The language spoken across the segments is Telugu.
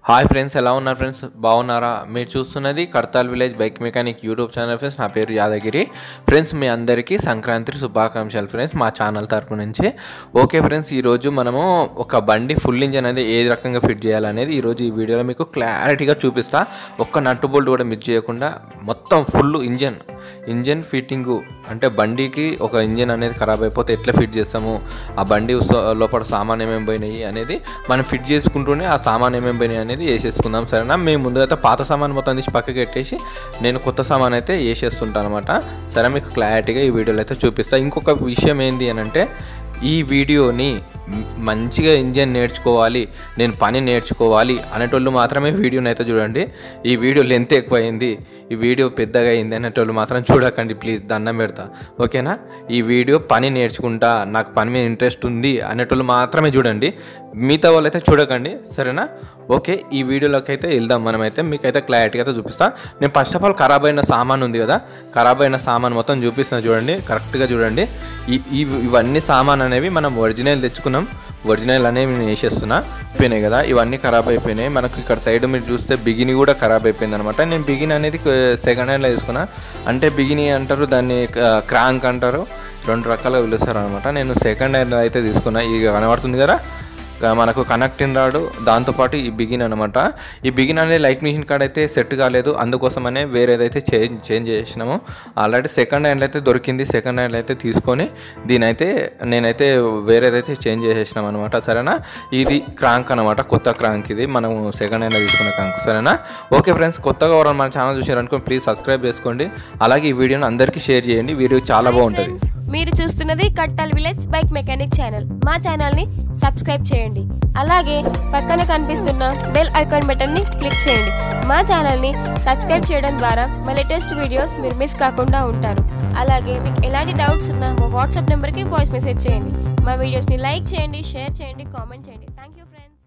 హాయ్ ఫ్రెండ్స్ ఎలా ఉన్నారు ఫ్రెండ్స్ బాగున్నారా మీరు చూస్తున్నది Kadthal village bike mechanic YouTube channel friends నా పేరు యాదగిరి ఫ్రెండ్స్ మీ అందరికీ సంక్రాంతి శుభాకాంక్షలు ఫ్రెండ్స్ మా ఛానల్ తరపు నుంచి ఓకే ఫ్రెండ్స్ ఈరోజు మనము ఒక బండి ఫుల్ ఇంజన్ అనేది ఏ రకంగా ఫిట్ చేయాలనేది ఈరోజు ఈ వీడియోలో మీకు క్లారిటీగా చూపిస్తా ఒక్క నట్టు బోల్ట్ కూడా మిస్ చేయకుండా మొత్తం ఫుల్ ఇంజన్ ఇంజన్ ఫిట్టింగు అంటే బండికి ఒక ఇంజన్ అనేది ఖరాబ్ అయిపోతే ఎట్లా ఫిట్ చేస్తాము ఆ బండి సో- లోపల సామాన్ ఏమేమి పోయినాయి అనేది మనం ఫిట్ చేసుకుంటూనే ఆ సామాన్ ఏమేమి పోయినాయి అనేది వేసేసుకుందాం సరేనా మేము ముందుగా అయితే పాత సామాన్ మొత్తం తీసి పక్కకి పెట్టేసి నేను కొత్త సామాన్ అయితే వేసేస్తుంటాను అనమాట సరే మీకు క్లారిటీగా ఈ వీడియోలో అయితే చూపిస్తాను ఇంకొక విషయం ఏంటి అని అంటే ఈ వీడియోని మ్- మంచిగా ఇంజన్ నేర్చుకోవాలి నేను పని నేర్చుకోవాలి అనేటోళ్ళు మాత్రమే వీడియోని అయితే చూడండి ఈ వీడియో లెంత్ ఎక్కువ అయింది ఈ వీడియో పెద్దగా అయింది అనేటోళ్ళు మాత్రం చూడకండి ప్లీజ్ దండం పెడతా ఓకేనా ఈ వీడియో పని నేర్చుకుంటా నాకు పని మీద ఇంట్రెస్ట్ ఉంది అనేటోళ్ళు మాత్రమే చూడండి మిగతా వాళ్ళైతే చూడకండి సరేనా ఓకే ఈ వీడియోలోకి అయితే వెళ్దాం మనమైతే మీకైతే క్లారిటీగా అయితే చూపిస్తా నేను ఫస్ట్ ఆఫ్ ఆల్ ఖరాబ్ అయిన సామాన్ ఉంది కదా ఖరాబ్ అయిన సామాన్ మొత్తం చూపిస్తున్నా చూడండి కరెక్ట్గా చూడండి ఈ ఇవి- ఇవన్నీ సామాన్ అనేవి మనం ఒరిజినల్ తెచ్చుకున్నాం ఒరిజినల్ అనేవి నేను వేసేస్తున్నా అయిపోయినాయి కదా ఇవన్నీ ఖరాబ్ అయిపోయినాయి మనకు ఇక్కడ సైడ్ మీరు చూస్తే బిగిని కూడా ఖరాబ్ అయిపోయింది అనమాట నేను బిగిన్ అనేది సెకండ్ హ్యాండ్లో తీసుకున్నా అంటే బిగిని అంటారు దాన్ని క్రాంక్ అంటారు రెండు రకాలుగా పిలుస్తారు అనమాట నేను సెకండ్ హ్యాండ్ అయితే తీసుకున్నా ఇక కనబడుతుంది కదా ఇక మనకు కనెక్టింగ్ రాడు దాంతోపాటు ఈ బిగిన్ అనమాట ఈ బిగిన్ అనేది లైట్ మిషన్ కార్డ్ అయితే సెట్ కాలేదు అందుకోసమనే వేరేదైతే చేంజ్ చేంజ్ చేసినాము ఆల్రెడీ సెకండ్ హ్యాండ్ అయితే దొరికింది సెకండ్ హ్యాండ్ అయితే తీసుకొని దీనైతే నేనైతే వేరేదైతే చేంజ్ చేసేసినాం అనమాట సరేనా ఇది క్రాంక్ అనమాట కొత్త క్రాంక్ ఇది మనం సెకండ్ హ్యాండ్లో తీసుకున్న క్రాంక్ సరేనా ఓకే ఫ్రెండ్స్ కొత్తగా ఎవరైనా మన ఛానల్ చూసారనుకో ప్లీజ్ సబ్స్క్రైబ్ చేసుకోండి అలాగే ఈ వీడియోని అందరికీ షేర్ చేయండి వీడియో చాలా బాగుంటుంది ఫ్రెండ్స్, మీరు చూస్తున్నది Kattal village bike mechanic channel మా ఛానల్ ని సబ్స్క్రైబ్ చేయండి అలాగే పక్కన కనిపిస్తున్న బెల్ ఐకాన్ బటన్ ని క్లిక్ చేయండి మా ఛానల్ ని సబ్స్క్రైబ్ చేయడం ద్వారా మా లేటెస్ట్ వీడియోస్ మీరు మిస్ కాకుండా ఉంటారు అలాగే మీకు ఎలాంటి డౌట్స్ ఉన్నా మా వాట్సాప్ నెంబర్కి వాయిస్ మెసేజ్ చేయండి మా వీడియోస్ని లైక్ చేయండి షేర్ చేయండి కామెంట్ చేయండి థ్యాంక్ యూ ఫ్రెండ్స్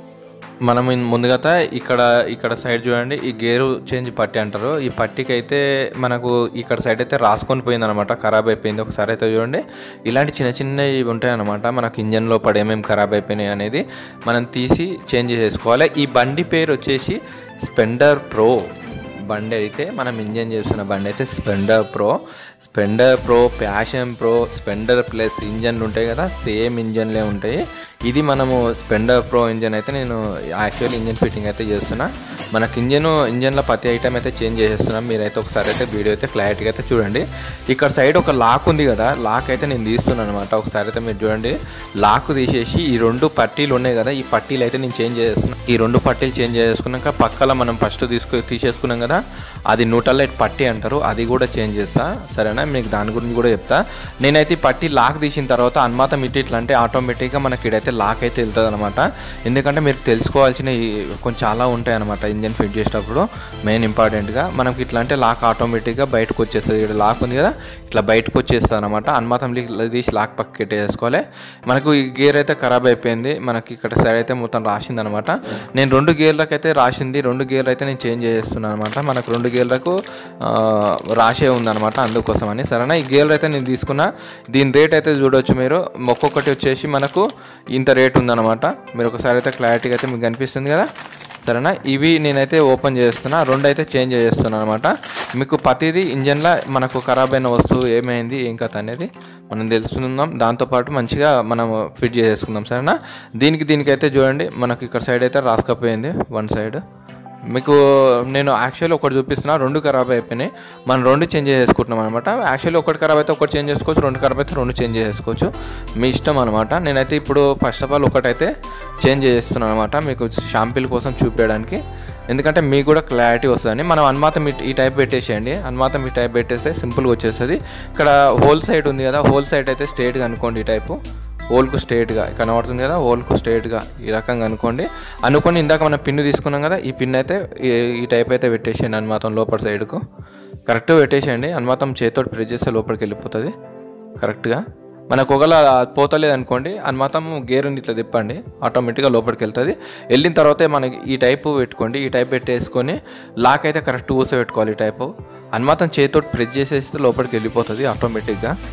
మనం ఇన్- ముందుగా ఇక్కడ ఇక్కడ సైడ్ చూడండి ఈ గేరు చేంజ్ పట్టి అంటారు ఈ పట్టికి అయితే మనకు ఇక్కడ సైడ్ అయితే రాసుకొని పోయింది అనమాట ఖరాబ్ అయిపోయింది ఒకసారి అయితే చూడండి ఇలాంటి చిన్న చిన్నవి ఉంటాయి అనమాట మనకు ఇంజన్లో పడి ఏమేమి ఖరాబ్ అయిపోయినాయి అనేది మనం తీసి చేంజ్ చేసుకోవాలి ఈ బండి పేరు వచ్చేసి స్పెండర్ ప్రో బండి అయితే మనం ఇంజన్ చేస్తున్న బండి అయితే Splendor pro Splendor pro Passion pro Splendor plus ఇంజన్లు ఉంటాయి కదా సేమ్ ఇంజన్లే ఉంటాయి ఇది మనము స్పెండర్ ప్రో ఇంజన్ అయితే నేను యాక్చువల్ ఇంజన్ ఫిట్టింగ్ అయితే చేస్తున్నా మనకి ఇంజన్ ఇంజన్లో ప్రతి ఐటమ్ అయితే చేంజ్ చేసేస్తున్నాం మీరైతే ఒకసారి అయితే వీడియో అయితే క్లారిటీగా అయితే చూడండి ఇక్కడ సైడ్ ఒక లాక్ ఉంది కదా లాక్ అయితే నేను తీస్తున్నాను అనమాట ఒకసారి అయితే మీరు చూడండి లాక్ తీసేసి ఈ రెండు పట్టీలు ఉన్నాయి కదా ఈ పట్టీలు అయితే నేను చేంజ్ చేస్తున్నాను ఈ రెండు పట్టీలు చేంజ్ చేసుకున్నాక పక్కల మనం ఫస్ట్ తీసుకు తీసేసుకున్నాం కదా అది న్యూట్రల్ లైట్ పట్టీ అంటారు అది కూడా చేంజ్ చేస్తా సరేనా మీకు దాని గురించి కూడా చెప్తా నేనైతే ఈ పట్టీ లాక్ తీసిన తర్వాత అన్మాతం ఇటు ఇట్లా అంటే ఆటోమేటిక్గా మనకి ఇడైతే లాక్ అయితే వెళ్తుంది అనమాట ఎందుకంటే మీరు తెలుసుకోవాల్సిన కొంచెం చాలా ఉంటాయి అనమాట ఇంజన్ ఫిట్ చేసేటప్పుడు మెయిన్ ఇంపార్టెంట్గా మనకి ఇట్లా అంటే లాక్ ఆటోమేటిక్గా బయటకు వచ్చేస్తుంది ఇక్కడ లాక్ ఉంది కదా ఇట్లా బయటకు వచ్చేస్తుంది అనమాట అన్మాతం లీ- తీసి లాక్ పక్క పెట్టేసుకోవాలి మనకు ఈ గేర్ అయితే ఖరాబ్ అయిపోయింది మనకి ఇక్కడ సైడ్ అయితే మొత్తం రాసింది అనమాట నేను రెండు గేర్లకు అయితే రాసింది రెండు గేర్లు అయితే నేను చేంజ్ చేస్తున్నాను అనమాట మనకు రెండు గేర్లకు ఆ, రాసే ఉందన్నమాట అందుకోసం అని సరేనా ఈ గేర్లు అయితే నేను తీసుకున్నా దీని రేట్ అయితే చూడొచ్చు మీరు ఒక్కొక్కటి వచ్చేసి మనకు ఇంత రేట్ ఉందన్నమాట మీరు ఒకసారి అయితే క్లారిటీగా అయితే మీకు కనిపిస్తుంది కదా సరేనా ఇవి నేనైతే ఓపెన్ చేస్తున్నా రెండు అయితే చేంజ్ చేస్తున్నాను అనమాట మీకు ప్రతిదీ ఇంజన్లో మనకు ఖరాబ్ అయిన వస్తువు ఏమైంది ఏం కథ అనేది మనం తెలుసుకుందాం దాంతోపాటు మంచిగా మనం ఫిట్ చేసేసుకుందాం సరేనా దీనికి దీనికైతే చూడండి మనకు ఇక్కడ సైడ్ అయితే రాసుకపోయింది వన్ సైడ్ మీకు నేను యాక్చువల్లీ ఒకటి చూపిస్తున్నా రెండు ఖరాబ్ అయిపోయినాయి మనం రెండు చేంజ్ చేసుకుంటున్నాం అనమాట యాక్చువల్లీ ఒకటి ఖరాబ్ అయితే ఒకటి చేంజ్ చేసుకోవచ్చు రెండు ఖరాబ్ అయితే రెండు చేంజ్ చేసుకోవచ్చు మీ ఇష్టం అనమాట నేనైతే ఇప్పుడు ఫస్ట్ ఆఫ్ ఆల్ ఒకటైతే చేంజ్ చేస్తున్నాను అనమాట మీకు షాంపిల్ కోసం చూపించడానికి ఎందుకంటే మీకు కూడా క్లారిటీ వస్తుందని మనం అన్మాతం ఈ- ఈ టైప్ పెట్టేసేయండి అన్మాతం ఈ టైప్ పెట్టేస్తే సింపుల్గా వచ్చేస్తుంది ఇక్కడ హోల్ సైడ్ ఉంది కదా హోల్ సైడ్ అయితే స్ట్రేట్గా అనుకోండి ఈ టైపు హోల్కు స్ట్రేట్గా కనబడుతుంది కదా హోల్కు స్ట్రేట్గా ఈ రకంగా అనుకోండి అనుకొని ఇందాక మనం పిన్ను తీసుకున్నాం కదా ఈ పిన్ అయితే ఈ- ఈ టైప్ అయితే పెట్టేసేయండి అనుమాతం లోపల సైడ్కు కరెక్ట్గా పెట్టేసేయండి అనుమాతం చేతితో ప్రెస్ చేస్తే లోపలికి వెళ్ళిపోతుంది కరెక్ట్గా మనకు ఒకవేళ పోతలేదు అనుకోండి అనుమాతం గేరుని ఇట్లా తిప్పండి ఆటోమేటిక్గా లోపలికి వెళ్తుంది వెళ్ళిన తర్వాత మనకి ఈ టైపు పెట్టుకోండి ఈ టైప్ పెట్టేసుకొని లాక్ అయితే కరెక్ట్ ఊసే పెట్టుకోవాలి ఈ టైపు అనుమాతం చేతితో ప్రెస్ చేసేస్తే లోపలికి వెళ్ళిపోతుంది ఆటోమేటిక్గా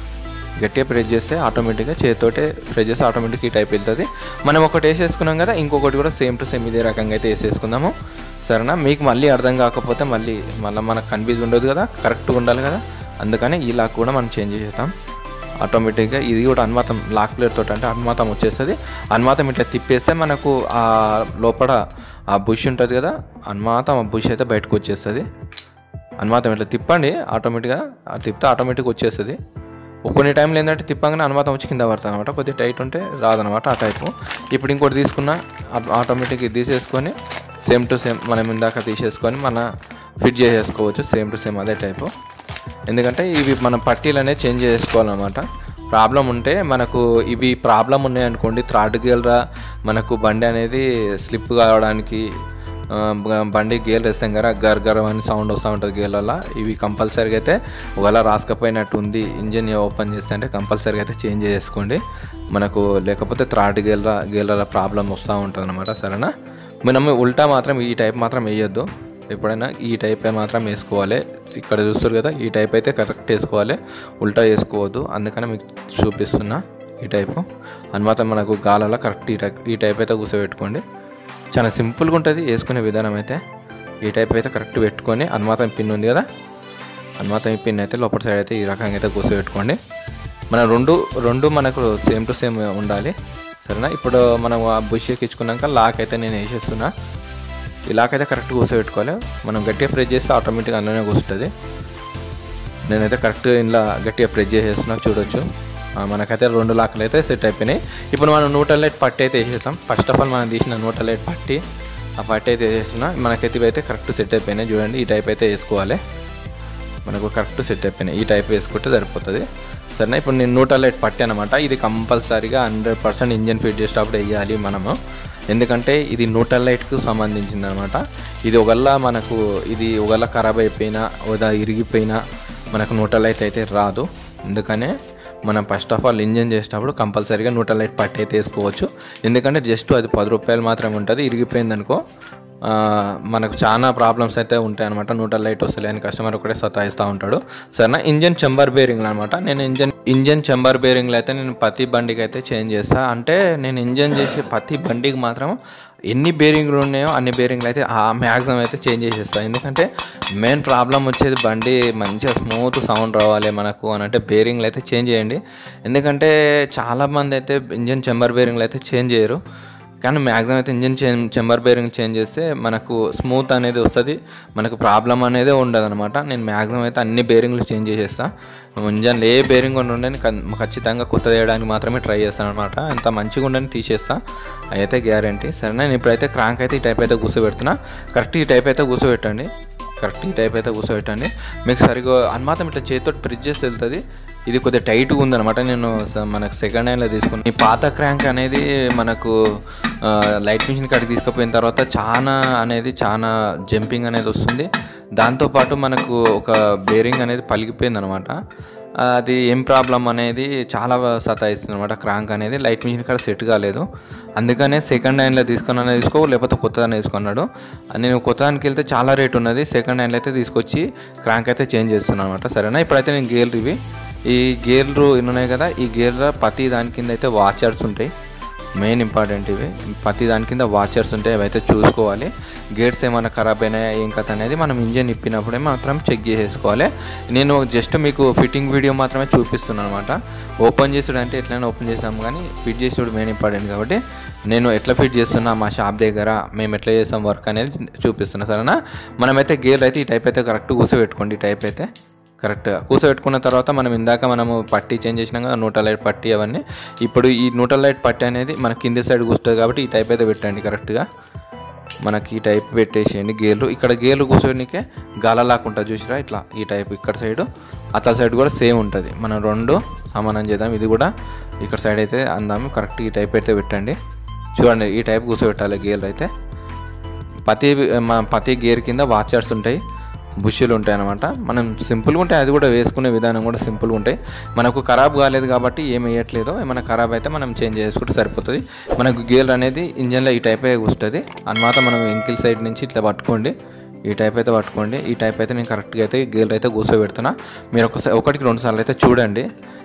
గట్టిగా ప్రెస్ చేస్తే ఆటోమేటిక్గా చేతితోటే ప్రెస్ చేస్తే ఆటోమేటిక్ ఈ టైప్ వెళ్తుంది మనం ఒకటి వేసేసుకున్నాం కదా ఇంకొకటి కూడా సేమ్ టు సేమ్ ఇదే రకంగా అయితే వేసేసుకుందాము సరేనా మీకు మళ్ళీ అర్థం కాకపోతే మళ్ళీ మళ్ళీ మనకు కన్ఫ్యూజ్ ఉండదు కదా కరెక్ట్గా ఉండాలి కదా అందుకని ఈ లాక్ కూడా మనం చేంజ్ చేసేద్దాం ఆటోమేటిక్గా ఇది కూడా అన్మాతం లాక్ ప్లేట్ తోటి అంటే అన్మాతం వచ్చేస్తుంది అన్మాతం ఇట్లా తిప్పేస్తే మనకు ఆ లోపల ఆ బుష్ ఉంటుంది కదా అన్మాతం ఆ బుష్ అయితే బయటకు వచ్చేస్తుంది అన్మాతం ఇట్లా తిప్పండి ఆటోమేటిక్గా ఆ తిప్పితే ఆటోమేటిక్ వచ్చేస్తుంది కొన్ని టైంలో ఏంటంటే తిప్పగానే అనుమాతం వచ్చి కింద పడుతుంది అనమాట కొద్దిగా టైట్ ఉంటే రాదనమాట ఆ టైపు ఇప్పుడు ఇంకోటి తీసుకున్న ఆటోమేటిక్ ఇది తీసేసుకొని సేమ్ టు సేమ్ మనం ఇందాక తీసేసుకొని మన ఫిట్ చేసేసుకోవచ్చు సేమ్ టు సేమ్ అదే టైపు ఎందుకంటే ఇవి మన పట్టీలు అనేది చేంజ్ చేసుకోవాలన్నమాట ప్రాబ్లం ఉంటే మనకు ఇవి ప్రాబ్లం ఉన్నాయనుకోండి థ్రాడ్ గేల్రా మనకు బండి అనేది స్లిప్ కావడానికి ఆ, బ- బండి గేర్ వేస్తాం కదా గర్ గర్ అని సౌండ్ వస్తూ ఉంటుంది గేర్లలో ఇవి కంపల్సరీగా అయితే ఒకవేళ రాసుకపోయినట్టు ఉంది ఇంజిన్ ఓపెన్ చేస్తే అంటే కంపల్సరీగా అయితే చేంజ్ చేసుకోండి మనకు లేకపోతే థ్రాడ్ గేర్ల గేర్ల ప్రాబ్లం వస్తూ ఉంటుంది అనమాట సరేనా మనం ఉల్టా మాత్రం ఈ టైప్ మాత్రం వేయొద్దు ఎప్పుడైనా ఈ టైప్ మాత్రం వేసుకోవాలి ఇక్కడ చూస్తారు కదా ఈ టైప్ అయితే కరెక్ట్ వేసుకోవాలి ఉల్టా వేసుకోవద్దు అందుకని మీకు చూపిస్తున్నా ఈ టైపు అని మాత్రం మనకు గాలలో కరెక్ట్ ఈ టైప్ ఈ టైప్ అయితే కూర్చోబెట్టుకోండి చాలా సింపుల్గా ఉంటుంది వేసుకునే విధానం అయితే ఈ టైప్ అయితే కరెక్ట్ పెట్టుకొని అనుమాతం పిన్ ఉంది కదా అనుమాతం పిన్ అయితే లోపల సైడ్ అయితే ఈ రకంగా అయితే కూర్చోబెట్టుకోండి మన రెండు రెండు మనకు సేమ్ టు సేమ్ ఉండాలి సరేనా ఇప్పుడు మనం ఆ బుష్ ఎక్కించుకున్నాక లాక్ అయితే నేను వేసేస్తున్నా ఈ లాక్ అయితే కరెక్ట్ కూర్చోబెట్టుకోవాలి మనం గట్టిగా ప్రెస్ చేస్తే ఆటోమేటిక్గా అందులోనే కూర్చుంటుంది నేనైతే కరెక్ట్ ఇలా గట్టిగా ప్రెస్ చేసేస్తున్నా చూడొచ్చు ఆ, మనకైతే రెండు లాక్లు అయితే సెట్ అయిపోయినాయి ఇప్పుడు మనం నూట లైట్ పట్టి అయితే వేసేస్తాం ఫస్ట్ ఆఫ్ ఆల్ మనం తీసిన నూట లైట్ పట్టి ఆ పట్టి అయితే వేసేస్తున్నా మనకైతే ఇవైతే కరెక్ట్ సెట్ అయిపోయినాయి చూడండి ఈ టైప్ అయితే వేసుకోవాలి మనకు కరెక్ట్ సెట్ అయిపోయినాయి ఈ టైప్ వేసుకుంటే సరిపోతుంది సరేనా ఇప్పుడు నేను నూట లైట్ పట్టి అనమాట ఇది కంపల్సరీగా హండ్రెడ్ పర్సెంట్ ఇంజన్ ఫిట్ చేసేటప్పుడు వేయాలి మనము ఎందుకంటే ఇది న్యూట్రల్ లైట్కు సంబంధించింది అనమాట ఇది ఒకళ్ళ మనకు ఇది ఒకళ్ళ ఖరాబ్ అయిపోయినా ఒకదా ఇరిగిపోయినా మనకు న్యూట్రల్ లైట్ అయితే రాదు అందుకనే మనం ఫస్ట్ ఆఫ్ ఆల్ ఇంజన్ చేసేటప్పుడు కంపల్సరీగా న్యూట్రల్ లైట్ పట్టి అయితే వేసుకోవచ్చు ఎందుకంటే జస్ట్ అది పది రూపాయలు మాత్రమే ఉంటుంది ఇరిగిపోయింది అనుకో ఆ, మనకు చాలా ప్రాబ్లమ్స్ అయితే ఉంటాయి అనమాట న్యూట్రల్ లైట్ వస్తలే అని కస్టమర్ ఒకటే సతాయిస్తూ ఉంటాడు సరేనా ఇంజన్ చెంబర్ బేరింగ్లు అనమాట నేను ఇంజన్ ఇంజన్ చెంబర్ బేరింగ్లు అయితే నేను ప్రతి బండికి అయితే చేంజ్ చేస్తా అంటే నేను ఇంజన్ చేసే ప్రతి బండికి మాత్రం ఎన్ని బేరింగ్లు ఉన్నాయో అన్ని బేరింగ్లు అయితే ఆ మ్యాక్సిమం అయితే చేంజ్ చేసేస్తాను ఎందుకంటే మెయిన్ ప్రాబ్లం వచ్చేది బండి మంచిగా స్మూత్ సౌండ్ రావాలి మనకు అని అంటే బేరింగ్లు అయితే చేంజ్ చేయండి ఎందుకంటే చాలామంది అయితే ఇంజన్ చెంబర్ బేరింగ్లు అయితే చేంజ్ చేయరు కానీ మ్యాక్సిమం అయితే engine change chamber bearing change చేస్తే మనకు స్మూత్ అనేది వస్తుంది మనకు ప్రాబ్లం అనేది ఉండదు అనమాట నేను మ్యాక్సిమం అయితే అన్ని బేరింగ్లు చేంజ్ చేసేస్తాను ఇంజన్లో ఏ బేరింగ్ ఉండని ఖచ్చితంగా కొత్త వేయడానికి మాత్రమే ట్రై చేస్తాను అనమాట ఎంత మంచిగా ఉండని తీసేస్తా అయితే గ్యారంటీ సరే నేను ఇప్పుడైతే క్రాంక్ అయితే ఈ టైప్ అయితే కూర్చోబెడుతున్నా కరెక్ట్ ఈ టైప్ అయితే కూర్చోబెట్టండి కరెక్ట్ ఈ టైప్ అయితే కూర్చోబెట్టండి మీకు సరిగ్గా అనుమాతం ఇట్లా చేతితో ప్రిజ్ చేసి వెళ్తుంది ఇది కొద్దిగా టైట్గా ఉందన్నమాట నేను స- మనకు సెకండ్ హ్యాండ్లో తీసుకున్నాను ఈ పాత క్రాంక్ అనేది మనకు ఆ, లైట్ మిషన్ కాడికి తీసుకుపోయిన తర్వాత చాలా అనేది చాలా జంపింగ్ అనేది వస్తుంది దాంతోపాటు మనకు ఒక బేరింగ్ అనేది పలిగిపోయింది అనమాట అది ఏం ప్రాబ్లం అనేది చాలా సతాయిస్తుంది అనమాట క్రాంక్ అనేది లైట్ మిషన్ కాడ సెట్ కాలేదు అందుకనే సెకండ్ హ్యాండ్లో తీసుకున్నా తీసుకో లేకపోతే కొత్తదాన్ని తీసుకున్నాడు నేను కొత్తదానికి వెళ్తే చాలా రేట్ ఉన్నది సెకండ్ హ్యాండ్లో అయితే తీసుకొచ్చి క్రాంక్ అయితే చేంజ్ చేస్తున్నాను అనమాట సరేనా ఇప్పుడైతే నేను గేర్లు ఇవి ఈ గేర్లు ఇన్ని ఉన్నాయి కదా ఈ గేర్ల ప్రతి దాని కింద అయితే వాచర్స్ ఉంటాయి మెయిన్ ఇంపార్టెంట్ ఇవి ప్రతి దాని కింద వాచర్స్ ఉంటాయి అవి అయితే చూసుకోవాలి గేట్స్ ఏమైనా ఖరాబ్ అయినాయా ఏం కథ అనేది మనం ఇంజన్ ఇప్పినప్పుడే మాత్రం చెక్ చేసేసుకోవాలి నేను జస్ట్ మీకు ఫిట్టింగ్ వీడియో మాత్రమే చూపిస్తున్నాను అనమాట ఓపెన్ చేసుడు అంటే ఎట్లయినా ఓపెన్ చేస్తాం కానీ ఫిట్ చేసుడు మెయిన్ ఇంపార్టెంట్ కాబట్టి నేను ఎట్లా ఫిట్ చేస్తున్నా మా షాప్ దగ్గర మేము ఎట్లా చేస్తాం వర్క్ అనేది చూపిస్తున్నా సరేనా మనమైతే గేర్లు అయితే ఈ టైప్ అయితే కరెక్ట్ కూర్చోబెట్టుకోండి ఈ టైప్ అయితే కరెక్ట్గా కూర్చోబెట్టుకున్న తర్వాత మనం ఇందాక మనము పట్టి చేంజ్ చేసినాం కదా నూట లైట్ పట్టి అవన్నీ ఇప్పుడు ఈ నూట లైట్ పట్టి అనేది మన కింది సైడ్ కూర్చుంటుంది కాబట్టి ఈ టైప్ అయితే పెట్టండి కరెక్ట్గా మనకి ఈ టైప్ పెట్టేసేయండి గేర్లు ఇక్కడ గేర్లు కూర్చోనికే గాలలాగా ఉంటుంది చూసిరా ఇట్లా ఈ టైప్ ఇక్కడ సైడ్ అతల సైడ్ కూడా సేమ్ ఉంటుంది మనం రెండు సమానం చేద్దాం ఇది కూడా ఇక్కడ సైడ్ అయితే అందాము కరెక్ట్ ఈ టైప్ అయితే పెట్టండి చూడండి ఈ టైప్ కూర్చోబెట్టాలి గేర్లు అయితే ప్రతి మా ప్రతి గేర్ కింద వాచర్స్ ఉంటాయి బుషులు ఉంటాయి అనమాట మనం సింపుల్గా ఉంటాయి అది కూడా వేసుకునే విధానం కూడా సింపుల్గా ఉంటాయి మనకు ఖరాబ్ కాలేదు కాబట్టి ఏం వేయట్లేదు ఏమైనా ఖరాబ్ అయితే మనం చేంజ్ చేసుకుంటే సరిపోతుంది మనకు గేర్ అనేది ఇంజన్లో ఈ టైప్ కూస్తుంది అన్నమాట మనం ఎంకిల్ సైడ్ నుంచి ఇట్లా పట్టుకోండి ఈ టైప్ అయితే పట్టుకోండి ఈ టైప్ అయితే నేను కరెక్ట్గా అయితే గేర్ అయితే కూర్చోబెడుతున్నా మీరు ఒకసారి ఒకటికి రెండు సార్లు అయితే చూడండి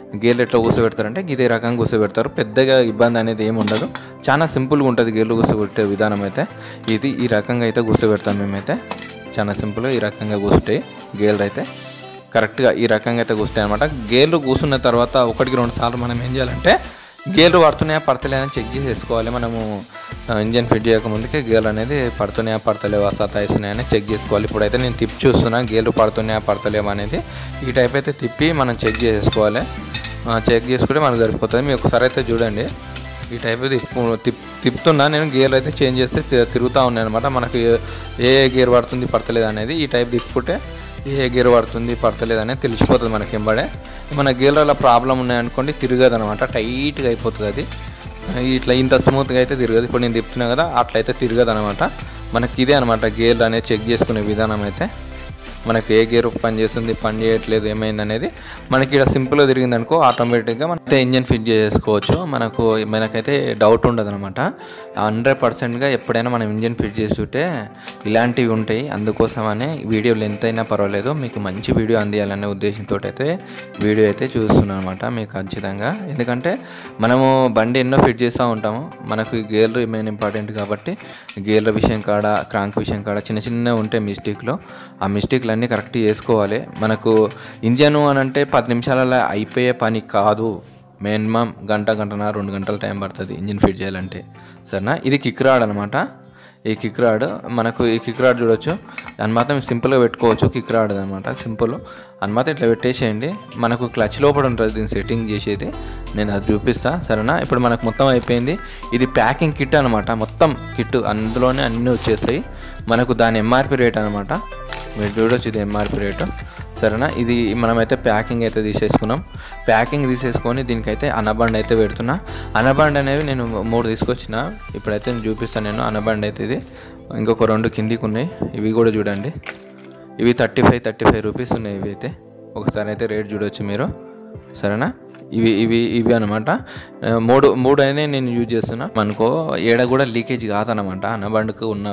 గేర్లు ఎట్లా కూర్చోబెడతారంటే ఇదే రకంగా కూర్చోబెడతారు పెద్దగా ఇబ్బంది అనేది ఏమి ఉండదు చాలా సింపుల్గా ఉంటుంది గేర్లు కూర్చోబెట్టే విధానం అయితే ఇది ఈ రకంగా అయితే కూర్చోబెడతాం మేమైతే చాలా సింపుల్గా ఈ రకంగా కూర్చుంటాయి గేర్లు అయితే కరెక్ట్గా ఈ రకంగా అయితే కూర్చుంటాయి అనమాట గేర్లు కూర్చున్న తర్వాత ఒకటికి రెండు సార్లు మనం ఏం చేయాలంటే గేర్లు పడుతున్నాయా పడతలేదని చెక్ చేసేసుకోవాలి మనము ఆ, ఇంజన్ ఫిట్ చేయక ముందుకే గేర్లు అనేది పడుతున్నాయా పడతలేవా సతాయిస్తున్నాయని చెక్ చేసుకోవాలి ఇప్పుడైతే నేను తిప్పి చూస్తున్నా గేర్లు పడుతున్నాయా పడతలేవా అనేది ఈ టైప్ అయితే తిప్పి మనం చెక్ చేసేసుకోవాలి ఆ, చెక్ చేసుకుంటే మనకు సరిపోతుంది మీరు ఒకసారి అయితే చూడండి ఈ టైప్ తిప్పు తిప్ తిప్పుతున్నా నేను గేర్ అయితే చేంజ్ చేస్తే తి- తిరుగుతూ ఉన్నాయి అనమాట మనకు ఏ- ఏ ఏ గేర్ పడుతుంది పడతలేదు అనేది ఈ టైప్ తిప్పుకుంటే ఏ గేర్ పడుతుంది పడతలేదు అనేది తెలిసిపోతుంది మనకి ఎంబడే మన గేర్లలో ప్రాబ్లం ఉన్నాయనుకోండి తిరగదు అనమాట టైట్గా అయిపోతుంది అది ఇట్లా ఇంత స్మూత్గా అయితే తిరగదు ఇప్పుడు నేను తిప్పుతున్నా కదా అట్లయితే తిరగదు అనమాట మనకి ఇదే అనమాట గేర్లు అనేది చెక్ చేసుకునే విధానం అయితే మనకి ఏ గేర్ పని చేస్తుంది పని చేయట్లేదు ఏమైంది అనేది మనకి ఇక్కడ సింపుల్గా తిరిగింది అనుకో ఆటోమేటిక్గా మనం ఇంజన్ ఫిట్ చేసుకోవచ్చు మనకు మనకైతే డౌట్ ఉండదు అనమాట హండ్రెడ్ పర్సెంట్గా ఎప్పుడైనా మనం ఇంజన్ ఫిట్ చేసుకుంటే ఇలాంటివి ఉంటాయి అందుకోసమనే వీడియో లెంత్ అయినా పర్వాలేదు మీకు మంచి వీడియో అందియాలనే ఉద్దేశంతో అయితే వీడియో అయితే చూస్తున్నాను అనమాట మీకు ఖచ్చితంగా ఎందుకంటే మనము బండి ఎన్నో ఫిట్ చేస్తూ ఉంటాము మనకు ఈ గేర్లు మెయిన్ ఇంపార్టెంట్ కాబట్టి గేర్ల విషయం కాడ క్రాంక్ విషయం కాడ చిన్న చిన్న ఉంటాయి మిస్టేక్లు ఆ మిస్టేక్లు అన్నీ కరెక్ట్ చేసుకోవాలి మనకు ఇంజను అని అంటే పది నిమిషాలలో అయిపోయే పని కాదు మినిమం గంట గంటన్నర రెండు గంటల టైం పడుతుంది ఇంజిన్ ఫిట్ చేయాలంటే సరేనా ఇది కిక్ రాడ్ అనమాట ఈ కిక్ రాడ్ మనకు ఈ కిక్ రాడ్ చూడొచ్చు దాని మాత్రం సింపుల్గా పెట్టుకోవచ్చు కిక్ రాడ్ అనమాట సింపుల్ అనమాట ఇట్లా పెట్టేసేయండి మనకు క్లచ్ లోపల ఉంటుంది దీన్ని సెట్టింగ్ చేసేది నేను అది చూపిస్తా సరేనా ఇప్పుడు మనకు మొత్తం అయిపోయింది ఇది ప్యాకింగ్ కిట్ అనమాట మొత్తం కిట్ అందులోనే అన్నీ వచ్చేసాయి మనకు దాని ఎంఆర్పి రేట్ అనమాట మీరు చూడొచ్చు ఇది ఎంఆర్పి రేటు సరేనా ఇది మనమైతే ప్యాకింగ్ అయితే తీసేసుకున్నాం ప్యాకింగ్ తీసేసుకొని దీనికైతే అనబండ్ అయితే పెడుతున్నా అనబండ్ అనేవి నేను మూడు తీసుకొచ్చిన ఇప్పుడైతే నేను చూపిస్తాను నేను అనబండ్ అయితే ఇది ఇంకొక రెండు కిందికి ఉన్నాయి ఇవి కూడా చూడండి ఇవి thirty five thirty five rupees ఉన్నాయి ఇవి అయితే ఒకసారి అయితే రేట్ చూడొచ్చు మీరు సరేనా ఇవి ఇవి ఇవి అనమాట ఆ, మూడు మూడు అయినా నేను యూజ్ చేస్తున్నా మనకో ఏడ కూడా లీకేజ్ కాదనమాట అనబండ్కు ఉన్న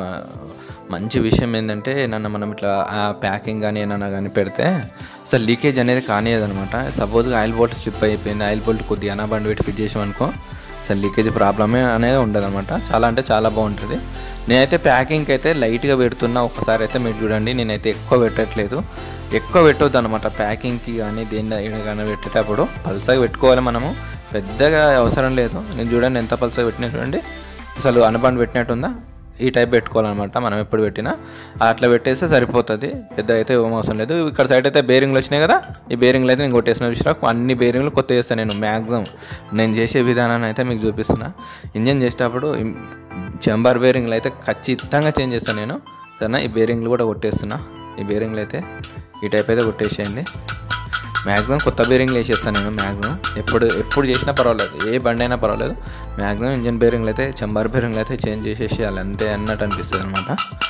మంచి విషయం ఏంటంటే నన్ను మనం ఇట్లా ఆ ప్యాకింగ్ కానీ ఏమన్నా కానీ పెడితే అసలు లీకేజ్ అనేది కానియదు అనమాట సపోజ్గా ఆయిల్ బోల్ట్ స్లిప్ అయిపోయింది ఆయిల్ బోల్ట్ కొద్దిగా అనబండ్ పెట్టి ఫిట్ చేసామనుకో అసలు లీకేజ్ ప్రాబ్లమే అనేది ఉండదు అనమాట చాలా అంటే చాలా బాగుంటుంది నేనైతే ప్యాకింగ్కి అయితే లైట్గా పెడుతున్నా ఒకసారి అయితే మీరు చూడండి నేనైతే ఎక్కువ పెట్టట్లేదు ఎక్కువ పెట్టొద్దు అనమాట ప్యాకింగ్కి కానీ దేని కానీ పెట్టేటప్పుడు పల్సగా పెట్టుకోవాలి మనము పెద్దగా అవసరం లేదు నేను చూడండి ఎంత పల్సగా పెట్టినా చూడండి అసలు అనబండ్ పెట్టినట్టుందా ఈ టైప్ పెట్టుకోవాలన్నమాట మనం ఎప్పుడు పెట్టినా అట్లా పెట్టేస్తే సరిపోతుంది పెద్ద అయితే ఏం అవసరం లేదు ఇక్కడ సైడ్ అయితే బేరింగ్లు వచ్చినాయి కదా ఈ బేరింగ్లు అయితే నేను కొట్టేసిన విషయం అన్ని బేరింగ్లు కొత్త చేస్తాను నేను మ్యాక్సిమం నేను చేసే విధానాన్ని అయితే మీకు చూపిస్తున్నా ఇంజన్ చేసేటప్పుడు ఇం- చెంబర్ బేరింగ్లు అయితే ఖచ్చితంగా చేంజ్ చేస్తాను నేను సరేనా ఈ బేరింగ్లు కూడా కొట్టేస్తున్నా ఈ బేరింగ్లు అయితే ఈ టైప్ అయితే కొట్టేసేయండి మ్యాక్సిమం కొత్త బేరింగ్లు వేసేస్తాను నేను మ్యాక్సిమం ఎప్పుడు ఎప్పుడు చేసినా పర్వాలేదు ఏ బండి అయినా పర్వాలేదు మ్యాక్సిమం ఇంజన్ బేరింగ్లు అయితే చెంబర్ బేరింగ్లు అయితే చేంజ్ చేసేసేయాలి అంతే అన్నట్టు అనిపిస్తుంది అనమాట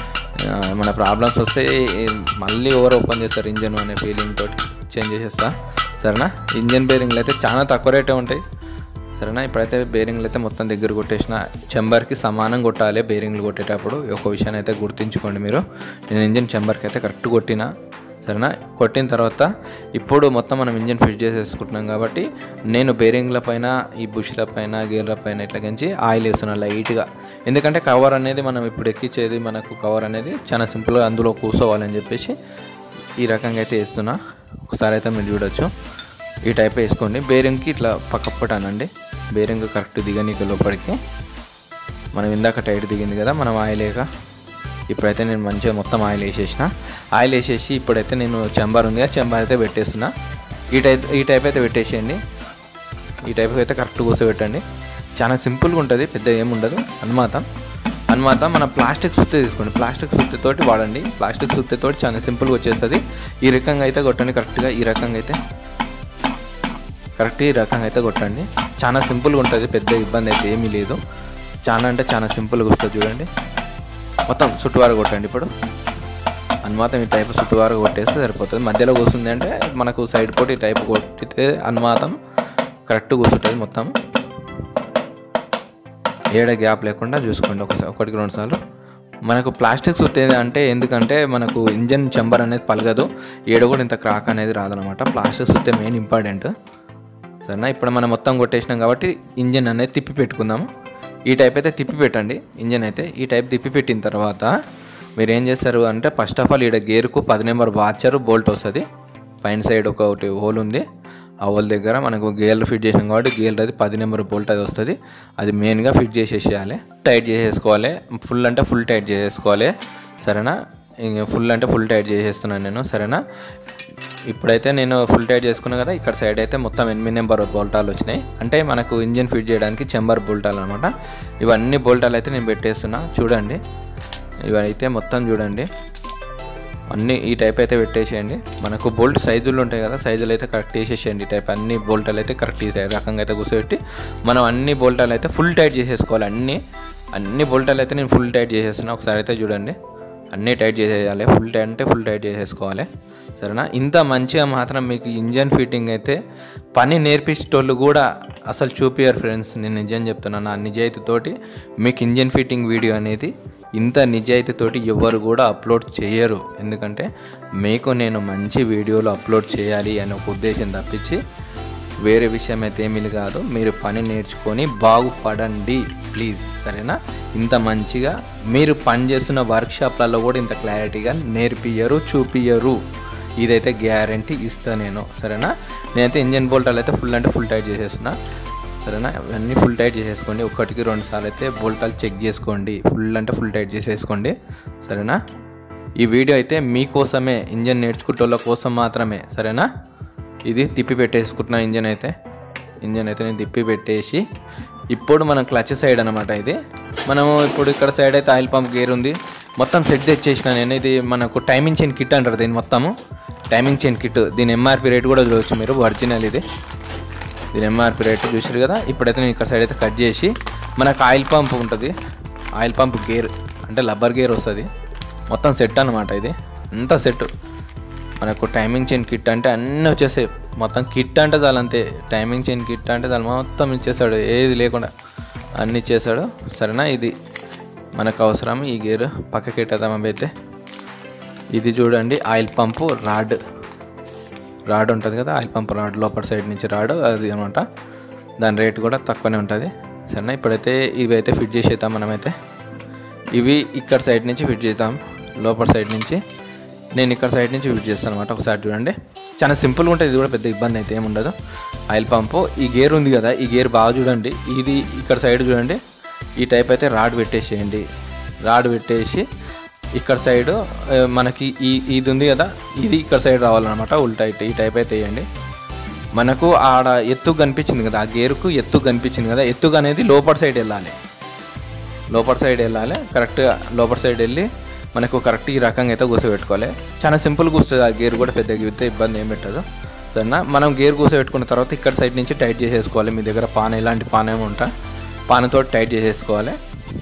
మన ప్రాబ్లమ్స్ వస్తే మళ్ళీ ఓవర్ ఓపెన్ చేస్తారు ఇంజన్ అనే ఫీలింగ్ తోటి చేంజ్ చేసేస్తా సరేనా ఇంజన్ బేరింగ్లు అయితే చాలా తక్కువ రేటే ఉంటాయి సరేనా ఇప్పుడైతే బేరింగ్లు అయితే మొత్తం దగ్గర కొట్టేసిన చెంబర్కి సమానం కొట్టాలి బేరింగ్లు కొట్టేటప్పుడు ఒక విషయాన్ని అయితే గుర్తుంచుకోండి మీరు నేను ఇంజన్ చెంబర్కి అయితే కరెక్ట్ కొట్టిన సరేనా కొట్టిన తర్వాత ఇప్పుడు మొత్తం మనం ఇంజన్ ఫిట్ చేసేసుకుంటున్నాం కాబట్టి నేను బేరింగ్ల పైన ఈ బుష్ల పైన గేర్ల పైన ఇట్లా గంచి ఆయిల్ వేస్తున్నాను లైట్గా ఎందుకంటే కవర్ అనేది మనం ఇప్పుడు ఎక్కించేది మనకు కవర్ అనేది చాలా సింపుల్గా అందులో కూర్చోవాలని చెప్పేసి ఈ రకంగా అయితే వేస్తున్నా ఒకసారి అయితే మీరు చూడొచ్చు ఈ టైప్ వేసుకోండి బేరింగ్కి ఇట్లా పక్కపటానండి బేరింగ్ కరెక్ట్ దిగనీకి లోపలికి మనం ఇందాక టైట్ దిగింది కదా మనం ఆయిల్ వేయక ఇప్పుడైతే నేను మంచిగా మొత్తం ఆయిల్ వేసేసిన ఆయిల్ వేసేసి ఇప్పుడైతే నేను చెంబర్ ఉంది కదా చెంబర్ అయితే పెట్టేస్తున్నా ఈ టైప్ ఈ టైప్ అయితే పెట్టేసేయండి ఈ టైప్ అయితే కరెక్ట్ కూర్చోబెట్టండి చాలా సింపుల్గా ఉంటుంది పెద్ద ఏముండదు అన్నమాట అన్నమాట మన ప్లాస్టిక్ సుత్తి తీసుకోండి ప్లాస్టిక్ సుత్తితోటి వాడండి ప్లాస్టిక్ సుత్తితోటి చాలా సింపుల్గా వచ్చేస్తుంది ఈ రకంగా అయితే కొట్టండి కరెక్ట్గా ఈ రకంగా అయితే కరెక్ట్ ఈ రకంగా అయితే కొట్టండి చాలా సింపుల్గా ఉంటుంది పెద్ద ఇబ్బంది అయితే ఏమీ లేదు చాలా అంటే చాలా సింపుల్గా వస్తుంది చూడండి మొత్తం చుట్టువారు కొట్టండి ఇప్పుడు అన్మాతం ఈ టైప్ చుట్టువారు కొట్టేస్తే సరిపోతుంది మధ్యలో కూర్చుంది అంటే మనకు సైడ్ పోటీ ఈ టైప్ కొట్టితే అన్మాతం కరెక్ట్ కూర్చుంటుంది మొత్తం ఏడ గ్యాప్ లేకుండా చూసుకోండి ఒకసారి ఒకటికి రెండు సార్లు మనకు ప్లాస్టిక్ సుత్తేది అంటే ఎందుకంటే మనకు ఇంజన్ చెంబర్ అనేది పలగదు ఏడ కూడా ఇంత క్రాక్ అనేది రాదనమాట ప్లాస్టిక్ సుత్తే మెయిన్ ఇంపార్టెంట్ సరేనా ఇప్పుడు మనం మొత్తం కొట్టేసినాం కాబట్టి ఇంజిన్ అనేది తిప్పి పెట్టుకుందాము ఈ టైప్ అయితే తిప్పి పెట్టండి ఇంజిన్ అయితే ఈ టైప్ తిప్పి పెట్టిన తర్వాత మీరు ఏం చేస్తారు అంటే ఫస్ట్ ఆఫ్ ఆల్ ఈడ గేర్కు పది నెంబర్ వాచర్ బోల్ట్ వస్తుంది పైన సైడ్ ఒకటి హోల్ ఉంది ఆ హోల్ దగ్గర మనకు గేర్లు ఫిట్ చేసాం కాబట్టి గేర్ అది పది నెంబర్ బోల్ట్ అది వస్తుంది అది మెయిన్గా ఫిట్ చేసేసేయాలి టైట్ చేసేసుకోవాలి ఫుల్ అంటే ఫుల్ టైట్ చేసేసుకోవాలి సరేనా ఇంక ఫుల్ అంటే ఫుల్ టైట్ చేసేస్తున్నాను నేను సరేనా ఇప్పుడైతే నేను ఫుల్ టైట్ చేసుకున్నా కదా ఇక్కడ సైడ్ అయితే మొత్తం ఎనిమిది నెంబర్ బోల్టాలు వచ్చినాయి అంటే మనకు ఇంజిన్ ఫిట్ చేయడానికి చెంబర్ బోల్టాలు అనమాట ఇవన్నీ బోల్టాలు అయితే నేను పెట్టేస్తున్నా చూడండి ఇవైతే మొత్తం చూడండి అన్ని ఈ టైప్ అయితే పెట్టేసేయండి మనకు బోల్ట్ సైజులు ఉంటాయి కదా సైజులు అయితే కరెక్ట్ వేసేసేయండి ఈ టైప్ అన్ని బోల్టాలు అయితే కరెక్ట్ ఈ రకంగా అయితే కూర్చోబెట్టి మనం అన్ని బోల్టాలు అయితే ఫుల్ టైట్ చేసేసుకోవాలి అన్ని అన్ని బోల్టాలు అయితే నేను ఫుల్ టైట్ చేసేస్తున్నా ఒకసారి అయితే చూడండి అన్నీ టైట్ చేసేయాలి ఫుల్ టైట్ అంటే ఫుల్ టైట్ చేసేసుకోవాలి సరేనా ఇంత మంచిగా మాత్రం మీకు ఇంజన్ ఫిట్టింగ్ అయితే పని నేర్పించేటోళ్ళు కూడా అసలు చూపియరు ఫ్రెండ్స్ నేను నిజం చెప్తున్నాను ఆ నిజాయితీతోటి మీకు ఇంజన్ ఫిట్టింగ్ వీడియో అనేది ఇంత నిజాయితీతోటి ఎవరు కూడా అప్లోడ్ చేయరు ఎందుకంటే మీకు నేను మంచి వీడియోలు అప్లోడ్ చేయాలి అనే ఒక ఉద్దేశం తప్పించి వేరే విషయం అయితే ఏమీ కాదు మీరు పని నేర్చుకొని బాగుపడండి ప్లీజ్ సరేనా ఇంత మంచిగా మీరు పని చేస్తున్న వర్క్షాప్లలో కూడా ఇంత క్లారిటీగా నేర్పియరు చూపియరు ఇదైతే గ్యారంటీ ఇస్తా నేను సరేనా నేనైతే ఇంజన్ బోల్టాలు అయితే ఫుల్ అంటే ఫుల్ టైట్ చేసేస్తున్నా సరేనా ఇవన్నీ ఫుల్ టైట్ చేసేసుకోండి ఒకటికి రెండు సార్లు అయితే బోల్టాలు చెక్ చేసుకోండి ఫుల్ అంటే ఫుల్ టైట్ చేసేసుకోండి సరేనా ఈ వీడియో అయితే మీకోసమే ఇంజన్ నేర్చుకుంటోళ్ళ కోసం మాత్రమే సరేనా ఇది తిప్పి పెట్టేసుకుంటున్నా ఇంజన్ అయితే ఇంజన్ అయితే నేను తిప్పి పెట్టేసి ఇప్పుడు మనం క్లచ్ సైడ్ అనమాట ఇది మనము ఇప్పుడు ఇక్కడ సైడ్ అయితే ఆయిల్ పంప్ గేర్ ఉంది మొత్తం సెట్ తెచ్చేసిన నేను ఇది మనకు టైమింగ్ చైన్ కిట్ అంటారు దీని మొత్తము టైమింగ్ చైన్ కిట్ దీని ఎంఆర్పి రేట్ కూడా చూడవచ్చు మీరు ఒరిజినల్ ఇది దీని ఎంఆర్పి రేట్ చూసారు కదా ఇప్పుడైతే నేను ఇక్కడ సైడ్ అయితే కట్ చేసి మనకు ఆయిల్ పంప్ ఉంటుంది ఆయిల్ పంప్ గేర్ అంటే లబ్బర్ గేర్ వస్తుంది మొత్తం సెట్ అనమాట ఇది అంతా సెట్ మనకు టైమింగ్ చైన్ కిట్ అంటే అన్నీ వచ్చేసాయి మొత్తం కిట్ అంటే చాలు అంతే టైమింగ్ చైన్ కిట్ అంటే చాలు మొత్తం ఇచ్చేస్తాడు ఏది లేకుండా అన్నీ ఇచ్చేసాడు సరేనా ఇది మనకు అవసరం ఈ గేర్ పక్కకి పెట్టేద్దాం అయితే ఇది చూడండి ఆయిల్ పంపు రాడ్ రాడ్ ఉంటుంది కదా ఆయిల్ పంప్ రాడ్ లోపల సైడ్ నుంచి రాడ్ అది అనమాట దాని రేట్ కూడా తక్కువనే ఉంటుంది సరేనా ఇప్పుడైతే ఇవి అయితే ఫిట్ చేసేద్దాం మనమైతే ఇవి ఇక్కడ సైడ్ నుంచి ఫిట్ చేద్దాం లోపల సైడ్ నుంచి నేను ఇక్కడ సైడ్ నుంచి ఫిట్ చేస్తాను అనమాట ఒకసారి చూడండి చాలా సింపుల్గా ఉంటుంది ఇది కూడా పెద్ద ఇబ్బంది అయితే ఏమి ఉండదు ఆయిల్ పంపు ఈ గేర్ ఉంది కదా ఈ గేర్ బాగా చూడండి ఇది ఇక్కడ సైడ్ చూడండి ఈ టైప్ అయితే రాడ్ పెట్టేసేయండి రాడ్ పెట్టేసి ఇక్కడ సైడ్ ఆ, మనకి ఈ ఇది ఉంది కదా ఇది ఇక్కడ సైడ్ రావాలన్నమాట ఉల్టా ఇటు ఈ టైప్ అయితే వేయండి మనకు ఆడ ఎత్తు కనిపించింది కదా ఆ గేరుకు ఎత్తు కనిపించింది కదా ఎత్తుగా అనేది లోపల సైడ్ వెళ్ళాలి లోపల సైడ్ వెళ్ళాలి కరెక్ట్గా లోపల సైడ్ వెళ్ళి మనకు కరెక్ట్ ఈ రకంగా అయితే కూర్చోబెట్టుకోవాలి చాలా సింపుల్గా వస్తుంది ఆ గేర్ కూడా పెద్ద అయితే ఇబ్బంది ఏం పెట్టదు సరేనా మనం గేర్ కూర్చోబెట్టుకున్న తర్వాత ఇక్కడ సైడ్ నుంచి టైట్ చేసేసుకోవాలి మీ దగ్గర పాన ఇలాంటి పాన ఏమి ఉంటా పానతో టైట్ చేసేసుకోవాలి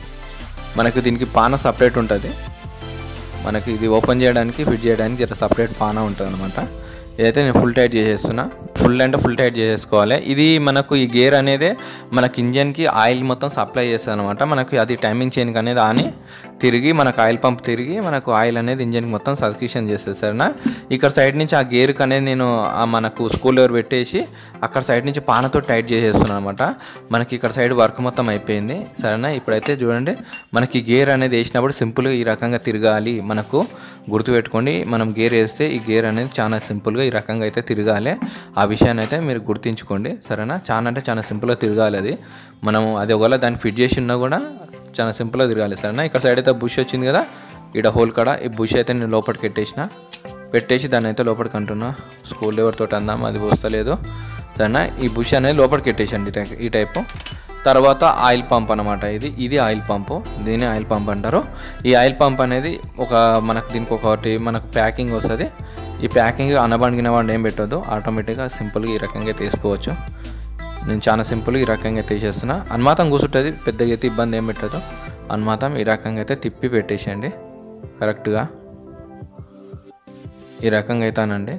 మనకు దీనికి పాన సపరేట్ ఉంటుంది మనకి ఇది ఓపెన్ చేయడానికి ఫిట్ చేయడానికి జర సపరేట్ పాన ఉంటుంది అనమాట ఇదైతే నేను ఫుల్ టైట్ చేసేస్తున్నా ఫుల్ అంటే ఫుల్ టైట్ చేసేసుకోవాలి ఇది మనకు ఈ గేర్ అనేది మనకి ఇంజన్కి ఆయిల్ మొత్తం సప్లై చేస్తుంది అనమాట మనకి అది టైమింగ్ చైన్కి అనేది ఆని తిరిగి మనకు ఆయిల్ పంప్ తిరిగి మనకు ఆయిల్ అనేది ఇంజన్కి మొత్తం సర్క్యులేషన్ చేస్తుంది సరేనా ఇక్కడ సైడ్ నుంచి ఆ గేర్కి అనేది నేను ఆ మనకు స్కూల్ ఎవరు పెట్టేసి అక్కడ సైడ్ నుంచి పానతో టైట్ చేసేస్తున్నాను అనమాట మనకి ఇక్కడ సైడ్ వర్క్ మొత్తం అయిపోయింది సరేనా ఇప్పుడైతే చూడండి మనకి గేర్ అనేది వేసినప్పుడు సింపుల్గా ఈ రకంగా తిరగాలి మనకు గుర్తుపెట్టుకోండి మనం గేర్ వేస్తే ఈ గేర్ అనేది చాలా సింపుల్గా ఈ రకంగా అయితే తిరగాలి ఆ విషయాన్ని అయితే మీరు గుర్తుంచుకోండి సరేనా చాలా అంటే చాలా సింపుల్గా తిరగాలి అది మనం అది ఒకవేళ దానికి ఫిట్ చేసి ఉన్నా కూడా చాలా సింపుల్గా తిరగాలి సరేనా ఇక్కడ సైడ్ అయితే బుష్ వచ్చింది కదా ఇక్కడ హోల్ కాడ ఈ బుష్ అయితే నేను లోపలికి పెట్టేసిన పెట్టేసి దాన్ని అయితే లోపలికి అంటున్నా స్కూల్ ఎవరితో అందాం అది వస్తలేదు సరేనా ఈ బుష్ అనేది లోపలికి పెట్టేసండి ఈ టై- ఈ టైపు తర్వాత ఆయిల్ పంప్ అనమాట ఇది ఇది ఆయిల్ పంపు దీన్ని ఆయిల్ పంప్ అంటారు ఈ ఆయిల్ పంప్ అనేది ఒక మనకు దీనికి ఒకటి మనకు ప్యాకింగ్ వస్తుంది ఈ ప్యాకింగ్ అనబండిన వాడు ఏం పెట్టొద్దు ఆటోమేటిక్గా సింపుల్గా ఈ రకంగా తీసుకోవచ్చు నేను చాలా సింపుల్గా ఈ రకంగా తీసేస్తున్నా అనుమాతం కూర్చుంటుంది పెద్దగా అయితే ఇబ్బంది ఏం పెట్టదు అనుమాతం ఈ రకంగా అయితే తిప్పి పెట్టేసేయండి కరెక్ట్గా ఈ రకంగా అవుతానండి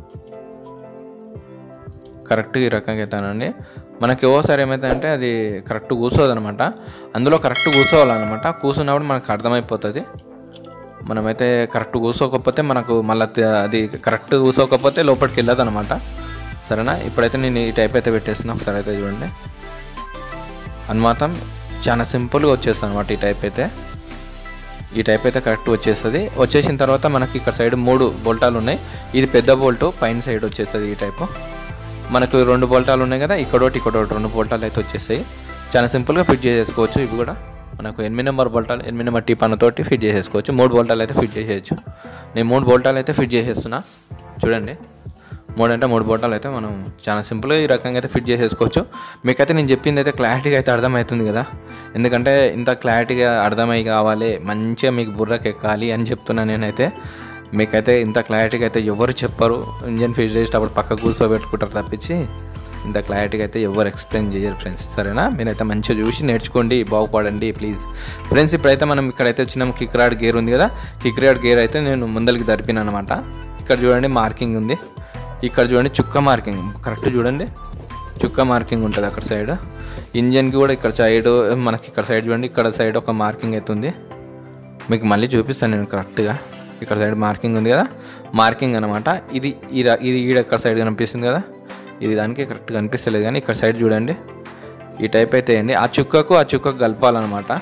కరెక్ట్ ఈ రకంగా అవుతానండి మనకి ఓసారి ఏమవుతుందంటే అది కరెక్ట్ కూర్చోదు అనమాట అందులో కరెక్ట్ కూర్చోవాలన్నమాట కూర్చున్నప్పుడు మనకు అర్థమైపోతుంది మనమైతే కరెక్ట్ కూర్చోకపోతే మనకు మళ్ళీ అది కరెక్ట్ కూర్చోకపోతే లోపలికి వెళ్ళదు అనమాట సరేనా ఇప్పుడైతే నేను ఈ టైప్ అయితే పెట్టేస్తున్నా ఒకసారి అయితే చూడండి అనుమాతం చాలా సింపుల్గా వచ్చేస్తుంది అనమాట ఈ టైప్ అయితే ఈ టైప్ అయితే కరెక్ట్ వచ్చేస్తుంది వచ్చేసిన తర్వాత మనకి ఇక్కడ సైడ్ మూడు బోల్టాలు ఉన్నాయి ఇది పెద్ద బోల్ట్ పైన సైడ్ వచ్చేస్తుంది ఈ టైపు మనకు రెండు బోల్టాలు ఉన్నాయి కదా ఇక్కడ ఒకటి ఇక్కడ ఒకటి రెండు బోల్టాలు అయితే వచ్చేసాయి చాలా సింపుల్గా ఫిట్ చేసేసుకోవచ్చు ఇవి కూడా మనకు ఎనిమిది నెంబర్ బోల్టాలు ఎనిమిది నెంబర్ టీ పన్నుతోటి ఫిట్ చేసేసుకోవచ్చు మూడు బోల్టాలు అయితే ఫిట్ చేసేయచ్చు నేను మూడు బోల్టాలు అయితే ఫిట్ చేసేస్తున్నా చూడండి మూడు అంటే మూడు బోటాలు అయితే మనం చాలా సింపుల్గా ఈ రకంగా అయితే ఫిట్ చేసేసుకోవచ్చు మీకైతే నేను చెప్పింది అయితే క్లారిటీగా అయితే అర్థమవుతుంది కదా ఎందుకంటే ఇంత క్లారిటీగా అర్థమై కావాలి మంచిగా మీకు బుర్రకు ఎక్కాలి అని చెప్తున్నా నేనైతే మీకైతే ఇంత క్లారిటీగా అయితే ఎవరు చెప్పరు ఇంజన్ ఫిట్ చేసేటప్పుడు పక్క కూర్చోబెట్టుకుంటారు తప్పించి ఇంత క్లారిటీగా అయితే ఎవరు ఎక్స్ప్లెయిన్ చేయరు ఫ్రెండ్స్ సరేనా మీరైతే మంచిగా చూసి నేర్చుకోండి బాగుపడండి ప్లీజ్ ఫ్రెండ్స్ ఇప్పుడైతే మనం ఇక్కడైతే వచ్చినాం కిక్ రాడ్ గేర్ ఉంది కదా కిక్ రాడ్ గేర్ అయితే నేను ముందరికి జరిపిన అనమాట ఇక్కడ చూడండి మార్కింగ్ ఉంది ఇక్కడ చూడండి చుక్క మార్కింగ్ కరెక్ట్ చూడండి చుక్క మార్కింగ్ ఉంటుంది అక్కడ సైడ్ ఇంజన్కి కూడా ఇక్కడ సైడ్ మనకి ఇక్కడ సైడ్ చూడండి ఇక్కడ సైడ్ ఒక మార్కింగ్ అవుతుంది మీకు మళ్ళీ చూపిస్తాను నేను కరెక్ట్గా ఇక్కడ సైడ్ మార్కింగ్ ఉంది కదా మార్కింగ్ అనమాట ఇది ఈ ర- ఇది ఈడ ఇక్కడ సైడ్ కనిపిస్తుంది కదా ఇది దానికి కరెక్ట్ కనిపిస్తలేదు కానీ ఇక్కడ సైడ్ చూడండి ఈ టైప్ అయితే వేయండి ఆ చుక్కకు ఆ చుక్కకు కలపాలన్నమాట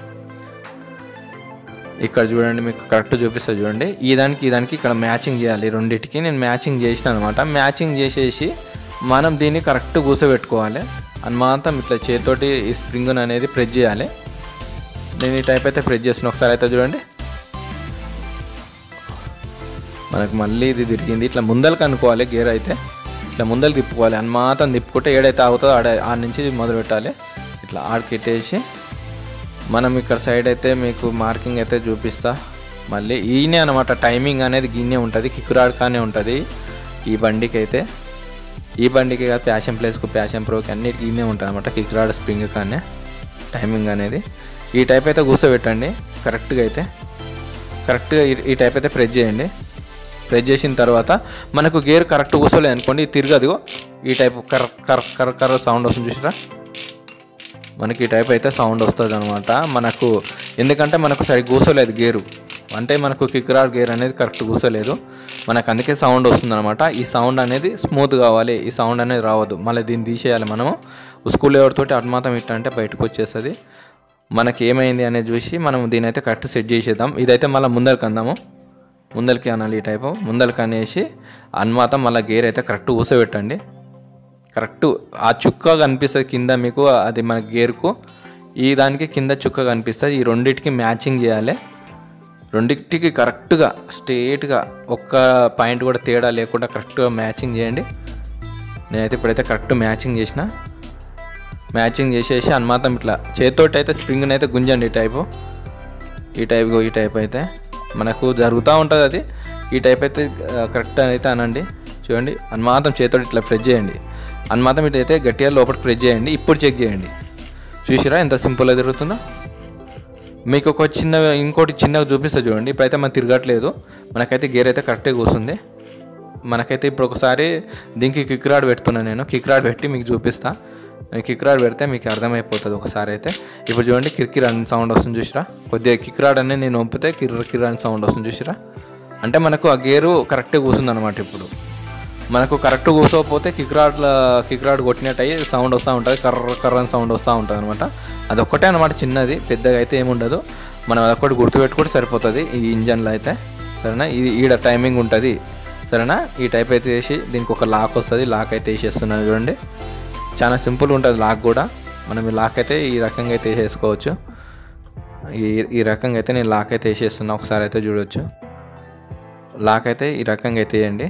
ఇక్కడ చూడండి మీకు కరెక్ట్ చూపిస్తా చూడండి ఈ దానికి ఈ దానికి ఇక్కడ మ్యాచింగ్ చేయాలి రెండింటికి నేను మ్యాచింగ్ చేసిన అనమాట మ్యాచింగ్ చేసేసి మనం దీన్ని కరెక్ట్ కూర్చోబెట్టుకోవాలి అన్నమాతం ఇట్లా చేతితోటి ఈ స్ప్రింగ్ అనేది ప్రెస్ చేయాలి నేను ఈ టైప్ అయితే ప్రెస్ చేస్తున్నా ఒకసారి అయితే చూడండి మనకు మళ్ళీ ఇది తిరిగింది ఇట్లా ముందలకు అనుకోవాలి గేర్ అయితే ఇట్లా ముందలు తిప్పుకోవాలి అన్నమాతం తిప్పుకుంటే ఏడైతే ఆగుతుందో ఆడ ఆడ నుంచి మొదలు పెట్టాలి ఇట్లా ఆడికెట్టేసి మనం ఇక్కడ సైడ్ అయితే మీకు మార్కింగ్ అయితే చూపిస్తా మళ్ళీ ఈయనే అనమాట టైమింగ్ అనేది గిన్నె ఉంటుంది కిక్కురాడ్ కానీ ఉంటుంది ఈ బండికి అయితే ఈ బండికి కాదు ప్యాషన్ ప్లేస్కు ప్యాషన్ ప్రోకి అన్నిటికీ ఈయనే ఉంటుంది అనమాట కిక్కురాడ్ స్ప్రింగ్ కానీ టైమింగ్ అనేది ఈ టైప్ అయితే కూర్చోబెట్టండి కరెక్ట్గా అయితే కరెక్ట్గా ఈ- ఈ టైప్ అయితే ప్రెస్ చేయండి ప్రెస్ చేసిన తర్వాత మనకు గేర్ కరెక్ట్ కూర్చోలేదు అనుకోండి ఇది తిరగదు ఈ టైప్ కర్ కర్ కర్ కర్ సౌండ్ వస్తుంది చూసిరా మనకి ఈ టైప్ అయితే సౌండ్ వస్తుంది అనమాట మనకు ఎందుకంటే మనకు సరిగ్గా కూర్చోలేదు గేరు అంటే మనకు కిక్రాడ్ గేర్ అనేది కరెక్ట్ కూర్చోలేదు మనకు అందుకే సౌండ్ వస్తుంది అనమాట ఈ సౌండ్ అనేది స్మూత్ కావాలి ఈ సౌండ్ అనేది రావద్దు మళ్ళీ దీన్ని తీసేయాలి మనము స్కూల్ ఎవరితోటి అటు మాత్రం ఇట్లా అంటే బయటకు వచ్చేస్తుంది మనకి ఏమైంది అనేది చూసి మనం దీని అయితే కరెక్ట్ సెట్ చేసేద్దాం ఇదైతే మళ్ళీ ముందరికి అందాము ముందరికి అనాలి ఈ టైపు ముందరికి అనేసి అన్మాతం మళ్ళీ గేర్ అయితే కరెక్ట్ కూర్చోబెట్టండి కరెక్ట్ ఆ చుక్క కనిపిస్తుంది కింద మీకు అది మన గేర్కు ఈ దానికి కింద చుక్క కనిపిస్తుంది ఈ రెండింటికి మ్యాచింగ్ చేయాలి రెండింటికి కరెక్ట్గా స్ట్రేట్గా ఒక్క పాయింట్ కూడా తేడా లేకుండా కరెక్ట్గా మ్యాచింగ్ చేయండి నేనైతే ఇప్పుడైతే కరెక్ట్ మ్యాచింగ్ చేసిన మ్యాచింగ్ చేసేసి అన్మాతం ఇట్లా చేతితోటి అయితే స్ప్రింగ్ని అయితే గుంజండి ఈ టైపు ఈ టైప్ ఈ టైప్ అయితే మనకు జరుగుతూ ఉంటుంది అది ఈ టైప్ అయితే కరెక్ట్ అయితే అనండి చూడండి అన్మాతం చేతితో ఇట్లా ప్రెస్ చేయండి అన్మాతం ఇటు అయితే గట్టిగా లోపలికి ప్రెస్ చేయండి ఇప్పుడు చెక్ చేయండి చూసిరా ఎంత సింపుల్గా తిరుగుతుందో మీకు ఒక చిన్న ఇంకోటి చిన్నగా చూపిస్తా చూడండి ఇప్పుడైతే మనం తిరగట్లేదు మనకైతే గేర్ అయితే కరెక్ట్గా కూర్చుంది మనకైతే ఇప్పుడు ఒకసారి దీనికి కిక్ రాడ్ పెడుతున్నాను నేను కిక్ రాడ్ పెట్టి మీకు చూపిస్తా కిక్ రాడ్ పెడితే మీకు అర్థమైపోతుంది ఒకసారి అయితే ఇప్పుడు చూడండి కిర్కిర్ అని సౌండ్ వస్తుంది చూసిరా కొద్దిగా కిక్ రాడ్ అనేది నేను ఒప్పితే కిర్ర కిర్ అని సౌండ్ వస్తుంది చూసిరా అంటే మనకు ఆ గేరు కరెక్ట్గా కూర్చుంది అనమాట ఇప్పుడు మనకు కరెక్ట్ కూర్చోకపోతే కిక్ రాడ్ల కిక్ రాడ్ కొట్టినట్టు అయ్యి సౌండ్ వస్తూ ఉంటుంది కర్ర కర్ర అని సౌండ్ వస్తూ ఉంటుంది అనమాట అదొక్కటే అనమాట చిన్నది పెద్దగా అయితే ఏముండదు మనం అదొక్కటి గుర్తుపెట్టుకుంటే సరిపోతుంది ఈ ఇంజన్లో అయితే సరేనా ఇది ఈడ టైమింగ్ ఉంటుంది సరేనా ఈ టైప్ అయితే వేసి దీనికి ఒక లాక్ వస్తుంది లాక్ అయితే వేసేస్తున్నాను చూడండి చాలా సింపుల్ ఉంటుంది లాక్ కూడా మనం ఈ లాక్ అయితే ఈ రకంగా అయితే వేసేసుకోవచ్చు ఈ ఈ రకంగా అయితే నేను లాక్ అయితే వేసేస్తున్నా ఒకసారి అయితే చూడొచ్చు లాక్ అయితే ఈ రకంగా అయితే వేయండి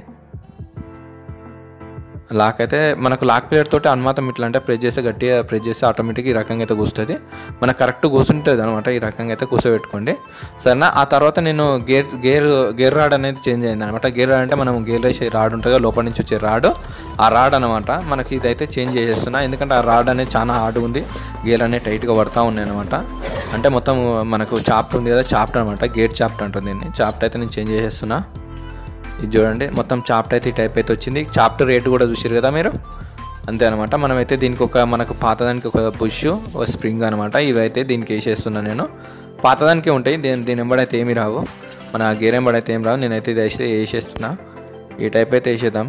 లాక్ అయితే మనకు లాక్ ప్లేట్ తోటి అనుమాతం ఇట్లా అంటే ప్రెస్ చేస్తే గట్టిగా ప్రెస్ చేస్తే ఆటోమేటిక్ ఈ రకంగా అయితే కూర్చుంటుంది మనకు కరెక్ట్ కూర్చుంటుంది అనమాట ఈ రకంగా అయితే కూర్చోబెట్టుకోండి సరేనా ఆ తర్వాత నేను గేర్ గేర్ గేర్ రాడ్ అనేది చేంజ్ అయింది అనమాట గేర్ రాడ్ అంటే మనం గేర్ వేసే రాడ్ ఉంటుంది కదా, లోపల నుంచి వచ్చే రాడ్ ఆ రాడ్ అనమాట మనకి ఇదైతే చేంజ్ చేసేస్తున్నా ఎందుకంటే ఆ రాడ్ అనేది చాలా హార్డ్ ఉంది గేర్ అనేది టైట్గా పడతా ఉన్నాయి అనమాట అంటే మొత్తం మనకు చాప్ట్ ఉంది కదా చాప్ట్ అనమాట గేట్ చాప్ట్ అంటుంది దీన్ని చాప్ట్ అయితే నేను చేంజ్ చేసేస్తున్నా ఇది చూడండి మొత్తం చాప్ట్ అయితే ఈ టైప్ అయితే వచ్చింది చాప్ట్ రేటు కూడా చూసారు కదా మీరు అంతే అనమాట మనమైతే దీనికి ఒక మనకు పాతదానికి ఒక పుష్ ఒక స్ప్రింగ్ అనమాట ఇవైతే దీనికి వేసేస్తున్నాను నేను పాతదానికే ఉంటాయి దీని దీని ఎంబడైతే ఏమి రావు మన గేర్ ఎంబడైతే ఏం రావు నేనైతే ఇది వేసి వేసేస్తున్నా ఈ టైప్ అయితే వేసేద్దాం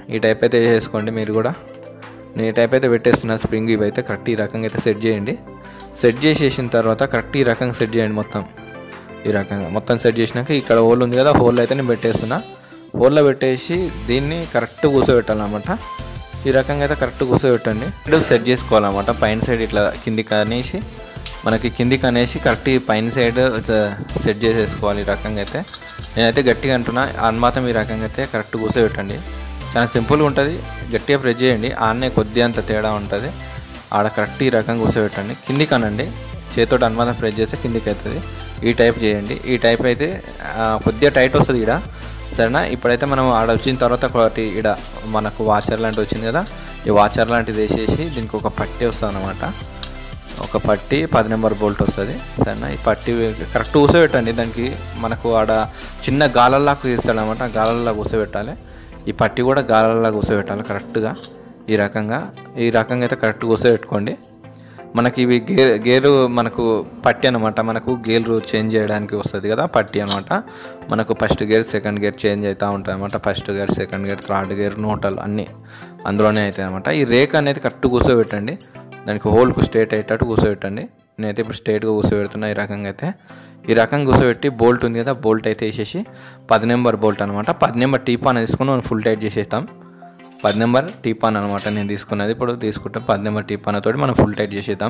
ఈ టైప్ అయితే వేసేసుకోండి మీరు కూడా నేను ఈ టైప్ అయితే పెట్టేస్తున్నా స్ప్రింగ్ ఇవి అయితే కరెక్ట్ ఈ రకంగా అయితే సెట్ చేయండి సెట్ చేసేసిన తర్వాత కరెక్ట్ ఈ రకంగా సెట్ చేయండి మొత్తం ఈ రకంగా మొత్తం సెట్ చేసినాక ఇక్కడ హోల్ ఉంది కదా హోల్ అయితే నేను పెట్టేస్తున్నా హోల్లో పెట్టేసి దీన్ని కరెక్ట్ కూర్చోబెట్టాలన్నమాట ఈ రకంగా అయితే కరెక్ట్ కూర్చోబెట్టండి ఇప్పుడు సెట్ చేసుకోవాలన్నమాట పైన సైడ్ ఇట్లా కిందికి అనేసి మనకి కిందికి అనేసి కరెక్ట్ ఈ పైన సైడ్ సెట్ చేసేసుకోవాలి ఈ రకంగా అయితే నేనైతే గట్టిగా అంటున్నా అని మాత్రం ఈ రకంగా అయితే కరెక్ట్ కూర్చోబెట్టండి చాలా సింపుల్గా ఉంటుంది గట్టిగా ప్రెస్ చేయండి ఆడనే కొద్దిగా అంత తేడా ఉంటుంది ఆడ కరెక్ట్ ఈ రకంగా కూర్చోబెట్టండి కిందికి అనండి చేతితో అనుమానం ప్రెస్ చేస్తే కిందికి అవుతుంది ఈ టైప్ చేయండి ఈ టైప్ అయితే ఆ, కొద్దిగా టైట్ వస్తుంది ఇక్కడ సరేనా ఇప్పుడైతే మనం ఆడ వచ్చిన తర్వాత ఒకటి ఇక్కడ మనకు వాచర్ లాంటిది వచ్చింది కదా ఈ వాచర్ లాంటిది వేసేసి దీనికి ఒక పట్టి వస్తుంది అనమాట ఒక పట్టి పది నెంబర్ బోల్ట్ వస్తుంది సరేనా ఈ పట్టి కరెక్ట్ కూర్చోబెట్టండి దానికి మనకు ఆడ చిన్న గాలల్లా తీస్తాడనమాట గాలల్లా కూర్చోబెట్టాలి ఈ పట్టి కూడా గాలల్లా కూర్చోబెట్టాలి కరెక్ట్గా ఈ రకంగా ఈ రకంగా అయితే కరెక్ట్ కూర్చోబెట్టుకోండి మనకి ఇవి గేర్ గేరు మనకు పట్టి అనమాట మనకు గేర్లు చేంజ్ చేయడానికి వస్తుంది కదా పట్టి అనమాట మనకు first gear second gear change అవుతూ ఉంటుంది అనమాట first gear second gear third gear నోటల్ అన్నీ అందులోనే అవుతాయి అనమాట ఈ రేక్ అనేది కరెక్ట్ కూర్చోబెట్టండి దానికి హోల్కు స్ట్రేట్ అయ్యేటట్టు కూర్చోబెట్టండి నేనైతే ఇప్పుడు స్ట్రేట్గా కూర్చోబెడుతున్నా ఈ రకంగా అయితే ఈ రకంగా కూర్చోబెట్టి బోల్ట్ ఉంది కదా బోల్ట్ అయితే వేసేసి పది నెంబర్ బోల్ట్ అనమాట పది నెంబర్ టీపాన్ తీసుకుని మనం ఫుల్ టైట్ చేసేస్తాం పది నెంబర్ టీపాన్ అనమాట నేను తీసుకున్నది ఇప్పుడు తీసుకుంటే పది నెంబర్ టీపాన్ తోటి మనం ఫుల్ టైట్ చేసేద్దాం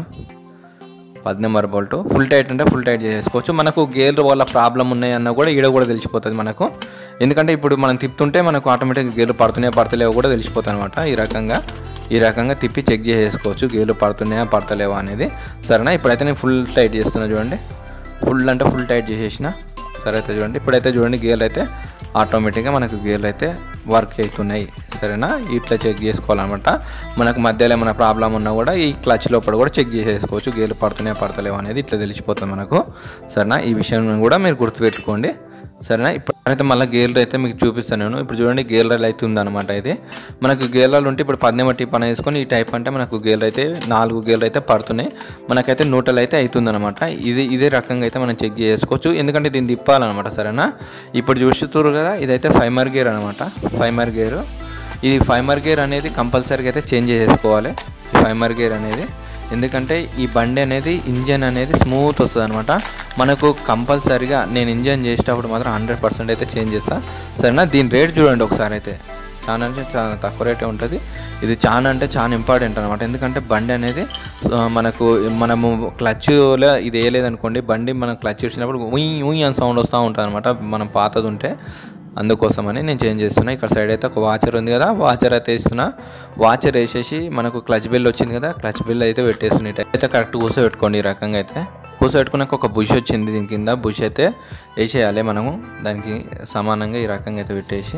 పది నెంబర్ బోల్ట్ ఫుల్ టైట్ అంటే ఫుల్ టైట్ చేసుకోవచ్చు మనకు గేర్ వల్ల ప్రాబ్లం ఉన్నాయన్న కూడా ఈడ కూడా తెలిసిపోతుంది మనకు ఎందుకంటే ఇప్పుడు మనం తిప్పుతుంటే మనకు ఆటోమేటిక్గా గేర్లు పడుతున్నాయా పడతలేవో కూడా తెలిసిపోతుంది అనమాట ఈ రకంగా ఈ రకంగా తిప్పి చెక్ చేసేసుకోవచ్చు గేర్లు పడుతున్నాయా పడతలేవా అనేది సరేనా ఇప్పుడైతే నేను ఫుల్ టైట్ చేస్తున్నా చూడండి ఫుల్ అంటే ఫుల్ టైట్ చేసేసిన సరే అయితే చూడండి ఇప్పుడైతే చూడండి గేర్లు అయితే ఆటోమేటిక్గా మనకు గేర్లు అయితే వర్క్ అవుతున్నాయి సరేనా ఇట్లా చెక్ చేసుకోవాలన్నమాట మనకు మధ్యలో ఏమైనా ప్రాబ్లం ఉన్నా కూడా ఈ క్లచ్ లోపల కూడా చెక్ చేసేసుకోవచ్చు గేర్లు పడుతున్నాయా పడతలేవా అనేది ఇట్లా తెలిసిపోతుంది మనకు సరేనా ఈ విషయం కూడా మీరు గుర్తుపెట్టుకోండి సరేనా ఇప్పుడైతే మళ్ళీ గేర్లు అయితే మీకు చూపిస్తాను నేను ఇప్పుడు చూడండి గేర్లు అయితే ఉందన్నమాట ఇది మనకు గేర్లు ఉంటే ఇప్పుడు పద్దెమ టిప్ అని వేసుకొని ఈ టైప్ అంటే మనకు గేర్లు అయితే నాలుగు గేర్లు అయితే పడుతున్నాయి మనకైతే నూటలు అయితే అవుతుందన్నమాట ఇది ఇదే రకంగా అయితే మనం చెక్ చేసుకోవచ్చు ఎందుకంటే దీన్ని తిప్పాలన్నమాట సరేనా ఇప్పుడు చూస్తున్నారు కదా ఇదైతే ఫైమర్ గేర్ అనమాట ఫైమర్ గేర్ ఇది ఫైమర్ గేర్ అనేది కంపల్సరీగా అయితే చేంజ్ చేసేసుకోవాలి ఫైమర్ గేర్ అనేది ఎందుకంటే ఈ బండి అనేది ఇంజన్ అనేది స్మూత్ వస్తుంది అనమాట మనకు కంపల్సరీగా నేను ఇంజన్ చేసేటప్పుడు మాత్రం హండ్రెడ్ పర్సెంట్ అయితే చేంజ్ చేస్తా సరేనా దీని రేట్ చూడండి ఒకసారి అయితే చాలా అంటే చాలా తక్కువ రేటే ఉంటుంది ఇది చాలా అంటే చాలా ఇంపార్టెంట్ అనమాట ఎందుకంటే బండి అనేది ఆ, మనకు మనము క్లచ్లో ఇది వేయలేదనుకోండి బండి మనం క్లచ్ ఇచ్చినప్పుడు ఉయ్ ఉయ్ అని సౌండ్ వస్తూ ఉంటుంది అనమాట మనం పాతది ఉంటే అందుకోసమని నేను చేంజ్ చేస్తున్నా ఇక్కడ సైడ్ అయితే ఒక వాచర్ ఉంది కదా వాచర్ అయితే వేస్తున్నా వాచర్ వేసేసి మనకు క్లచ్ బిల్ వచ్చింది కదా క్లచ్ బిల్ అయితే పెట్టేస్తున్నా ఇటు అయితే కరెక్ట్ కూర్చోబెట్టుకోండి ఈ రకంగా అయితే కూర్చోబెట్టుకున్నాక ఒక బుష్ వచ్చింది దీని కింద బుష్ అయితే వేసేయాలి మనము దానికి సమానంగా ఈ రకంగా అయితే పెట్టేసి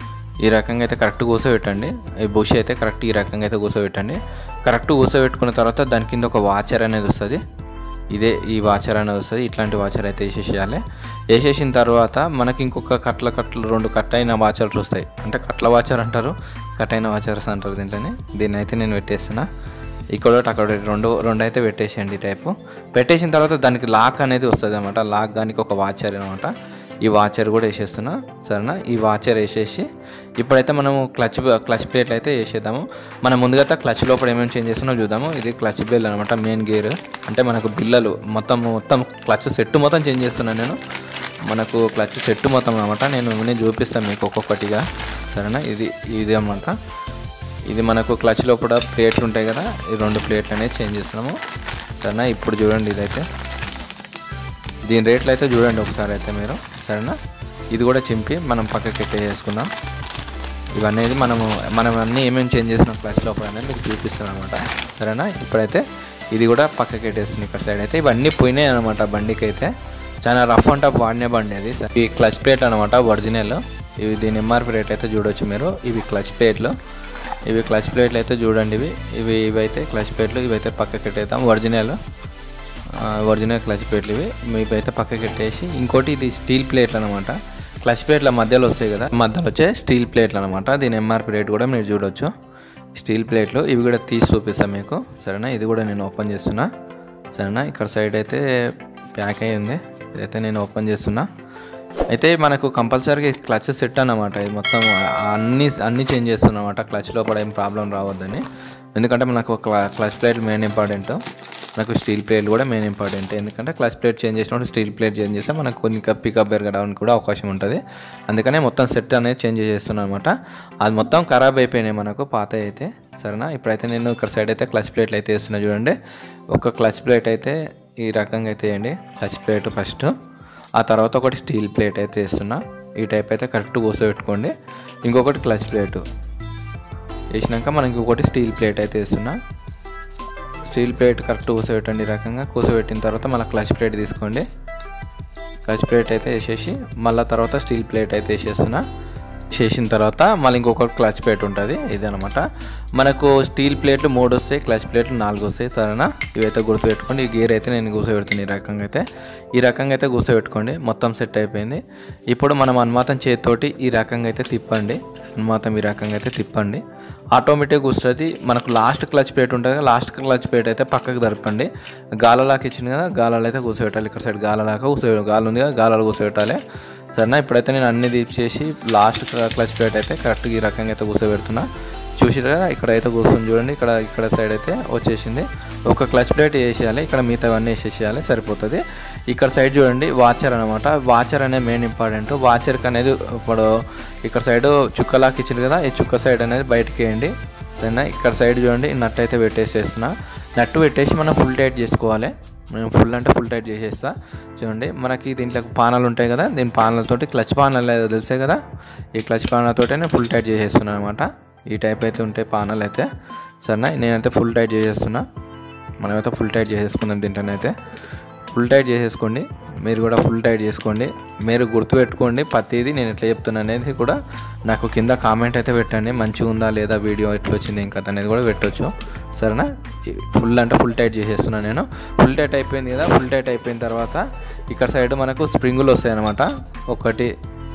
ఈ రకంగా అయితే కరెక్ట్ కూర్చోబెట్టండి ఈ బుష్ అయితే కరెక్ట్ ఈ రకంగా అయితే కూర్చోబెట్టండి కరెక్ట్ కూర్చోబెట్టుకున్న తర్వాత దాని కింద ఒక వాచర్ అనేది వస్తుంది ఇదే ఈ వాచర్ అనేది వస్తుంది ఇట్లాంటి వాచర్ అయితే వేసేసేయాలి వేసేసిన తర్వాత మనకి ఇంకొక కట్ల కట్ల రెండు కట్ అయిన వాచర్స్ వస్తాయి అంటే కట్ల వాచర్ అంటారు కట్ అయిన వాచర్స్ అంటారు దీంట్లోనే దీన్ని అయితే నేను పెట్టేస్తున్నా ఇక్కడ ఒకటి, అక్కడ ఒకటి, రెండు రెండు అయితే పెట్టేసేయండి ఈ టైపు పెట్టేసిన తర్వాత దానికి లాక్ అనేది వస్తుంది అనమాట లాక్ దానికి ఒక వాచర్ అనమాట ఈ వాచర్ కూడా వేసేస్తున్నా సరేనా ఈ వాచర్ వేసేసి ఇప్పుడైతే మనము క్లచ్ క్లచ్ ప్లేట్లు అయితే వేసేద్దాము మనం ముందుగా క్లచ్ లోపల ఏమేమి చేంజ్ చేస్తున్నామో చూద్దాము ఇది క్లచ్ బెల్ అనమాట మెయిన్ గేర్ అంటే మనకు బిల్లలు మొత్తం మొత్తం క్లచ్ సెట్ మొత్తం చేంజ్ చేస్తున్నాను నేను మనకు క్లచ్ సెట్ మొత్తం అనమాట నేను నేను చూపిస్తాను మీకు ఒక్కొక్కటిగా సరేనా ఇది ఇది అనమాట ఇది మనకు క్లచ్ లోపల ప్లేట్లు ఉంటాయి కదా ఈ రెండు ప్లేట్లు అనేది చేంజ్ చేస్తున్నాము సరేనా ఇప్పుడు చూడండి ఇదైతే దీని రేట్లు అయితే చూడండి ఒకసారి అయితే మీరు సరేనా ఇది కూడా చింపి మనం పక్కకి ఎట్టేసుకుందాం ఇవన్నీ మనము మనం అన్నీ ఏమేమి చేంజ్ చేసినాం క్లాస్ లోపల అనేది మీకు చూపిస్తాను అనమాట సరేనా ఇప్పుడైతే ఇది కూడా పక్కకి పెట్టేస్తుంది ఇక్కడ సైడ్ అయితే ఇవన్నీ పోయినాయి అనమాట బండికి అయితే చాలా రఫ్ అండ్ టఫ్ వాడిన బండి అది ఈ క్లచ్ ప్లేట్ అనమాట ఒరిజినల్ ఇవి దీని ఎంఆర్పి రేట్ అయితే చూడొచ్చు మీరు ఇవి క్లచ్ ప్లేట్లు ఇవి క్లచ్ ప్లేట్లు అయితే చూడండి ఇవి ఇవి ఇవైతే క్లచ్ ప్లేట్లు ఇవైతే పక్కకి పెట్టేద్దాం ఒరిజినల్ ఆ, ఒరిజినల్ క్లచ్ ప్లేట్లు ఇవి మీవైతే పక్కకి పెట్టేసి ఇంకోటి ఇది స్టీల్ ప్లేట్లు అనమాట క్లచ్ ప్లేట్ల మధ్యలో వస్తాయి కదా మధ్యలో వచ్చే స్టీల్ ప్లేట్లు అనమాట దీని ఎంఆర్పి రేట్ కూడా మీరు చూడొచ్చు స్టీల్ ప్లేట్లు ఇవి కూడా తీసి చూపిస్తాను మీకు సరేనా ఇది కూడా నేను ఓపెన్ చేస్తున్నా సరేనా ఇక్కడ సైడ్ అయితే ప్యాక్ అయి ఉంది ఇదైతే నేను ఓపెన్ చేస్తున్నా అయితే మనకు కంపల్సరీగా క్లచ్ సెట్ అన్నమాట ఇది మొత్తం అన్ని అన్ని చేంజ్ చేస్తున్నమాట క్లచ్ లోపల ఏం ప్రాబ్లం రావద్దని ఎందుకంటే మనకు క్లచ్ ప్లేట్ మెయిన్ ఇంపార్టెంట్ మనకు స్టీల్ ప్లేట్ కూడా మెయిన్ ఇంపార్టెంట్ ఎందుకంటే క్లచ్ ప్లేట్ చేంజ్ చేసినప్పుడు స్టీల్ ప్లేట్ చేంజ్ చేస్తే మనకు కొన్ని పికప్ పెరగడానికి కూడా అవకాశం ఉంటుంది అందుకనే మొత్తం సెట్ అనేది చేంజ్ చేస్తున్నాను అనమాట అది మొత్తం ఖరాబ్ అయిపోయినాయి మనకు పాత అయితే సరేనా ఇప్పుడైతే నేను ఇక్కడ సైడ్ అయితే క్లచ్ ప్లేట్లు అయితే వేస్తున్నా చూడండి ఒక క్లచ్ ప్లేట్ అయితే ఈ రకంగా అయితే వేయండి క్లచ్ ప్లేట్ ఫస్ట్ ఆ తర్వాత ఒకటి స్టీల్ ప్లేట్ అయితే వేస్తున్నా ఈ టైప్ అయితే కరెక్ట్ కూర్చోబెట్టుకోండి ఇంకొకటి క్లచ్ ప్లేటు వేసినాక మనకి ఒకటి స్టీల్ ప్లేట్ అయితే వేస్తున్నా స్టీల్ ప్లేట్ కరెక్ట్ కూర్చోబెట్టండి ఈ రకంగా కూర్చోబెట్టిన తర్వాత మళ్ళీ క్లచ్ ప్లేట్ తీసుకోండి క్లచ్ ప్లేట్ అయితే వేసేసి మళ్ళీ తర్వాత స్టీల్ ప్లేట్ అయితే వేసేస్తున్నా చేసిన తర్వాత మళ్ళీ ఇంకొక క్లచ్ ప్లేట్ ఉంటుంది ఇదనమాట మనకు స్టీల్ ప్లేట్లు మూడు వస్తాయి క్లచ్ ప్లేట్లు నాలుగు వస్తాయి సరేనా ఇవైతే గుర్తుపెట్టుకోండి ఈ గేర్ అయితే నేను కూర్చోబెడుతుంది ఈ రకంగా అయితే ఈ రకంగా అయితే కూర్చోబెట్టుకోండి మొత్తం సెట్ అయిపోయింది ఇప్పుడు మనం అనుమాతం చేతితోటి ఈ రకంగా అయితే తిప్పండి అనుమాతం ఈ రకంగా అయితే తిప్పండి ఆటోమేటిక్ వస్తుంది మనకు లాస్ట్ క్లచ్ ప్లేట్ ఉంటుంది కదా లాస్ట్ క్లచ్ ప్లేట్ అయితే పక్కకు జరపండి గాలలాకి ఇచ్చింది కదా గాలాలు అయితే కూర్చోబెట్టాలి ఇక్కడ సైడ్ గాలలాగా కూర్చో గాలి ఉంది కదా గాలాలు కూర్చోబెట్టాలి సరేనా ఇప్పుడైతే నేను అన్ని తీసేసి లాస్ట్ క్లచ్ ప్లేట్ అయితే కరెక్ట్గా ఈ రకంగా అయితే కూర్చోబెడుతున్నా చూసిరు కదా ఇక్కడ అయితే కూర్చొని చూడండి ఇక్కడ ఇక్కడ సైడ్ అయితే వచ్చేసింది ఒక క్లచ్ ప్లేట్ వేసేయాలి ఇక్కడ మిగతావన్నీ వేసేసేయాలి సరిపోతుంది ఇక్కడ సైడ్ చూడండి వాచర్ అనమాట వాచర్ అనేది మెయిన్ ఇంపార్టెంట్ వాచర్కి అనేది ఇప్పుడు ఇక్కడ సైడ్ చుక్కలాకి ఇచ్చింది కదా ఈ చుక్క సైడ్ అనేది బయటకి వేయండి సరేనా ఇక్కడ సైడ్ చూడండి నట్ అయితే పెట్టేసేస్తున్నా నట్టు పెట్టేసి మనం ఫుల్ టైట్ చేసుకోవాలి నేను ఫుల్ అంటే ఫుల్ టైట్ చేసేస్తా చూడండి మనకి దీంట్లో పానాలు ఉంటాయి కదా దీని పానాలతోటి క్లచ్ పానాలు ఏదో తెలుసే కదా ఈ క్లచ్ పానాలతోటి నేను ఫుల్ టైట్ చేసేస్తున్నాను అనమాట ఈ టైప్ అయితే ఉంటాయి పానాలు అయితే సరేనా నేనైతే ఫుల్ టైట్ చేసేస్తున్నా మనమైతే ఫుల్ టైట్ చేసేసుకుందాం దీంట్లోనైతే ఫుల్ టైట్ చేసేసుకోండి మీరు కూడా ఫుల్ టైట్ చేసుకోండి మీరు గుర్తుపెట్టుకోండి ప్రతిదీ నేను ఎట్లా చెప్తున్నా అనేది కూడా నాకు కింద కామెంట్ అయితే పెట్టండి మంచిగా ఉందా లేదా వీడియో ఎట్లా వచ్చింది ఇంకా అనేది కూడా పెట్టవచ్చు సరేనా ఫుల్ అంటే ఫుల్ టైట్ చేసేస్తున్నాను నేను ఫుల్ టైట్ అయిపోయింది కదా ఫుల్ టైట్ అయిపోయిన తర్వాత ఇక్కడ సైడ్ మనకు స్ప్రింగులు వస్తాయి అనమాట ఒకటి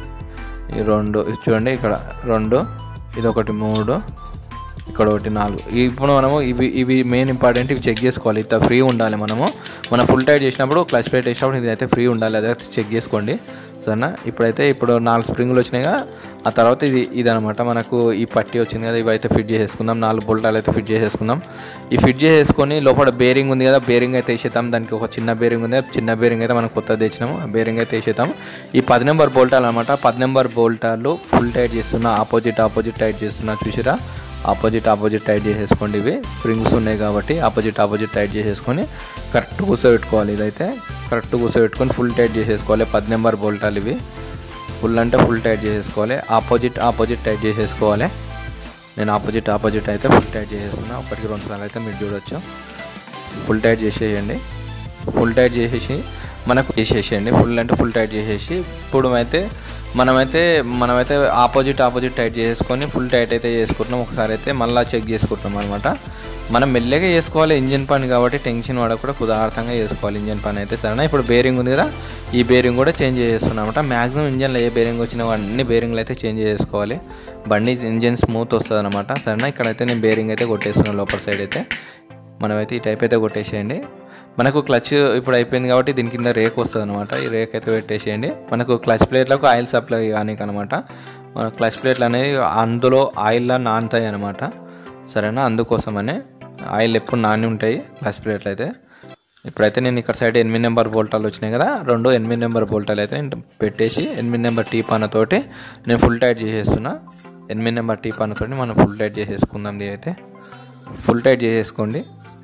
ఈ రెండు ఇది చూడండి ఇక్కడ రెండు ఇది ఒకటి మూడు ఇక్కడ ఒకటి నాలుగు ఇప్పుడు మనము ఇవి ఇవి మెయిన్ ఇంపార్టెంట్ ఇవి చెక్ చేసుకోవాలి ఇంత ఫ్రీ ఉండాలి మనము మనం ఫుల్ టైట్ చేసినప్పుడు క్లచ్ ప్లేట్ వేసినప్పుడు ఇది అయితే ఫ్రీ ఉండాలి అదే చెక్ చేసుకోండి సరేనా ఇప్పుడైతే ఇప్పుడు నాలుగు స్ప్రింగులు వచ్చినాయిగా ఆ తర్వాత ఇది ఇదనమాట మనకు ఈ పట్టి వచ్చింది కదా ఇవి అయితే ఫిట్ చేసేసుకుందాం నాలుగు బోల్టాలు అయితే ఫిట్ చేసేసుకుందాం ఈ ఫిట్ చేసేసుకొని లోపల బేరింగ్ ఉంది కదా బేరింగ్ అయితే వేసేద్దాం దానికి ఒక చిన్న బేరింగ్ ఉంది ఆ చిన్న బేరింగ్ అయితే మనం కొత్తది తెచ్చినాము ఆ బేరింగ్ అయితే వేసేద్దాం ఈ పది నెంబర్ బోల్టాలు అనమాట పది నెంబర్ బోల్టాలు ఫుల్ టైట్ చేస్తున్నా ఆపోజిట్ ఆపోజిట్ టైట్ చేస్తున్నా చూసిరా ఆపోజిట్ ఆపోజిట్ టైట్ చేసేసుకోండి ఇవి స్ప్రింగ్స్ ఉన్నాయి కాబట్టి ఆపోజిట్ ఆపోజిట్ టైట్ చేసేసుకొని కరెక్ట్ కూర్చోబెట్టుకోవాలి ఇదైతే కరెక్ట్ కూర్చోబెట్టుకొని ఫుల్ టైట్ చేసేసుకోవాలి పది నెంబర్ బోల్టాలు ఇవి ఫుల్ అంటే ఫుల్ టైట్ చేసేసుకోవాలి ఆపోజిట్ ఆపోజిట్ టైట్ చేసేసుకోవాలి నేను ఆపోజిట్ ఆపోజిట్ అయితే ఫుల్ టైట్ చేసేస్తున్నా ఒకటికి రెండు సార్లు అయితే మీరు చూడొచ్చు ఫుల్ టైట్ చేసేయండి ఫుల్ టైట్ చేసేసి మనకు చేసేసేయండి ఫుల్ అంటే ఫుల్ టైట్ చేసేసి ఇప్పుడు అయితే మనమైతే మనమైతే ఆపోజిట్ ఆపోజిట్ టైట్ చేసుకొని ఫుల్ టైట్ అయితే చేసుకుంటున్నాం ఒకసారి అయితే మళ్ళీ చెక్ చేసుకుంటున్నాం అనమాట మనం మెల్లగా చేసుకోవాలి ఇంజిన్ పని కాబట్టి టెన్షన్ పడకుండా కుదార్థంగా చేసుకోవాలి ఇంజిన్ పని అయితే సరేనా ఇప్పుడు బేరింగ్ ఉంది కదా ఈ బేరింగ్ కూడా చేంజ్ చేసేస్తున్నాం అనమాట మ్యాక్సిమం ఇంజన్లో ఏ బేరింగ్ వచ్చినా అన్ని బేరింగ్లు అయితే చేంజ్ చేసుకోవాలి బండి ఇంజిన్ స్మూత్ వస్తుంది అనమాట సరేనా ఇక్కడైతే నేను బేరింగ్ అయితే కొట్టేస్తున్నాను లోపల సైడ్ అయితే మనమైతే ఈ టైప్ అయితే కొట్టేసేయండి మనకు క్లచ్ ఇప్పుడు అయిపోయింది కాబట్టి దీని కింద రేక్ వస్తుంది అనమాట ఈ రేక్ అయితే పెట్టేసేయండి మనకు క్లచ్ ప్లేట్లకు ఆయిల్ సప్లై కానీ అనమాట మన క్లచ్ ప్లేట్లు అనేవి అందులో ఆయిల్లో నానుతాయి అనమాట సరేనా అందుకోసమనే ఆయిల్ ఎప్పుడు నాని ఉంటాయి క్లచ్ ప్లేట్లు అయితే ఇప్పుడైతే నేను ఇక్కడ సైడ్ ఎనిమిది నెంబర్ బోల్టాలు వచ్చినాయి కదా రెండు ఎనిమిది నెంబర్ బోల్టాలు అయితే నేను పెట్టేసి ఎనిమిది నెంబర్ టీ పానతోటి నేను ఫుల్ టైట్ చేసేస్తున్నా ఎనిమిది నెంబర్ టీ పానతోటి మనం ఫుల్ టైట్ చేసేసుకుందాం ఇది అయితే ఫుల్ టైట్ చేసేసుకోండి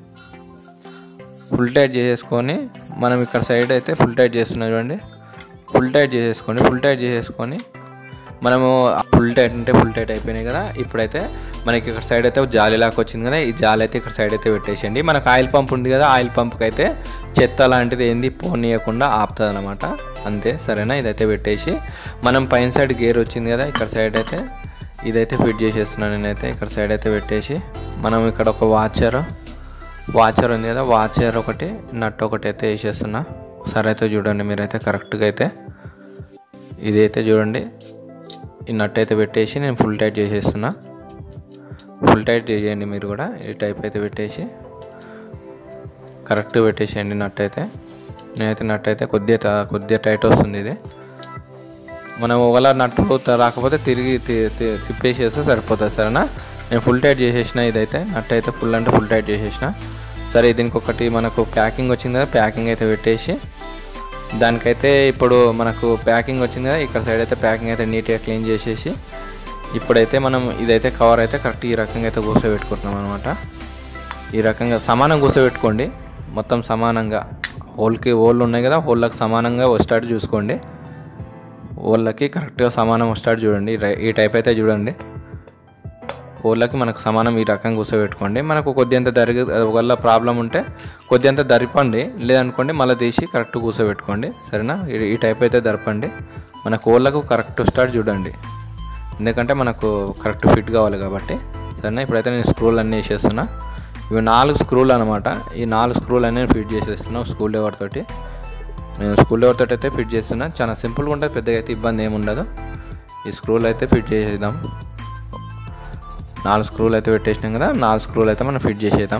ఫుల్ టైట్ చేసేసుకొని మనం ఇక్కడ సైడ్ అయితే ఫుల్ టైట్ చేస్తున్నాం చూడండి ఫుల్ టైట్ చేసేసుకోండి ఫుల్ టైట్ చేసేసుకొని మనము ఫుల్ టైట్ అంటే ఫుల్ టైట్ అయిపోయినాయి కదా ఇప్పుడైతే మనకి ఇక్కడ సైడ్ అయితే జాలి లాగా వచ్చింది కదా ఈ జాలి అయితే ఇక్కడ సైడ్ అయితే పెట్టేసేయండి మనకు ఆయిల్ పంప్ ఉంది కదా ఆయిల్ పంప్కి అయితే చెత్త లాంటిది ఏంది పోనీయకుండా ఆపుతుంది అనమాట అంతే సరేనా ఇదైతే పెట్టేసి మనం పైన సైడ్ గేర్ వచ్చింది కదా ఇక్కడ సైడ్ అయితే ఇదైతే ఫిట్ చేసేస్తున్నాను నేనైతే ఇక్కడ సైడ్ అయితే పెట్టేసి మనం ఇక్కడ ఒక వాచర్ వాచర్ ఉంది కదా వాచర్ ఒకటి నట్ ఒకటి అయితే వేసేస్తున్నా సరే అయితే చూడండి మీరైతే కరెక్ట్గా అయితే ఇదైతే చూడండి ఈ నట్ అయితే పెట్టేసి నేను ఫుల్ టైట్ చేసేస్తున్నా ఫుల్ టైట్ చేయండి మీరు కూడా ఈ టైప్ అయితే పెట్టేసి కరెక్ట్గా పెట్టేసేయండి నట్ అయితే నేనైతే నట్ అయితే కొద్దిగా ట- కొద్దిగా టైట్ వస్తుంది ఇది మనం ఒకవేళ నట్టు త- రాకపోతే తిరిగి తి- తి- తిప్పేసేస్తే సరిపోతుంది సరేనా నేను ఫుల్ టైట్ చేసేసిన ఇదైతే నట్ అయితే ఫుల్ అంటే ఫుల్ టైట్ చేసేసిన సరే దీనికి ఒకటి మనకు ప్యాకింగ్ వచ్చింది కదా ప్యాకింగ్ అయితే పెట్టేసి దానికైతే ఇప్పుడు మనకు ప్యాకింగ్ వచ్చింది కదా ఇక్కడ సైడ్ అయితే ప్యాకింగ్ అయితే నీట్గా క్లీన్ చేసేసి ఇప్పుడైతే మనం ఇదైతే కవర్ అయితే కరెక్ట్ ఈ రకంగా అయితే కూర్చోబెట్టుకుంటున్నాం అనమాట ఈ రకంగా సమానం కూర్చోబెట్టుకోండి మొత్తం సమానంగా హోల్కి హోల్ ఉన్నాయి కదా హోల్లకు సమానంగా వస్తాడు చూసుకోండి హోల్కి కరెక్ట్గా సమానం వస్తాడు చూడండి ఈ రై- ఈ టైప్ అయితే చూడండి హోల్కి మనకు సమానం ఈ రకంగా కూర్చోబెట్టుకోండి మనకు కొద్దింత దరిగి ఒకవేళ ప్రాబ్లం ఉంటే కొద్దింత దరిపండి లేదనుకోండి మళ్ళీ తీసి కరెక్ట్ కూర్చోబెట్టుకోండి సరేనా ఈ- ఈ టైప్ అయితే దరపండి మన హోల్లకు కరెక్ట్ స్టార్ట్ చూడండి ఎందుకంటే మనకు కరెక్ట్ ఫిట్ కావాలి కాబట్టి సరేనా ఇప్పుడైతే నేను స్క్రూలు అన్నీ వేసేస్తున్నా ఇవి నాలుగు స్క్రూలు అనమాట ఈ నాలుగు స్క్రూలు అన్నీ ఫిట్ చేసేస్తున్నా స్కూల్ లెవర్ తోటి నేను స్కూల్ లెవర్ తోటి అయితే ఫిట్ చేస్తున్నా చాలా సింపుల్గా ఉంటుంది పెద్దగా అయితే ఇబ్బంది ఏమి ఉండదు ఈ స్క్రూలు అయితే ఫిట్ చేసేద్దాం నాలుగు స్క్రూలు అయితే పెట్టేసినాం కదా నాలుగు స్క్రూలు అయితే మనం ఫిట్ చేసేద్దాం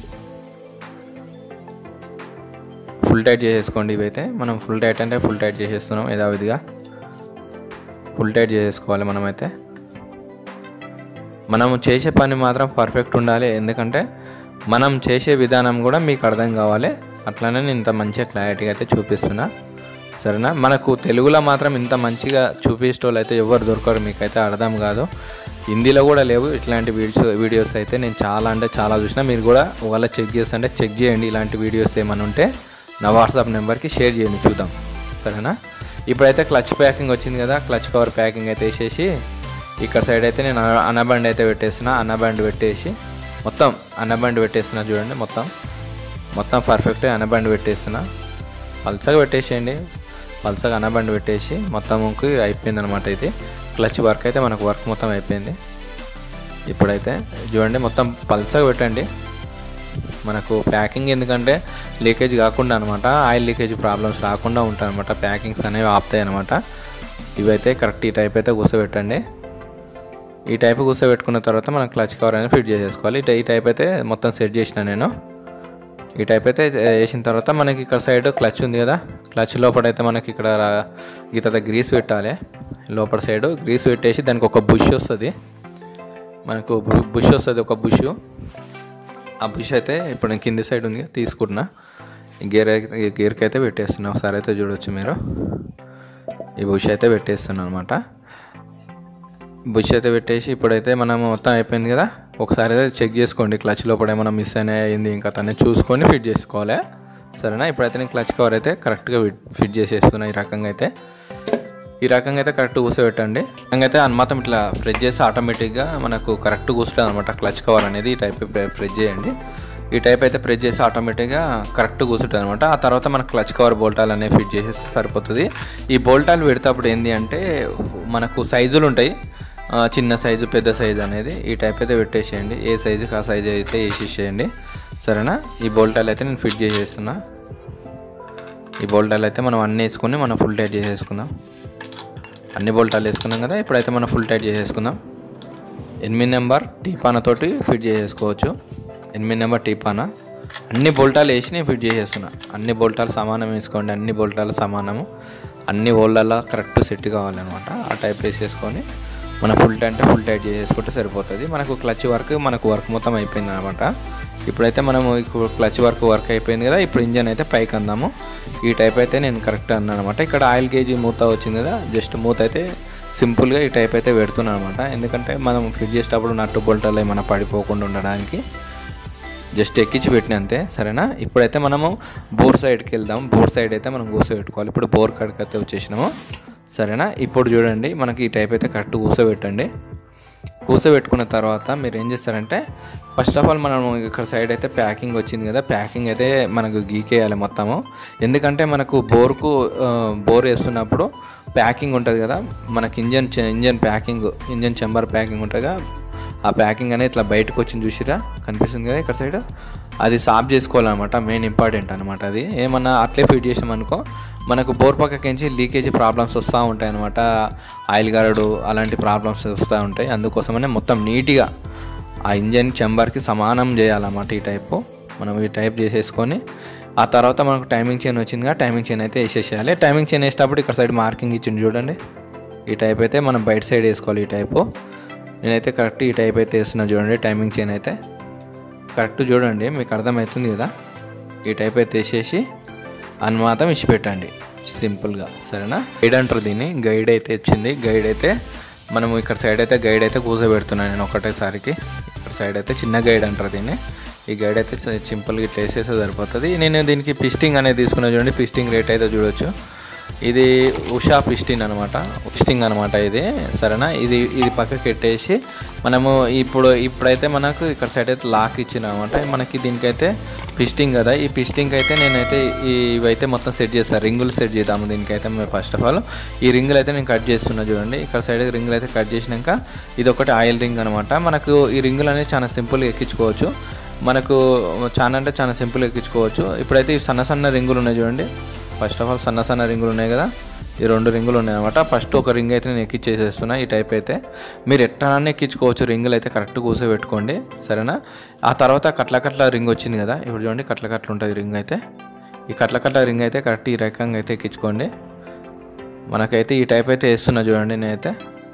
ఫుల్ టైట్ చేసేసుకోండి ఇవైతే మనం ఫుల్ టైట్ అంటే ఫుల్ టైట్ చేసేస్తున్నాం యథావిధిగా ఫుల్ టైట్ చేసేసుకోవాలి మనమైతే మనం చేసే పని మాత్రం పర్ఫెక్ట్ ఉండాలి ఎందుకంటే మనం చేసే విధానం కూడా మీకు అర్థం కావాలి అట్లానే నేను ఇంత మంచిగా క్లారిటీగా అయితే చూపిస్తున్నా సరేనా మనకు తెలుగులో మాత్రం ఇంత మంచిగా చూపించేటోళ్ళు అయితే ఎవరు దొరకరు మీకైతే అర్థం కాదు హిందీలో కూడా లేవు ఇట్లాంటి వీడియోస్ వీడియోస్ అయితే నేను చాలా అంటే చాలా చూసిన మీరు కూడా ఒకవేళ చెక్ చేస్తుంటే చెక్ చేయండి ఇలాంటి వీడియోస్ ఏమైనా ఉంటే నా వాట్సాప్ నెంబర్కి షేర్ చేయండి చూద్దాం సరేనా ఇప్పుడైతే క్లచ్ ప్యాకింగ్ వచ్చింది కదా క్లచ్ కవర్ ప్యాకింగ్ అయితే వేసేసి ఇక్కడ సైడ్ అయితే నేను అన- అనబండ్ అయితే పెట్టేస్తున్నా అనబండ్ పెట్టేసి మొత్తం అనబండ్ పెట్టేస్తున్నా చూడండి మొత్తం మొత్తం పర్ఫెక్ట్ అనబండ్ పెట్టేస్తున్నా పల్సగా పెట్టేసేయండి పల్సగా అనబండ్ పెట్టేసి మొత్తంకి అయిపోయింది అనమాట ఇది క్లచ్ వర్క్ అయితే మనకు వర్క్ మొత్తం అయిపోయింది ఇప్పుడైతే చూడండి మొత్తం పల్సగా పెట్టండి మనకు ప్యాకింగ్ ఎందుకంటే లీకేజ్ కాకుండా అనమాట ఆయిల్ లీకేజ్ ప్రాబ్లమ్స్ రాకుండా ఉంటాయి అనమాట ప్యాకింగ్స్ అనేవి ఆపుతాయి అనమాట ఇవైతే కరెక్ట్ ఈ టైప్ అయితే కూర్చోబెట్టండి ఈ టైప్ కూర్చోబెట్టుకున్న తర్వాత మనం క్లచ్ కవర్ అనేది ఫిట్ చేసేసుకోవాలి ఈ టై- ఈ టైప్ అయితే మొత్తం సెట్ చేసిన నేను ఈ టైప్ అయితే వేసిన తర్వాత మనకి ఇక్కడ సైడ్ క్లచ్ ఉంది కదా క్లచ్ లోపల అయితే మనకి ఇక్కడ గీత గ్రీస్ పెట్టాలి లోపల సైడ్ గ్రీస్ పెట్టేసి దానికి ఒక బుష్ వస్తుంది మనకు బు- బుష్ వస్తుంది ఒక బుష్ ఆ బుష్ అయితే ఇప్పుడు నేను కింది సైడ్ ఉంది కదా, తీసుకుంటున్నా ఈ గేర్ అయితే ఈ గేర్కి అయితే పెట్టేస్తున్నా ఒకసారి అయితే చూడొచ్చు మీరు ఈ బుష్ అయితే పెట్టేస్తున్నాను అనమాట బుష్ అయితే పెట్టేసి ఇప్పుడైతే మనం మొత్తం అయిపోయింది కదా ఒకసారి అయితే చెక్ చేసుకోండి క్లచ్ లోపల ఏమైనా మిస్ అయినా అయింది ఇంకా తనే చూసుకొని ఫిట్ చేసుకోవాలి సరేనా ఇప్పుడైతే నేను క్లచ్ కవర్ అయితే కరెక్ట్గా ఫిట్ ఫిట్ చేసేస్తున్నా ఈ రకంగా అయితే ఈ రకంగా అయితే కరెక్ట్ కూర్చోబెట్టండి రకంగా అయితే అనుమాతం ఇట్లా ప్రెస్ చేసి ఆటోమేటిక్గా మనకు కరెక్ట్ కూర్చుంటుంది అనమాట క్లచ్ కవర్ అనేది ఈ టైప్ ప్రెస్ చేయండి ఈ టైప్ అయితే ప్రెస్ చేసి ఆటోమేటిక్గా కరెక్ట్ కూర్చుంటుంది అనమాట ఆ తర్వాత మనకు క్లచ్ కవర్ బోల్టాలు అనేవి ఫిట్ చేసేస్తే సరిపోతుంది ఈ బోల్టాలు పెడేటప్పుడు ఏంటి అంటే మనకు సైజులు ఉంటాయి ఆ, చిన్న సైజు పెద్ద సైజు అనేది ఈ టైప్ అయితే పెట్టేసేయండి ఏ సైజుకి ఆ సైజు అయితే వేసేసేయండి సరేనా ఈ బోల్టాలు అయితే నేను ఫిట్ చేసేస్తున్నా ఈ బోల్టాలు అయితే మనం అన్నీ వేసుకొని మనం ఫుల్ టైట్ చేసేసుకుందాం అన్ని బోల్టాలు వేసుకున్నాం కదా ఇప్పుడైతే మనం ఫుల్ టైట్ చేసేసుకుందాం ఎనిమిది నెంబర్ టీపానతోటి ఫిట్ చేసేసుకోవచ్చు ఎనిమిది నెంబర్ టీపాన అన్ని బోల్టాలు వేసి నేను ఫిట్ చేసేస్తున్నా అన్ని బోల్టాలు సమానం వేసుకోండి అన్ని బోల్టాలు సమానము అన్ని ఓళ్ళల్లో కరెక్ట్ సెట్ కావాలన్నమాట ఆ టైప్ వేసేసుకొని మన ఫుల్ టైట్ ఫుల్ టైట్ చేసేసుకుంటే సరిపోతుంది మనకు క్లచ్ వర్క్ మనకు వర్క్ మొత్తం అయిపోయింది అనమాట ఇప్పుడైతే మనము ఇప్పుడు క్లచ్ వర్క్ వర్క్ అయిపోయింది కదా ఇప్పుడు ఇంజన్ అయితే పైకి అందాము ఈ టైప్ అయితే నేను కరెక్ట్ అన్నాను అనమాట ఇక్కడ ఆయిల్ కేజీ మూత వచ్చింది కదా జస్ట్ మూత అయితే సింపుల్గా ఈ టైప్ అయితే పెడుతున్నాను అనమాట ఎందుకంటే మనం ఫిట్ చేసేటప్పుడు నట్టు బొల్టలు ఏమైనా పడిపోకుండా ఉండడానికి జస్ట్ ఎక్కించి పెట్టిన అంతే సరేనా ఇప్పుడైతే మనము బోర్ సైడ్కి వెళ్దాం బోర్ సైడ్ అయితే మనం కూర్చోబెట్టుకోవాలి ఇప్పుడు బోర్ కాడికి అయితే వచ్చేసినాము సరేనా ఇప్పుడు చూడండి మనకి ఈ టైప్ అయితే కరెక్ట్ కూర్చోబెట్టండి కూర్చోబెట్టుకున్న తర్వాత మీరు ఏం చేస్తారంటే ఫస్ట్ ఆఫ్ ఆల్ మనం ఇక్కడ సైడ్ అయితే ప్యాకింగ్ వచ్చింది కదా ప్యాకింగ్ అయితే మనకు గీకేయాలి మొత్తము ఎందుకంటే మనకు బోర్కు ఆ, బోర్ వేస్తున్నప్పుడు ప్యాకింగ్ ఉంటుంది కదా మనకి ఇంజన్ చె- engine packing engine chamber packing ఉంటుంది కదా ఆ ప్యాకింగ్ అనేది ఇట్లా బయటకు వచ్చింది చూసిరా కనిపిస్తుంది కదా ఇక్కడ సైడ్ అది సాఫ్ చేసుకోవాలన్నమాట మెయిన్ ఇంపార్టెంట్ అనమాట అది ఏమన్నా అట్లే ఫిట్ చేసామనుకో మనకు బోర్ పక్కకించి లీకేజ్ ప్రాబ్లమ్స్ వస్తూ ఉంటాయి అనమాట ఆయిల్ గారడు అలాంటి ప్రాబ్లమ్స్ వస్తూ ఉంటాయి అందుకోసమనే మొత్తం నీట్గా ఆ ఇంజన్ చెంబర్కి సమానం చేయాలన్నమాట ఈ టైపు మనం ఈ టైప్ చేసేసుకొని ఆ తర్వాత మనకు టైమింగ్ చైన్ వచ్చిందిగా టైమింగ్ చైన్ అయితే వేసేసేయాలి టైమింగ్ చైన్ వేసేటప్పుడు ఇక్కడ సైడ్ మార్కింగ్ ఇచ్చింది చూడండి ఈ టైప్ అయితే మనం బయట సైడ్ వేసుకోవాలి ఈ టైపు నేనైతే కరెక్ట్ ఈ టైప్ అయితే వేస్తున్నా చూడండి టైమింగ్ చైన్ అయితే కరెక్ట్ చూడండి మీకు అర్థమవుతుంది కదా ఈ టైప్ అయితే వేసేసి అని మాత్రం ఇచ్చిపెట్టండి సింపుల్గా సరేనా గైడ్ అంటారు దీన్ని గైడ్ అయితే వచ్చింది గైడ్ అయితే మనం ఇక్కడ సైడ్ అయితే గైడ్ అయితే కూర్చోబెడుతున్నాను నేను ఒకటేసారికి ఇక్కడ సైడ్ అయితే చిన్న గైడ్ అంటారు దీన్ని ఈ గైడ్ అయితే సింపుల్గా ఇట్లా వేసేస్తే సరిపోతుంది నేను దీనికి పిస్టింగ్ అనేది తీసుకున్నా చూడండి పిస్టింగ్ రేట్ అయితే చూడొచ్చు ఇది ఉషా పిస్టిన్ అనమాట పిస్టింగ్ అనమాట ఇది సరేనా ఇది ఇది పక్కకి పెట్టేసి మనము ఇప్పుడు ఇప్పుడైతే మనకు ఇక్కడ సైడ్ అయితే లాక్ ఇచ్చిన అనమాట మనకి దీనికైతే పిస్టింగ్ కదా ఈ పిస్టింగ్ అయితే నేనైతే ఈ- ఇవైతే మొత్తం సెట్ చేస్తాను రింగులు సెట్ చేద్దాము దీనికైతే మేము ఫస్ట్ ఆఫ్ ఆల్ ఈ రింగులు అయితే నేను కట్ చేస్తున్నా చూడండి ఇక్కడ సైడ్ రింగులు అయితే కట్ చేసినాక ఇది ఒకటి ఆయిల్ రింగ్ అనమాట మనకు ఈ రింగులు అనేది చాలా సింపుల్గా ఎక్కించుకోవచ్చు మనకు చాలా అంటే చాలా సింపుల్ ఎక్కించుకోవచ్చు ఇప్పుడైతే ఈ సన్న సన్న రింగులు ఉన్నాయి చూడండి ఫస్ట్ ఆఫ్ ఆల్ సన్న సన్న రింగులు ఉన్నాయి కదా ఈ రెండు రింగులు ఉన్నాయి అనమాట ఫస్ట్ ఒక రింగ్ అయితే నేను ఎక్కిచ్చేసేస్తున్నా ఈ టైప్ అయితే మీరు ఎట్లా ఎక్కించుకోవచ్చు రింగులు అయితే కరెక్ట్ కూర్చోబెట్టుకోండి సరేనా ఆ తర్వాత కట్ల కట్ల రింగ్ వచ్చింది కదా ఇప్పుడు చూడండి కట్ల కట్ల ఉంటుంది రింగ్ అయితే ఈ కట్ల కట్ల రింగ్ అయితే కరెక్ట్ ఈ రకంగా అయితే ఎక్కించుకోండి మనకైతే ఈ టైప్ అయితే వేస్తున్నా చూడండి నేనైతే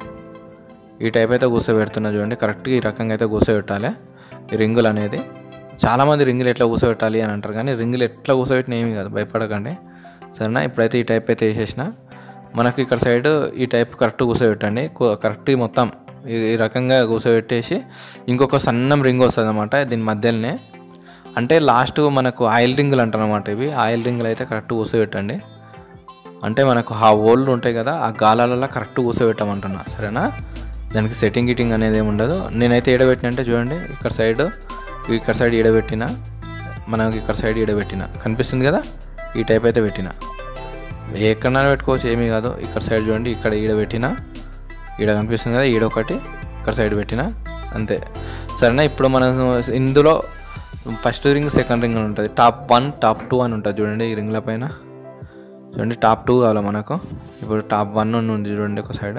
ఈ టైప్ అయితే కూర్చోబెడుతున్నా చూడండి కరెక్ట్గా ఈ రకంగా అయితే కూర్చోబెట్టాలి ఈ రింగులు అనేది చాలామంది రింగులు ఎట్లా కూర్చోబెట్టాలి అని అంటారు కానీ రింగులు ఎట్లా కూర్చోబెట్టిన ఏమి కాదు భయపడకండి సరేనా ఇప్పుడైతే ఈ టైప్ అయితే వేసేసిన మనకి ఇక్కడ సైడ్ ఈ టైప్ కరెక్ట్ కూర్చోబెట్టండి కు- కరెక్ట్ మొత్తం ఈ ఈ రకంగా కూర్చోబెట్టేసి ఇంకొక సన్నం రింగ్ వస్తుంది అనమాట దీని మధ్యలోనే అంటే లాస్ట్ మనకు ఆయిల్ రింగులు అంటారు అనమాట ఇవి ఆయిల్ రింగులు అయితే కరెక్ట్ కూర్చోబెట్టండి అంటే మనకు ఆ ఓళ్ళు ఉంటాయి కదా ఆ గాలాలలో కరెక్ట్ కూర్చోబెట్టమంటున్నా సరేనా దానికి సెట్టింగ్ గిటింగ్ అనేది ఏమి ఉండదు నేనైతే ఈడబెట్టిన అంటే చూడండి ఇక్కడ సైడ్ ఇక్కడ సైడ్ ఈడబెట్టిన మనకి ఇక్కడ సైడ్ ఈడబెట్టిన కనిపిస్తుంది కదా ఈ టైప్ అయితే పెట్టిన ఎక్కడైనా పెట్టుకోవచ్చు ఏమీ కాదు ఇక్కడ సైడ్ చూడండి ఇక్కడ ఈడబెట్టిన ఈడ కనిపిస్తుంది కదా ఈడ ఒకటి ఇక్కడ సైడ్ పెట్టిన అంతే సరేనా ఇప్పుడు మనం ఇందులో ఫస్ట్ రింగ్ సెకండ్ రింగ్ అని ఉంటుంది టాప్ వన్ టాప్ టూ అని ఉంటుంది చూడండి ఈ రింగ్ల పైన చూడండి టాప్ టూ కావాలి మనకు ఇప్పుడు టాప్ వన్ ఉంది చూడండి ఒక సైడ్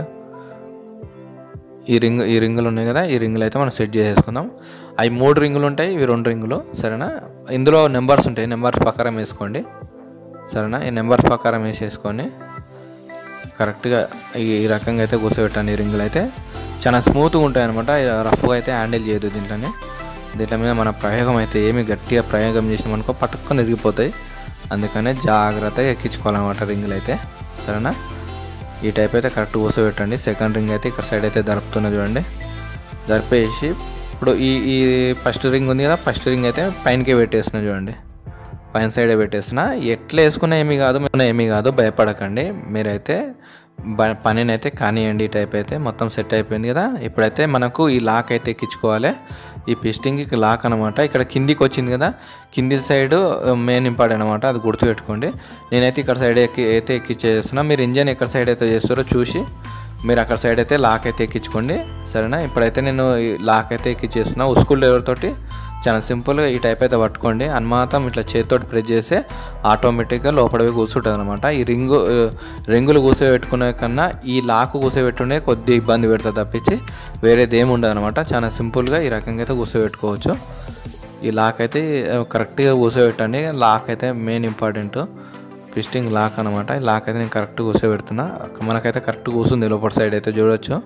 ఈ రింగ్ ఈ రింగులు ఉన్నాయి కదా ఈ రింగులు అయితే మనం సెట్ చేసేసుకుందాం అవి మూడు రింగులు ఉంటాయి ఇవి రెండు రింగులు సరేనా ఇందులో నెంబర్స్ ఉంటాయి నెంబర్స్ ప్రకారం వేసుకోండి సరేనా ఈ నెంబర్స్ ప్రకారం వేసేసుకొని కరెక్ట్గా ఈ ఈ రకంగా అయితే కూర్చోబెట్టండి ఈ రింగులు అయితే చాలా స్మూత్గా ఉంటాయి అనమాట రఫ్గా అయితే హ్యాండిల్ చేయదు దీంట్లోనే దీంట్లో మీద మన ప్రయోగం అయితే ఏమి గట్టిగా ప్రయోగం చేసినామనుకో పట్టుకొని ఇరిగిపోతాయి అందుకనే జాగ్రత్తగా ఎక్కించుకోవాలన్నమాట రింగులు అయితే సరేనా ఈ టైప్ అయితే కరెక్ట్ కూర్చోబెట్టండి సెకండ్ రింగ్ అయితే ఇక్కడ సైడ్ అయితే జరుపుతున్నా చూడండి జరిపేసి ఇప్పుడు ఈ ఈ ఫస్ట్ రింగ్ ఉంది కదా ఫస్ట్ రింగ్ అయితే పైనకే పెట్టేస్తున్నా చూడండి పైన సైడే పెట్టేస్తున్నా ఎట్లా వేసుకున్నా ఏమీ కాదు మీరు ఏమీ కాదు భయపడకండి మీరైతే బ- పనిని అయితే కానివ్వండి ఈ టైప్ అయితే మొత్తం సెట్ అయిపోయింది కదా ఇప్పుడైతే మనకు ఈ లాక్ అయితే ఎక్కించుకోవాలి ఈ పిస్టింగ్కి లాక్ అనమాట ఇక్కడ కిందికి వచ్చింది కదా కింది సైడ్ మెయిన్ ఇంపార్టెంట్ అనమాట అది గుర్తుపెట్టుకోండి నేనైతే ఇక్కడ సైడ్ ఎక్కి అయితే ఎక్కిచ్చేస్తున్నా మీరు ఇంజన్ ఎక్కడ సైడ్ అయితే చేస్తారో చూసి మీరు అక్కడ సైడ్ అయితే లాక్ అయితే ఎక్కించుకోండి సరేనా ఇప్పుడైతే నేను ఈ లాక్ అయితే ఎక్కించేస్తున్నా ఉస్కూల్ ఎవరితోటి చాలా సింపుల్గా ఈ టైప్ అయితే పట్టుకోండి అన్మాతం ఇట్లా చేతితోటి ప్రెస్ చేస్తే ఆటోమేటిక్గా లోపలివి కూర్చుంటుంది అనమాట ఈ రింగు ఆ, రింగులు కూర్చోబెట్టుకునే కన్నా ఈ లాక్ కూర్చోబెట్టుకునే కొద్దిగా ఇబ్బంది పెడుతుంది తప్పించి వేరేది ఏమి ఉండదు అనమాట చాలా సింపుల్గా ఈ రకంగా అయితే కూర్చోబెట్టుకోవచ్చు ఈ లాక్ అయితే ఆ, కరెక్ట్గా కూర్చోబెట్టండి లాక్ అయితే మెయిన్ ఇంపార్టెంట్ ఫిస్టింగ్ లాక్ అనమాట ఈ లాక్ అయితే నేను కరెక్ట్ కూర్చోబెడుతున్నా మనకైతే కరెక్ట్ కూర్చుంది లోపల సైడ్ అయితే చూడొచ్చు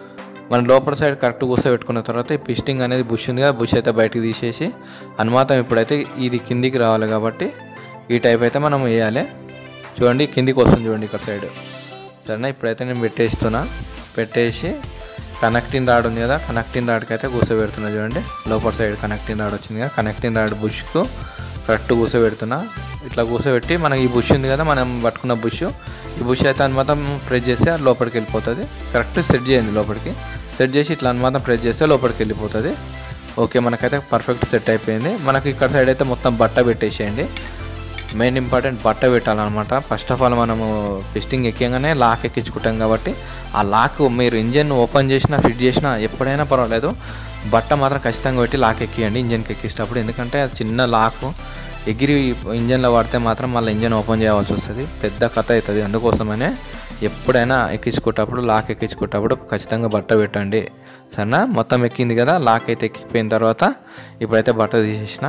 మన లోపల సైడ్ కరెక్ట్ కూర్చోబెట్టుకున్న తర్వాత ఈ పిస్టింగ్ అనేది బుష్ ఉంది కదా బుష్ అయితే బయటికి తీసేసి అనుమాతం ఇప్పుడైతే ఇది కిందికి రావాలి కాబట్టి ఈ టైప్ అయితే మనం వేయాలి చూడండి కిందికి వస్తుంది చూడండి ఇక్కడ సైడ్ సరేనా ఇప్పుడైతే నేను పెట్టేస్తున్నా పెట్టేసి కనెక్టింగ్ రాడ్ ఉంది కదా కనెక్టింగ్ రాడ్కి అయితే కూర్చోబెడుతున్నా చూడండి లోపల సైడ్ కనెక్టింగ్ రాడ్ వచ్చింది కదా కనెక్టింగ్ రాడ్ బుష్కు కరెక్ట్ కూర్చోబెడుతున్నా ఇట్లా కూర్చోబెట్టి మనకి ఈ బుష్ ఉంది కదా మనం పట్టుకున్న బుష్ ఈ బుష్ అయితే అనుమాతం ప్రెస్ చేస్తే అది లోపలికి వెళ్ళిపోతుంది కరెక్ట్ సెట్ చేయండి లోపలికి సెట్ చేసి ఇట్లా అనుమాతం ప్రెస్ చేస్తే లోపలికి వెళ్ళిపోతుంది ఓకే మనకైతే పర్ఫెక్ట్ సెట్ అయిపోయింది మనకి ఇక్కడ సైడ్ అయితే మొత్తం బట్ట పెట్టేసేయండి మెయిన్ ఇంపార్టెంట్ బట్ట పెట్టాలన్నమాట ఫస్ట్ ఆఫ్ ఆల్ మనము పిస్టింగ్ ఎక్కగానే లాక్ ఎక్కించుకుంటాం కాబట్టి ఆ లాక్ మీరు ఇంజన్ ఓపెన్ చేసినా ఫిట్ చేసినా ఎప్పుడైనా పర్వాలేదు బట్ట మాత్రం ఖచ్చితంగా పెట్టి లాక్ ఎక్కియండి ఇంజన్కి ఎక్కించేటప్పుడు ఎందుకంటే అది చిన్న లాక్ ఎగిరి ఇంజన్లో వాడితే మాత్రం మళ్ళీ ఇంజన్ ఓపెన్ చేయాల్సి వస్తుంది పెద్ద కథ అవుతుంది అందుకోసమనే ఎప్పుడైనా ఎక్కించుకునేటప్పుడు లాక్ ఎక్కించుకునేటప్పుడు ఖచ్చితంగా బట్ట పెట్టండి సరేనా మొత్తం ఎక్కింది కదా లాక్ అయితే ఎక్కిపోయిన తర్వాత ఇప్పుడైతే బట్ట తీసేసిన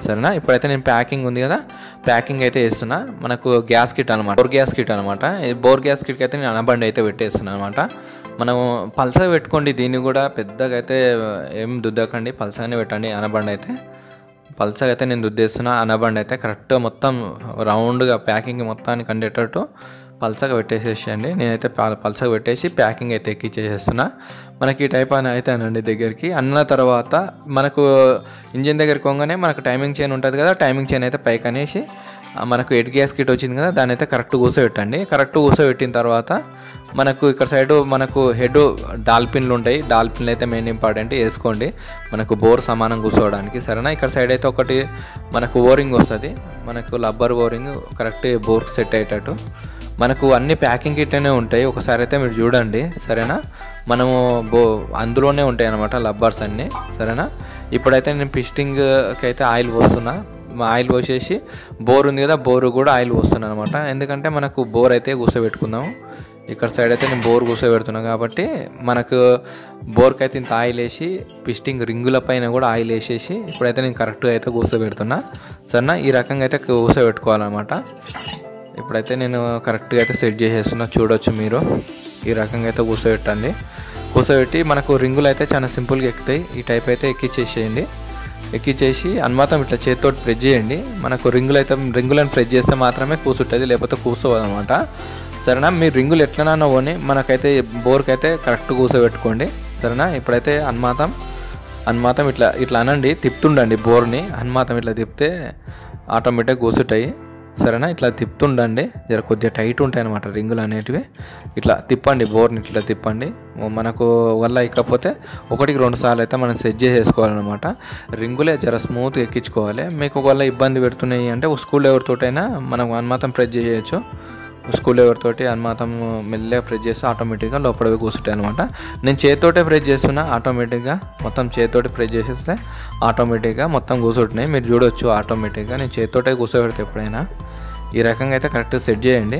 సరేనా ఇప్పుడైతే నేను ప్యాకింగ్ ఉంది కదా ప్యాకింగ్ అయితే వేస్తున్నా మనకు గ్యాస్ కిట్ అనమాట బోర్ గ్యాస్ కిట్ అనమాట ఈ బోర్ గ్యాస్ కిట్కి అయితే నేను అనబండి అయితే పెట్టేస్తున్నాను అనమాట మనం పల్సగా పెట్టుకోండి దీన్ని కూడా పెద్దగా అయితే ఏం దుద్దకండి పల్సగానే పెట్టండి అనబండి అయితే పల్సగా అయితే నేను దుద్దేస్తున్నా అనబండి అయితే కరెక్ట్గా మొత్తం రౌండ్గా ప్యాకింగ్ మొత్తానికి అందేటట్టు పల్సగా పెట్టేసేసేయండి నేనైతే ప- పల్సగా పెట్టేసి ప్యాకింగ్ అయితే ఎక్కిచ్చేసేస్తున్నా మనకి ఈ టైప్ అని అయితే అనండి దగ్గరికి అన్న తర్వాత మనకు ఇంజిన్ దగ్గరికి పోగానే మనకు టైమింగ్ చైన్ ఉంటుంది కదా టైమింగ్ చైన్ అయితే పైకి అనేసి ఆ మనకు ఎడ్ గ్యాస్ కిట్ వచ్చింది కదా దాన్ని అయితే కరెక్ట్ కూర్చోబెట్టండి కరెక్ట్ కూర్చోబెట్టిన తర్వాత మనకు ఇక్కడ సైడ్ మనకు హెడ్ డాల్పిన్లు ఉంటాయి డాల్పిన్లు అయితే మెయిన్ ఇంపార్టెంట్ వేసుకోండి మనకు బోర్ సమానం కూర్చోవడానికి సరేనా ఇక్కడ సైడ్ అయితే ఒకటి మనకు ఓరింగ్ వస్తుంది మనకు rubber O ring correct bore set అయ్యేటట్టు మనకు అన్ని ప్యాకింగ్ కిట్లోనే ఉంటాయి ఒకసారి అయితే మీరు చూడండి సరేనా మనము బో అందులోనే ఉంటాయి అనమాట లబ్బర్స్ అన్నీ సరేనా ఇప్పుడైతే నేను పిస్టింగ్కి అయితే ఆయిల్ పోస్తున్నా మా ఆయిల్ పోసేసి బోర్ ఉంది కదా బోరు కూడా ఆయిల్ పోస్తున్నాను అనమాట ఎందుకంటే మనకు బోర్ అయితే కూర్చోబెట్టుకుందాం ఇక్కడ సైడ్ అయితే నేను బోర్ కూర్చోబెడుతున్నాను కాబట్టి మనకు బోర్కి అయితే ఇంత ఆయిల్ వేసి పిస్టింగ్ రింగుల పైన కూడా ఆయిల్ వేసేసి ఇప్పుడైతే నేను కరెక్ట్గా అయితే కూర్చోబెడుతున్నా సరేనా ఈ రకంగా అయితే కూర్చోబెట్టుకోవాలన్నమాట ఇప్పుడైతే నేను కరెక్ట్గా అయితే సెట్ చేసేస్తున్నా చూడొచ్చు మీరు ఈ రకంగా అయితే కూర్చోబెట్టండి కూర్చోబెట్టి మనకు రింగులు అయితే చాలా సింపుల్గా ఎక్కుతాయి ఈ టైప్ అయితే ఎక్కిచ్చేసేయండి ఎక్కిచ్చేసి అన్మాతం ఇట్లా చేతితో ప్రెస్ చేయండి మనకు రింగులు అయితే రింగులను ప్రెస్ చేస్తే మాత్రమే కూర్చుంటుంది లేకపోతే కూర్చోవదు అనమాట సరేనా మీ రింగులు ఎట్లనన్నా పోని మనకైతే బోర్కి అయితే కరెక్ట్ కూర్చోబెట్టుకోండి సరేనా ఇప్పుడైతే అన్మాతం అన్మాతం ఇట్లా ఇట్లా అనండి తిప్పుతుండండి బోర్ని అన్మాతం ఇట్లా తిప్పితే ఆటోమేటిక్గా కూర్చుంటాయి సరేనా ఇట్లా తిప్పుతుండండి జర కొద్దిగా టైట్ ఉంటాయి అనమాట రింగులు అనేటివి ఇట్లా తిప్పండి బోర్ని ఇట్లా తిప్పండి మనకు వల్ల ఇకపోతే ఒకటికి రెండు సార్లు అయితే మనం సెట్ చేసేసుకోవాలన్నమాట రింగులే జర స్మూత్ ఎక్కించుకోవాలి మీకు ఒకవేళ ఇబ్బంది పెడుతున్నాయి అంటే స్కూల్ ఎవరితోటైనా మనం అన్మాతం ప్రెస్ చేయొచ్చు స్కూల్ ఎవరితోటి అన్మాతం మెల్లగా ప్రెస్ చేస్తే ఆటోమేటిక్గా లోపలికి కూర్చుంటాయి అనమాట నేను చేతితోటే ప్రెస్ చేస్తున్నా ఆటోమేటిక్గా మొత్తం చేతితోటి ప్రెస్ చేసేస్తే ఆటోమేటిక్గా మొత్తం కూర్చుంటున్నాయి మీరు చూడొచ్చు ఆటోమేటిక్గా నేను చేతితోటే కూర్చోబెడితే ఎప్పుడైనా ఈ రకంగా అయితే కరెక్ట్ సెట్ చేయండి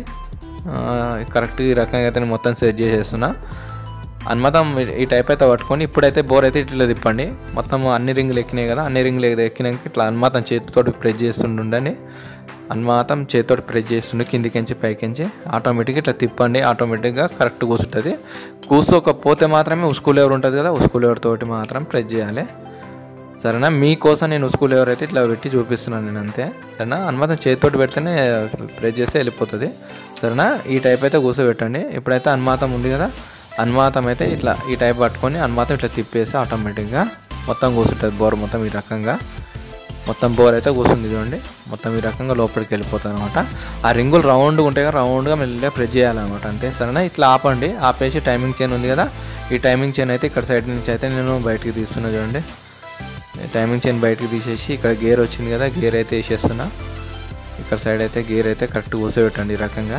కరెక్ట్ ఈ రకంగా అయితే నేను మొత్తం సెట్ చేసేస్తున్నా అన్మతం ఈ టైప్ అయితే పట్టుకొని ఇప్పుడైతే బోర్ అయితే ఇట్లా తిప్పండి మొత్తం అన్ని రింగులు ఎక్కినాయి కదా అన్ని రింగులు ఎక్కినాక ఇట్లా అన్మాతం చేతితోటి ప్రెస్ చేస్తుండండి అన్మాతం చేతితోటి ప్రెస్ చేస్తుండే కిందికించి పైకించి ఆటోమేటిక్గా ఇట్లా తిప్పండి ఆటోమేటిక్గా కరెక్ట్ కూర్చుంటుంది కూర్చోకపోతే మాత్రమే ఉస్కూల్ ఎవరు ఉంటుంది కదా ఉస్కూల్ ఎవరితోటి మాత్రం ప్రెస్ చేయాలి సరేనా మీకోసం నేను స్కూల్ ఎవరైతే ఇట్లా పెట్టి చూపిస్తున్నాను నేను అంతే సరేనా అనుమాతం చేతితోటి పెడితేనే ప్రెస్ చేస్తే వెళ్ళిపోతుంది సరేనా ఈ టైప్ అయితే కూర్చోబెట్టండి ఇప్పుడైతే అనుమాతం ఉంది కదా అనుమాతం అయితే ఇట్లా ఈ టైప్ పట్టుకొని అనుమాతం ఇట్లా తిప్పేసి ఆటోమేటిక్గా మొత్తం కూర్చుంటుంది బోర్ మొత్తం ఈ రకంగా మొత్తం బోర్ అయితే కూర్చుంది చూడండి మొత్తం ఈ రకంగా లోపలికి వెళ్ళిపోతుంది అనమాట ఆ రింగులు రౌండ్గా ఉంటాయి కదా రౌండ్గా మెల్లగా ప్రెస్ చేయాలన్నమాట అంతే సరేనా ఇట్లా ఆపండి ఆపేసి టైమింగ్ చైన్ ఉంది కదా ఈ టైమింగ్ చైన్ అయితే ఇక్కడ సైడ్ నుంచి అయితే నేను బయటికి తీస్తున్నా చూడండి టైమింగ్ చైన్ బయటకు తీసేసి ఇక్కడ గేర్ వచ్చింది కదా గేర్ అయితే వేసేస్తున్నా ఇక్కడ సైడ్ అయితే గేర్ అయితే కరెక్ట్ కూర్చోబెట్టండి ఈ రకంగా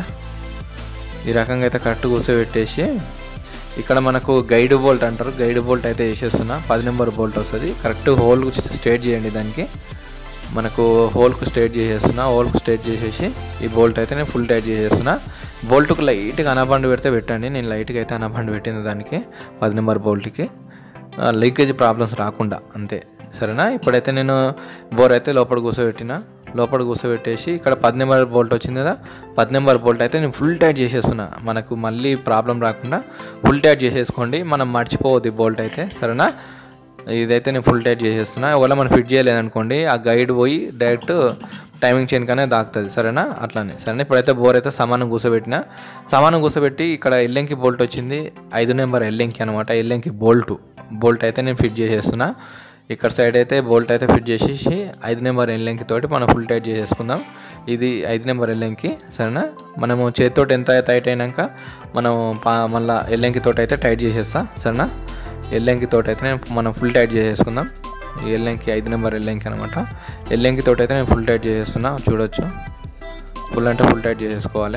ఈ రకంగా అయితే కరెక్ట్ కూర్చోబెట్టేసి ఇక్కడ మనకు గైడ్ బోల్ట్ అంటారు గైడ్ బోల్ట్ అయితే వేసేస్తున్నా పది నెంబర్ బోల్ట్ వస్తుంది కరెక్ట్ హోల్ స్ట్రేట్ చేయండి దానికి మనకు హోల్కు స్ట్రేట్ చేసేస్తున్నా హోల్కు స్ట్రేట్ చేసేసి ఈ బోల్ట్ అయితే నేను ఫుల్ టైట్ చేసేస్తున్నా బోల్ట్కు లైట్గా అనబండి పెడితే పెట్టండి నేను లైట్గా అయితే అనబండి పెట్టిన దానికి పది నెంబర్ బోల్ట్కి లీకేజ్ ప్రాబ్లమ్స్ రాకుండా అంతే సరేనా ఇప్పుడైతే నేను బోర్ అయితే లోపల కూర్చోబెట్టిన లోపల కూర్చోబెట్టేసి ఇక్కడ పది నెంబర్ బోల్ట్ వచ్చింది కదా పది నెంబర్ బోల్ట్ అయితే నేను ఫుల్ టైట్ చేసేస్తున్నా మనకు మళ్ళీ ప్రాబ్లం రాకుండా ఫుల్ టైట్ చేసేసుకోండి మనం మర్చిపోవద్దు ఈ బోల్ట్ అయితే సరేనా ఇదైతే నేను ఫుల్ టైట్ చేసేస్తున్నా ఒకవేళ మనం ఫిట్ చేయలేదనుకోండి ఆ గైడ్ పోయి డైరెక్ట్ టైమింగ్ చైన్ కానీ దాకుతుంది సరేనా అట్లానే సరేనా ఇప్పుడైతే బోర్ అయితే సమానం కూర్చోబెట్టిన సమానం కూర్చోబెట్టి ఇక్కడ ఎల్లెంకి బోల్ట్ వచ్చింది ఐదు నెంబర్ ఎల్లెంకి అనమాట ఎల్లెంకి బోల్ట్ బోల్ట్ అయితే నేను ఫిట్ చేసేస్తున్నా ఇక్కడ సైడ్ అయితే బోల్ట్ అయితే ఫిట్ చేసేసి ఐదు నెంబర్ ఎల్లెంకి తోటి మనం ఫుల్ టైట్ చేసేసుకుందాం ఇది ఐదు నెంబర్ ఎల్లెంకి సరేనా మనము చేతితోటి ఎంత టైట్ అయినాక మనం పా మళ్ళీ ఎల్లెంకి తోటి అయితే టైట్ చేసేస్తా సరేనా ఎల్లెంకి తోటి అయితే నేను మనం ఫుల్ టైట్ చేసేసుకుందాం ఈ ఎల్లెంకి ఐదు నెంబర్ ఎల్లెంకి అనమాట ఎల్లెంకి తోటి అయితే నేను ఫుల్ టైట్ చేసేస్తున్నా చూడొచ్చు ఫుల్ అంటే ఫుల్ టైట్ చేసేసుకోవాలి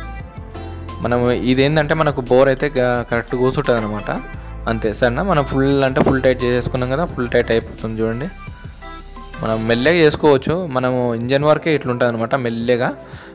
మనం ఇదేంటంటే మనకు బోర్ అయితే కరెక్ట్ కూర్చుంటుంది అనమాట అంతే సరేనా మనం ఫుల్ అంటే ఫుల్ టైట్ చేసేసుకున్నాం కదా ఫుల్ టైట్ అయిపోతుంది చూడండి మనం మెల్లగా చేసుకోవచ్చు మనము ఇంజన్ వరకే ఇట్లుంటుంది అనమాట మెల్లగా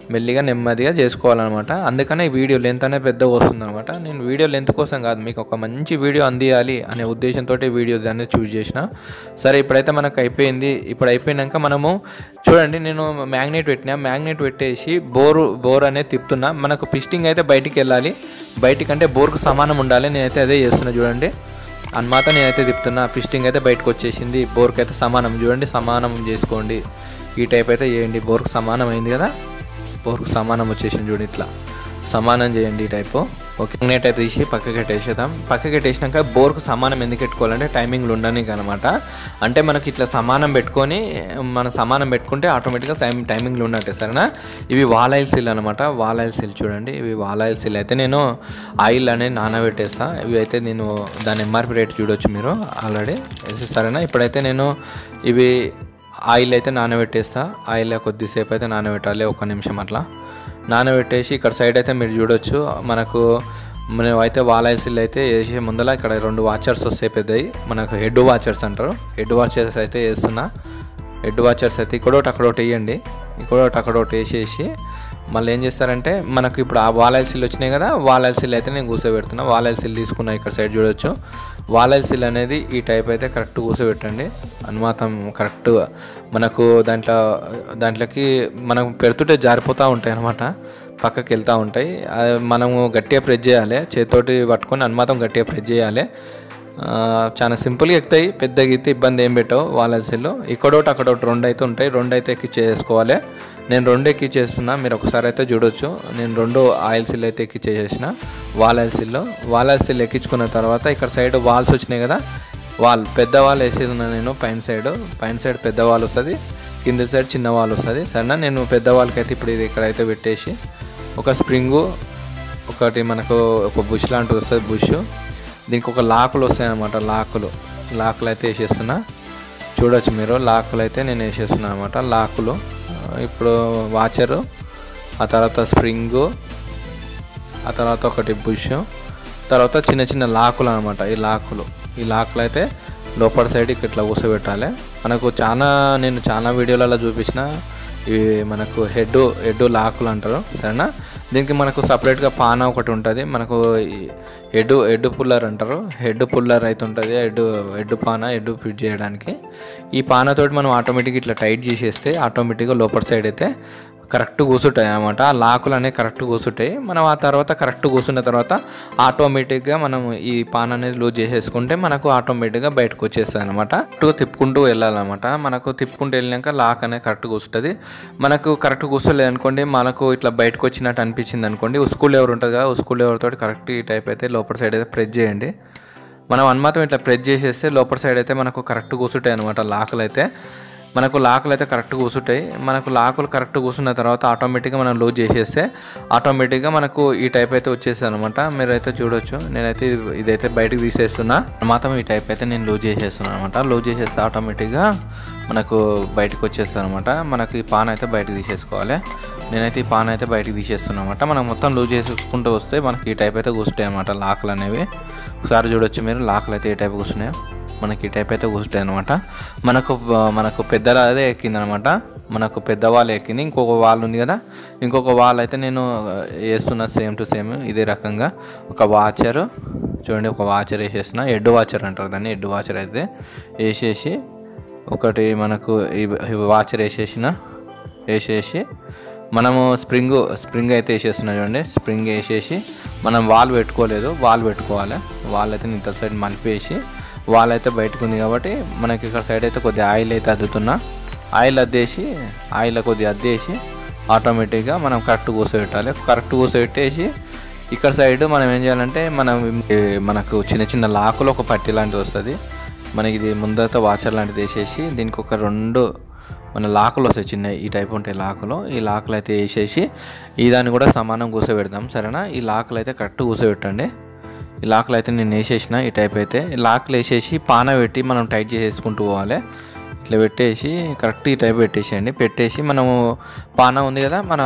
మెల్లిగా నెమ్మదిగా చేసుకోవాలన్నమాట అందుకనే ఈ వీడియో లెంత్ అనేది పెద్దగా వస్తుంది అనమాట నేను వీడియో లెంత్ కోసం కాదు మీకు ఒక మంచి వీడియో అందియాలి అనే ఉద్దేశంతో వీడియో అనేది చూస్ చేసిన సరే ఇప్పుడైతే మనకు అయిపోయింది ఇప్పుడు అయిపోయినాక మనము చూడండి నేను మ్యాగ్నెట్ పెట్టినా మ్యాగ్నెట్ పెట్టేసి బోరు బోర్ అనేది తిప్పుతున్నా మనకు పిస్టింగ్ అయితే బయటికి వెళ్ళాలి బయటికి అంటే బోర్కు సమానం ఉండాలి నేనైతే అదే చేస్తున్నా చూడండి అన్నమాట నేనైతే తిప్పుతున్నా పిస్టింగ్ అయితే బయటకు వచ్చేసింది బోర్కి అయితే సమానం చూడండి సమానం చేసుకోండి ఈ టైప్ అయితే చేయండి బోర్కు సమానం అయింది కదా బోర్కు సమానం వచ్చేసింది చూడండి ఇట్లా సమానం చేయండి ఈ టైపు ఓకే నెట్ అయితే తీసి పక్కకి పెట్టేసేద్దాం పక్కకి పెట్టేసినాక బోర్కు సమానం ఎందుకు పెట్టుకోవాలంటే టైమింగ్లు ఉండడానికి అనమాట అంటే మనకి ఇట్లా సమానం పెట్టుకొని మన సమానం పెట్టుకుంటే ఆటోమేటిక్గా టైం టైమింగ్లు ఉన్నట్టే సరేనా ఇవి వాల్ ఆయిల్ సిల్ అనమాట వాల్ ఆయిల్ సిల్ చూడండి ఇవి వాల్ ఆయిల్ సిల్ అయితే నేను ఆయిల్ అనేది నానబెట్టేస్తా ఇవి అయితే నేను దాని ఎంఆర్పి రేట్ చూడొచ్చు మీరు ఆల్రెడీ సరేనా ఇప్పుడైతే నేను ఇవి ఆయిల్ అయితే నానబెట్టేస్తా ఆయిల్ కొద్దిసేపు అయితే నానబెట్టాలి ఒక నిమిషం అట్లా నానబెట్టేసి ఇక్కడ సైడ్ అయితే మీరు చూడొచ్చు మనకు మనం అయితే వాలాయిసిల్ అయితే వేసే ముందర ఇక్కడ రెండు వాచర్స్ వస్తాయి పెద్దవి మనకు హెడ్ వాచర్స్ అంటారు హెడ్ వాచర్స్ అయితే వేస్తున్నా హెడ్ వాచర్స్ అయితే ఇక్కడోటి అక్కడోటి వేయండి ఇక్కడోటి అక్కడోటి వేసేసి మళ్ళీ ఏం చేస్తారంటే మనకు ఇప్పుడు ఆ వాలాయిల్ సిల్ వచ్చినాయి కదా వాలాయిల్ సిల్ అయితే నేను కూర్చోబెడుతున్నా వాలాయిల్ సిల్ తీసుకున్నా ఇక్కడ సైడ్ చూడొచ్చు వాలాయిల్ సిల్ అనేది ఈ టైప్ అయితే కరెక్ట్ కూర్చోబెట్టండి అనుమాతం కరెక్ట్గా మనకు దాంట్లో దాంట్లోకి మనం పెడుతుంటే జారిపోతూ ఉంటాయి అనమాట పక్కకి వెళ్తూ ఉంటాయి అది మనము గట్టిగా ప్రెస్ చేయాలి చేతితోటి పట్టుకొని అనుమాతం గట్టిగా ప్రెస్ చేయాలి ఆ, చాలా సింపుల్గా ఎక్కుతాయి పెద్దగా అయితే ఇబ్బంది ఏం పెట్టవు వాలల్సిల్లో ఇక్కడోటి అక్కడోటి రెండు అయితే ఉంటాయి రెండు అయితే ఎక్కి చేసుకోవాలి నేను రెండు ఎక్కి చేస్తున్నా మీరు ఒకసారి అయితే చూడొచ్చు నేను రెండు ఆయిల్ సిల్ అయితే ఎక్కి చేసేసిన వాల్ ఆయిల్ సిల్లో వాల్ ఆయిల్ సిల్ ఎక్కించుకున్న తర్వాత ఇక్కడ సైడ్ వాల్స్ వచ్చినాయి కదా వాల్ పెద్ద వాల్ వేసేది ఉన్నా నేను పైన సైడ్ పైన సైడ్ పెద్ద వాల్ వస్తుంది కింద సైడ్ చిన్న వాల్ వస్తుంది సరేనా నేను పెద్ద వాళ్ళకి అయితే ఇప్పుడు ఇది ఇక్కడైతే పెట్టేసి ఒక స్ప్రింగు ఒకటి మనకు ఒక బుష్ లాంటిది వస్తుంది బుష్ దీనికి ఒక లాకులు వస్తాయి అన్నమాట లాకులు లాకులు అయితే వేసేస్తున్నా చూడొచ్చు మీరు లాకులు అయితే నేను వేసేస్తున్నాను అనమాట లాకులు ఆ, ఇప్పుడు వాచరు ఆ తర్వాత స్ప్రింగు ఆ తర్వాత ఒకటి బుష్ తర్వాత చిన్న చిన్న లాకులు అనమాట ఈ లాకులు ఈ లాకులు అయితే లోపల సైడ్ ఇక్కడ ఇట్లా కూర్చోబెట్టాలి మనకు చాలా నేను చాలా వీడియోలలో చూపించిన ఇవి మనకు హెడ్ హెడ్ లాకులు అంటారు సరేనా దీనికి మనకు సపరేట్గా పాన ఒకటి ఉంటుంది మనకు హెడ్ హెడ్ పుల్లర్ అంటారు హెడ్ పుల్లర్ అయితే ఉంటుంది హెడ్ హెడ్ పాన హెడ్ ఫిట్ చేయడానికి ఈ పానతోటి మనం ఆటోమేటిక్గా ఇట్లా టైట్ చేసేస్తే ఆటోమేటిక్గా లోపల సైడ్ అయితే కరెక్ట్ కూర్చుంటాయి అన్నమాట ఆ లాకులు అనేవి కరెక్ట్ కూర్చుంటాయి మనం ఆ తర్వాత కరెక్ట్ కూర్చున్న తర్వాత ఆటోమేటిక్గా మనం ఈ పాన్ అనేది లూజ్ చేసేసుకుంటే మనకు ఆటోమేటిక్గా బయటకు వచ్చేస్తుంది అనమాట కరెక్ట్గా తిప్పుకుంటూ వెళ్ళాలన్నమాట మనకు తిప్పుకుంటూ వెళ్ళినాక లాక్ అనేది కరెక్ట్ కూర్చుంటుంది మనకు కరెక్ట్ కూర్చోలేదు అనుకోండి మనకు ఇట్లా బయటకు వచ్చినట్టు అనిపించింది అనుకోండి ఉస్కూల్ ఎవరు ఉంటుంది కదా ఉస్కూల్ ఎవరితో కరెక్ట్ ఈ టైప్ అయితే లోపల సైడ్ అయితే ప్రెస్ చేయండి మనం అన్మాతం ఇట్లా ప్రెస్ చేసేస్తే లోపల సైడ్ అయితే మనకు కరెక్ట్ కూర్చుంటాయి అనమాట లాకులు అయితే మనకు లాకులు అయితే కరెక్ట్ కూర్చుంటాయి మనకు లాకులు కరెక్ట్ కూర్చున్న తర్వాత ఆటోమేటిక్గా మనం లూజ్ చేసేస్తే ఆటోమేటిక్గా మనకు ఈ టైప్ అయితే వచ్చేస్తుంది అనమాట మీరైతే చూడొచ్చు నేనైతే ఇది- ఇదైతే బయటకు తీసేస్తున్నా మాత్రం ఈ టైప్ అయితే నేను లూజ్ చేసేస్తున్నాను అనమాట లూజ్ చేసేస్తే ఆటోమేటిక్గా మనకు బయటకు వచ్చేస్తుంది అనమాట మనకు ఈ పాన్ అయితే బయటకు తీసేసుకోవాలి నేనైతే ఈ పాన్ అయితే బయటకు తీసేస్తున్నాను అనమాట మనం మొత్తం లూజ్ చేసుకుంటూ వస్తే మనకి ఈ టైప్ అయితే కూర్చుంటాయి అనమాట లాకులు అనేవి ఒకసారి చూడొచ్చు మీరు లాకులు అయితే ఏ టైప్ కూర్చున్నాయో మనకి ఈ టైప్ అయితే కూర్చుంటాయి అనమాట మనకు మనకు పెద్దల అదే ఎక్కింది అనమాట మనకు పెద్ద వాల్ ఎక్కింది ఇంకొక వాల్ ఉంది కదా ఇంకొక వాల్ అయితే నేను వేస్తున్నా సేమ్ టు సేమ్ ఇదే రకంగా ఒక వాచరు చూడండి ఒక వాచర్ వేసేస్తున్నా హెడ్ వాచర్ అంటారు దాన్ని హెడ్ వాచర్ అయితే వేసేసి ఒకటి మనకు ఈ ఈ వాచర్ వేసేసిన వేసేసి మనము స్ప్రింగ్ స్ప్రింగ్ అయితే వేసేస్తున్నాం చూడండి స్ప్రింగ్ వేసేసి మనం వాల్ పెట్టుకోలేదు వాల్ పెట్టుకోవాలి వాల్ అయితే ఇంత సైడ్ మలిపేసి వాల్ అయితే బయటకు ఉంది కాబట్టి మనకి ఇక్కడ సైడ్ అయితే కొద్దిగా ఆయిల్ అయితే అద్దుతున్నా ఆయిల్ అద్దేసి ఆయిల్ కొద్దిగా అద్దేసి ఆటోమేటిక్గా మనం కరెక్ట్ కూర్చోబెట్టాలి కరెక్ట్ కూర్చోబెట్టేసి ఇక్కడ సైడ్ మనం ఏం చేయాలంటే మనం ఈ మనకు చిన్న చిన్న లాకులు ఒక పట్టి లాంటిది వస్తుంది మనకి ఇది ముందర వాచర్ లాంటిది వేసేసి దీనికి ఒక రెండు మన లాకులు వస్తాయి చిన్న ఈ టైప్ ఉంటాయి లాకులు ఈ లాకులు అయితే వేసేసి ఈ దాన్ని కూడా సమానం కూర్చోబెడదాం సరేనా ఈ లాకులు అయితే కరెక్ట్ కూర్చోబెట్టండి ఈ లాకులు అయితే నేను వేసేసిన ఈ టైప్ అయితే ఈ లాకులు వేసేసి పాన పెట్టి మనం టైట్ చేసేసుకుంటూ పోవాలి ఇట్లా పెట్టేసి కరెక్ట్ ఈ టైప్ పెట్టేసేయండి పెట్టేసి మనము పాన ఉంది కదా మన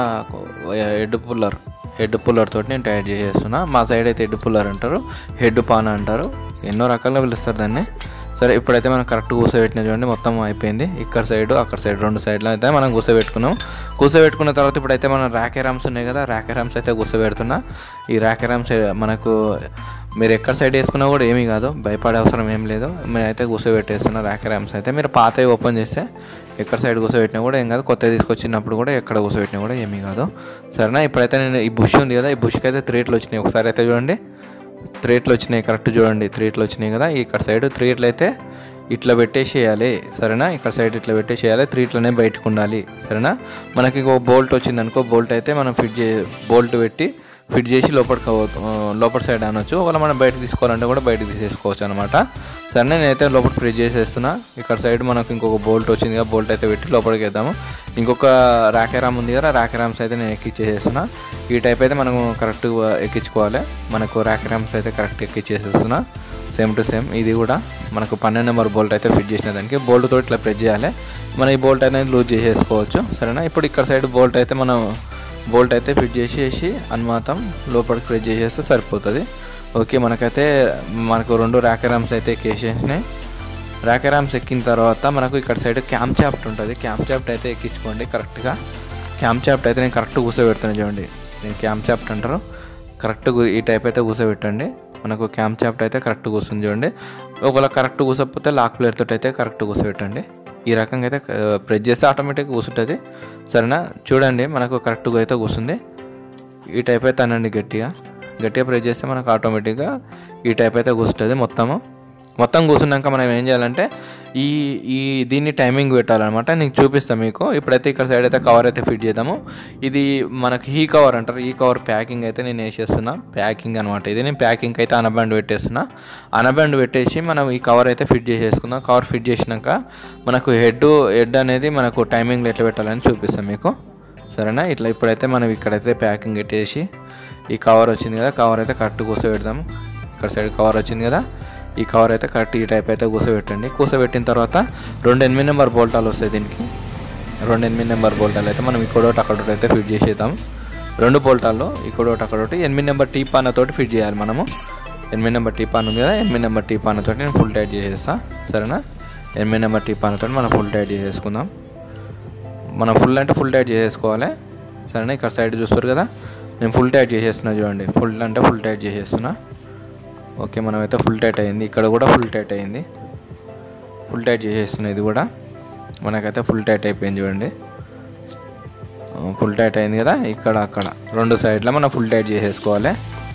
హెడ్ పుల్లర్ హెడ్ పుల్లర్ తోటి నేను టైట్ చేసేస్తున్నా మా సైడ్ అయితే హెడ్ పుల్లర్ అంటారు హెడ్ పాన అంటారు ఎన్నో రకాలుగా పిలుస్తారు దాన్ని సరే ఇప్పుడైతే మనం కరెక్ట్ కూర్చోబెట్టిన చూడండి మొత్తం అయిపోయింది ఇక్కడ సైడ్ అక్కడ సైడ్ రెండు సైడ్లో అయితే మనం కూర్చోబెట్టుకున్నాం కూర్చోబెట్టుకున్న తర్వాత ఇప్పుడైతే మనం ర్యాకెరామ్స్ ఉన్నాయి కదా ర్యాకెరామ్స్ అయితే కూర్చోబెడుతున్నా ఈ ర్యాకెరామ్స్ మనకు మీరు ఎక్కడ సైడ్ వేసుకున్నా కూడా ఏమీ కాదు భయపడే అవసరం ఏం లేదు నేనైతే కూర్చోబెట్టేస్తున్నా ర్యాకెరామ్స్ అయితే మీరు పాతవి ఓపెన్ చేస్తే ఎక్కడ సైడ్ కూర్చోబెట్టినా కూడా ఏం కాదు కొత్తవి తీసుకొచ్చినప్పుడు కూడా ఎక్కడ కూర్చోబెట్టినా కూడా ఏమీ కాదు సరేనా ఇప్పుడైతే నేను ఈ బుష్ ఉంది కదా ఈ బుష్కి అయితే త్రీట్లు వచ్చినాయి ఒకసారి అయితే చూడండి త్రీట్లు వచ్చినాయి కరెక్ట్ చూడండి త్రీట్లు వచ్చినాయి కదా ఇక్కడ సైడ్ త్రీట్లు అయితే ఇట్లా పెట్టేసేయాలి సరేనా ఇక్కడ సైడ్ ఇట్లా పెట్టేసేయాలి త్రీట్లనే బయటకు ఉండాలి సరేనా మనకి ఇంకో బోల్ట్ వచ్చింది అనుకో బోల్ట్ అయితే మనం ఫిట్ చే బోల్ట్ పెట్టి ఫిట్ చేసి లోపలికి అవ్వ- ఆ, లోపల సైడ్ అనొచ్చు ఒకవేళ మనం బయటకు తీసుకోవాలంటే కూడా బయటకు తీసేసుకోవచ్చు అనమాట సరే నేనైతే లోపల ఫ్రిడ్జ్ చేసేస్తున్నా ఇక్కడ సైడ్ మనకు ఇంకొక బోల్ట్ వచ్చింది కదా బోల్ట్ అయితే పెట్టి లోపలికి వేద్దాము ఇంకొక ర్యాకెరామ్ ఉంది కదా ర్యాకెరామ్స్ అయితే నేను ఎక్కిచ్చేసేస్తున్నా ఈ టైప్ అయితే మనం కరెక్ట్ ఎక్కించుకోవాలి మనకు ర్యాకెరామ్స్ అయితే కరెక్ట్ ఎక్కిచ్చేసేస్తున్నా సేమ్ టు సేమ్ ఇది కూడా మనకు పన్నెండు నెంబర్ బోల్ట్ అయితే ఫిట్ చేసిన దానికి బోల్ట్ తోటి ఇట్లా ప్రెస్ చేయాలి మనం ఈ బోల్ట్ అనేది లూజ్ చేసేసుకోవచ్చు సరేనా ఇప్పుడు ఇక్కడ సైడ్ బోల్ట్ అయితే మనం బోల్ట్ అయితే ఫిట్ చేసేసి అనుమాతం లోపలికి ప్రెస్ చేసేస్తే సరిపోతుంది ఓకే మనకైతే మనకు రెండు ర్యాకెరామ్స్ అయితే ఎక్కేసేసినాయి ర్యాకెరామ్స్ ఎక్కిన తర్వాత మనకు ఇక్కడ సైడ్ క్యామ్ చాప్ట్ ఉంటుంది క్యామ్ చాప్ట్ అయితే ఎక్కించుకోండి కరెక్ట్గా క్యామ్ చాప్ట్ అయితే నేను కరెక్ట్ కూర్చోబెడతాను చూడండి నేను క్యామ్ చాప్ట్ అంటారు కరెక్ట్ ఈ టైప్ అయితే కూర్చోబెట్టండి మనకు క్యామ్ చాప్ట్ అయితే కరెక్ట్ కూర్చుంది చూడండి ఒకవేళ కరెక్ట్ కూర్చోకపోతే లాక్ ప్లేయర్ తోటి అయితే కరెక్ట్ కూర్చోబెట్టండి ఈ రకంగా అయితే ప్రెస్ చేస్తే ఆటోమేటిక్గా కూర్చుంటుంది సరేనా చూడండి మనకు కరెక్ట్గా అయితే కూర్చుంది ఈ టైప్ అయితే అనండి గట్టిగా గట్టిగా ప్రెస్ చేస్తే మనకు ఆటోమేటిక్గా ఈ టైప్ అయితే కూర్చుంటుంది మొత్తము మొత్తం కూర్చున్నాక మనం ఏం చేయాలంటే ఈ ఈ దీన్ని టైమింగ్ పెట్టాలన్నమాట నేను చూపిస్తాను మీకు ఇప్పుడైతే ఇక్కడ సైడ్ అయితే కవర్ అయితే ఫిట్ చేద్దాము ఇది మనకి ఈ కవర్ అంటారు ఈ కవర్ ప్యాకింగ్ అయితే నేను వేసేస్తున్నా ప్యాకింగ్ అనమాట ఇది నేను ప్యాకింగ్ అయితే అనబ్యాండ్ పెట్టేస్తున్నా అనబ్యాండ్ పెట్టేసి మనం ఈ కవర్ అయితే ఫిట్ చేసేసుకుందాం కవర్ ఫిట్ చేసినాక మనకు హెడ్ హెడ్ అనేది మనకు టైమింగ్ ఎట్లా పెట్టాలని చూపిస్తాం మీకు సరేనా ఇట్లా ఇప్పుడైతే మనం ఇక్కడైతే ప్యాకింగ్ పెట్టేసి ఈ కవర్ వచ్చింది కదా కవర్ అయితే కరెక్ట్ కూర్చోబెడదాం ఇక్కడ సైడ్ కవర్ వచ్చింది కదా ఈ కవర్ అయితే కరెక్ట్ ఈ టైప్ అయితే కూర్చోబెట్టండి కూర్చోబెట్టిన తర్వాత రెండు ఎనిమిది నెంబర్ బోల్టాలు వస్తాయి దీనికి రెండు ఎనిమిది నెంబర్ బోల్టాలు అయితే మనం ఇక్కడోటి అక్కడోటి అయితే ఫిట్ చేసేద్దాం రెండు బోల్టాల్లో ఇక్కడోటి అక్కడోటి ఎనిమిది నెంబర్ టీ పానతోటి ఫిట్ చేయాలి మనము ఎనిమిది నెంబర్ టీ పాన్ ఉంది కదా ఎనిమిది నెంబర్ టీ పానతోటి నేను ఫుల్ టైట్ చేసేస్తా సరేనా ఎనిమిది నెంబర్ టీ పానతోటి మనం ఫుల్ టైట్ చేసేసుకుందాం మనం ఫుల్ అంటే ఫుల్ టైట్ చేసేసుకోవాలి సరేనా ఇక్కడ సైడ్ చూస్తారు కదా నేను ఫుల్ టైట్ చేసేస్తున్నా చూడండి ఫుల్ అంటే ఫుల్ టైట్ చేసేస్తున్నా ఓకే మనమైతే ఫుల్ టైట్ అయింది ఇక్కడ కూడా ఫుల్ టైట్ అయింది ఫుల్ టైట్ చేసేస్తున్నా ఇది కూడా మనకైతే ఫుల్ టైట్ అయిపోయింది చూడండి ఫుల్ టైట్ అయింది కదా ఇక్కడ అక్కడ రెండు సైడ్లో మనం ఫుల్ టైట్ చేసేసుకోవాలి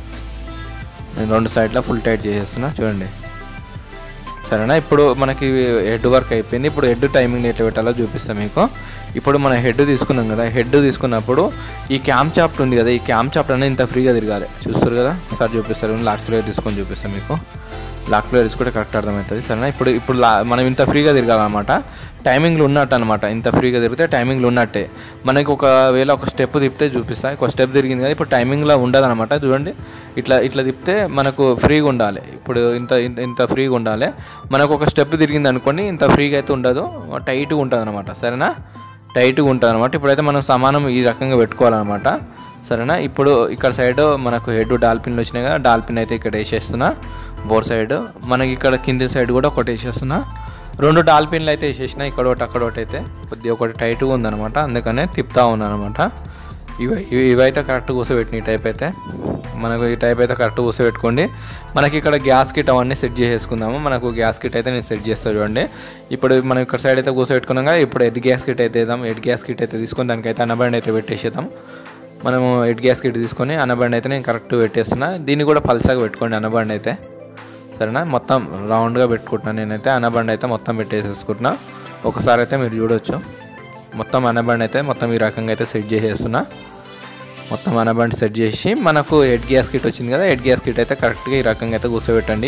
నేను రెండు సైడ్లో ఫుల్ టైట్ చేసేస్తున్నా చూడండి సరేనా ఇప్పుడు మనకి హెడ్ వర్క్ అయిపోయింది ఇప్పుడు హెడ్ టైమింగ్ ఎట్లా పెట్టాలో చూపిస్తాను మీకు ఇప్పుడు మనం హెడ్ తీసుకున్నాం కదా హెడ్ తీసుకున్నప్పుడు ఈ క్యామ్ చాప్ట్ ఉంది కదా ఈ క్యామ్ చాప్ట్ అనేది ఇంత ఫ్రీగా తిరగాలి చూస్తారు కదా సార్ చూపిస్తారు లాక్ ప్లేయర్ తీసుకొని చూపిస్తాను మీకు లాక్ ప్లేయర్ తీసుకుంటే కరెక్ట్ అర్థమవుతుంది సరేనా ఇప్పుడు ఇప్పుడు లా మనం ఇంత ఫ్రీగా తిరగాలన్నమాట టైమింగ్లు ఉన్నట్టు అనమాట ఇంత ఫ్రీగా తిరిగితే టైమింగ్లు ఉన్నట్టే మనకి ఒకవేళ ఒక స్టెప్ తిప్పితే చూపిస్తా ఒక స్టెప్ తిరిగింది కదా ఇప్పుడు టైమింగ్లో ఉండదు అనమాట చూడండి ఇట్లా ఇట్లా తిప్పితే మనకు ఫ్రీగా ఉండాలి ఇప్పుడు ఇంత ఇంత ఇంత ఫ్రీగా ఉండాలి మనకు ఒక స్టెప్ తిరిగింది అనుకోండి ఇంత ఫ్రీగా అయితే ఉండదు టైట్గా ఉంటుంది అనమాట సరేనా టైట్గా ఉంటుంది అనమాట ఇప్పుడైతే మనం సమానం ఈ రకంగా పెట్టుకోవాలన్నమాట సరేనా ఇప్పుడు ఇక్కడ సైడ్ మనకు హెడ్ డాల్పిన్లు వచ్చినాయి కదా డాల్పిన్ అయితే ఇక్కడ వేసేస్తున్నా బోర్ సైడ్ మనకి ఇక్కడ కింది సైడ్ కూడా ఒకటి వేసేస్తున్నా రెండు డాల్పిన్లు అయితే వేసేసిన ఇక్కడ ఒకటి అక్కడ ఒకటి అయితే కొద్దిగా ఒకటి టైట్గా ఉందన్నమాట అందుకనే తిప్పుతా ఉన్నాను అనమాట ఇవి ఇవి- ఇవైతే కరెక్ట్ కూర్చోబెట్టిన ఈ టైప్ అయితే మనకు ఈ టైప్ అయితే కరెక్ట్ కూర్చోబెట్టుకోండి మనకి ఇక్కడ గ్యాస్ కిట్ అవన్నీ సెట్ చేసేసుకుందాము మనకు గ్యాస్ కిట్ అయితే నేను సెట్ చేస్తాను చూడండి ఇప్పుడు మనం ఇక్కడ సైడ్ అయితే కూర్చోబెట్టుకున్నాం కదా ఇప్పుడు ఎడ్ గ్యాస్ కిట్ అయితే వేద్దాం ఎడ్ గ్యాస్ కిట్ అయితే తీసుకొని దానికైతే అనబండి అయితే పెట్టేసేద్దాం మనము ఎడ్ గ్యాస్ కిట్ తీసుకొని అనబండి అయితే నేను కరెక్ట్ పెట్టేస్తున్నా దీన్ని కూడా పల్సగా పెట్టుకోండి అనబండి అయితే సరేనా మొత్తం రౌండ్గా పెట్టుకుంటున్నాను నేనైతే అనబండి అయితే మొత్తం పెట్టేసేసుకుంటున్నా ఒకసారి అయితే మీరు చూడొచ్చు మొత్తం అనబండి అయితే మొత్తం ఈ రకంగా అయితే సెట్ చేసేస్తున్నా మొత్తం అనబండి సెట్ చేసి మనకు హెడ్ గ్యాస్ కిట్ వచ్చింది కదా హెడ్ గ్యాస్ కిట్ అయితే కరెక్ట్గా ఈ రకంగా అయితే కూర్చోబెట్టండి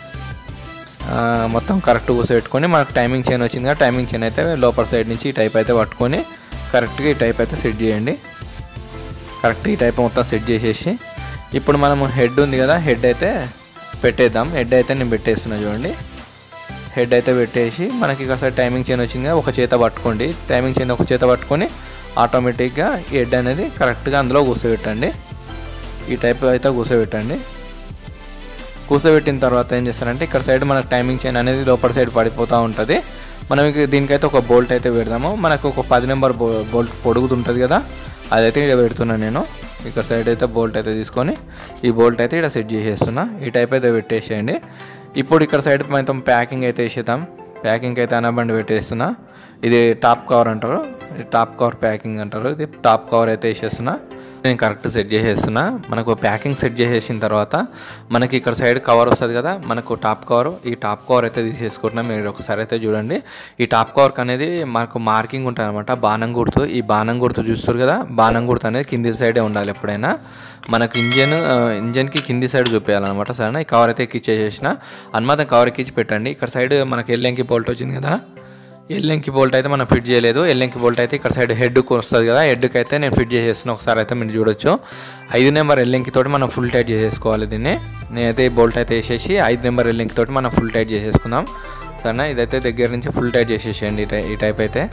ఆ, మొత్తం కరెక్ట్ కూర్చోబెట్టుకొని మనకు టైమింగ్ చైన్ వచ్చింది కదా టైమింగ్ చైన్ అయితే లోపల సైడ్ నుంచి ఈ టైప్ అయితే పట్టుకొని కరెక్ట్గా ఈ టైప్ అయితే సెట్ చేయండి కరెక్ట్ ఈ టైప్ మొత్తం సెట్ చేసేసి ఇప్పుడు మనము హెడ్ ఉంది కదా హెడ్ అయితే పెట్టేద్దాం హెడ్ అయితే నేను పెట్టేస్తున్నా చూడండి హెడ్ అయితే పెట్టేసి మనకి కాస్త టైమింగ్ చైన్ వచ్చింది కదా ఒక చేత పట్టుకోండి టైమింగ్ చైన్ ఒక చేత పట్టుకొని ఆటోమేటిక్గా ఈ హెడ్ అనేది కరెక్ట్గా అందులో కూర్చోబెట్టండి ఈ టైప్ అయితే కూర్చోబెట్టండి కూర్చోబెట్టిన తర్వాత ఏం చేస్తారంటే ఇక్కడ సైడ్ మనకు టైమింగ్ చైన్ అనేది లోపల సైడ్ పడిపోతూ ఉంటుంది మనం ఇక దీనికైతే ఒక బోల్ట్ అయితే పెడదాము మనకు ఒక పది నెంబర్ బో బోల్ట్ పొడుగుతుంటుంది ఉంటుంది కదా అదైతే ఇక్కడ పెడుతున్నాను నేను ఇక్కడ సైడ్ అయితే బోల్ట్ అయితే తీసుకొని ఈ బోల్ట్ అయితే ఇక్కడ సెట్ చేసేస్తున్నా ఈ టైప్ అయితే పెట్టేసేయండి ఇప్పుడు ఇక్కడ సైడ్ మొత్తం ప్యాకింగ్ అయితే వేసేద్దాం ప్యాకింగ్ అయితే అనబండి పెట్టేస్తున్నా ఇది టాప్ కవర్ అంటారు ఇది టాప్ కవర్ ప్యాకింగ్ అంటారు ఇది టాప్ కవర్ అయితే వేసేస్తున్నా నేను కరెక్ట్ సెట్ చేసేస్తున్నా మనకు ప్యాకింగ్ సెట్ చేసేసిన తర్వాత మనకి ఇక్కడ సైడ్ కవర్ వస్తుంది కదా మనకు టాప్ కవర్ ఈ టాప్ కవర్ అయితే తీసేసుకుంటున్నాం మీరు ఒకసారి అయితే చూడండి ఈ టాప్ కవర్కి అనేది మనకు మార్కింగ్ ఉంటుంది అనమాట బాణం గుర్తు ఈ బాణం గుర్తు చూస్తారు కదా బాణం గుర్తు అనేది కింది సైడే ఉండాలి ఎప్పుడైనా మనకు ఇంజన్ ఆ, ఇంజన్కి కింది సైడ్ చూపించాలన్నమాట సరేనా ఈ కవర్ అయితే ఎక్కిచ్చేసేసిన అనుమాతం కవర్ ఎక్కించి పెట్టండి ఇక్కడ సైడ్ మనకి ఎల్లెంకి బోల్ట్ వచ్చింది కదా ఎల్లెంకి బోల్ట్ అయితే మనం ఫిట్ చేయలేదు ఎల్లెంకి బోల్ట్ అయితే ఇక్కడ సైడ్ హెడ్కి వస్తుంది కదా హెడ్కి అయితే నేను ఫిట్ చేసేస్తున్నా ఒకసారి అయితే మీరు చూడొచ్చు ఐదు నెంబర్ ఎల్లెంకి తోటి మనం ఫుల్ టైట్ చేసేసుకోవాలి దీన్ని నేనైతే ఈ బోల్ట్ అయితే వేసేసి ఐదు నెంబర్ ఎల్లెంకి తోటి మనం ఫుల్ టైట్ చేసేసుకుందాం సరేనా ఇదైతే దగ్గర నుంచి ఫుల్ టైట్ చేసేసేయండి ఈ టై- ఈ టైప్ అయితే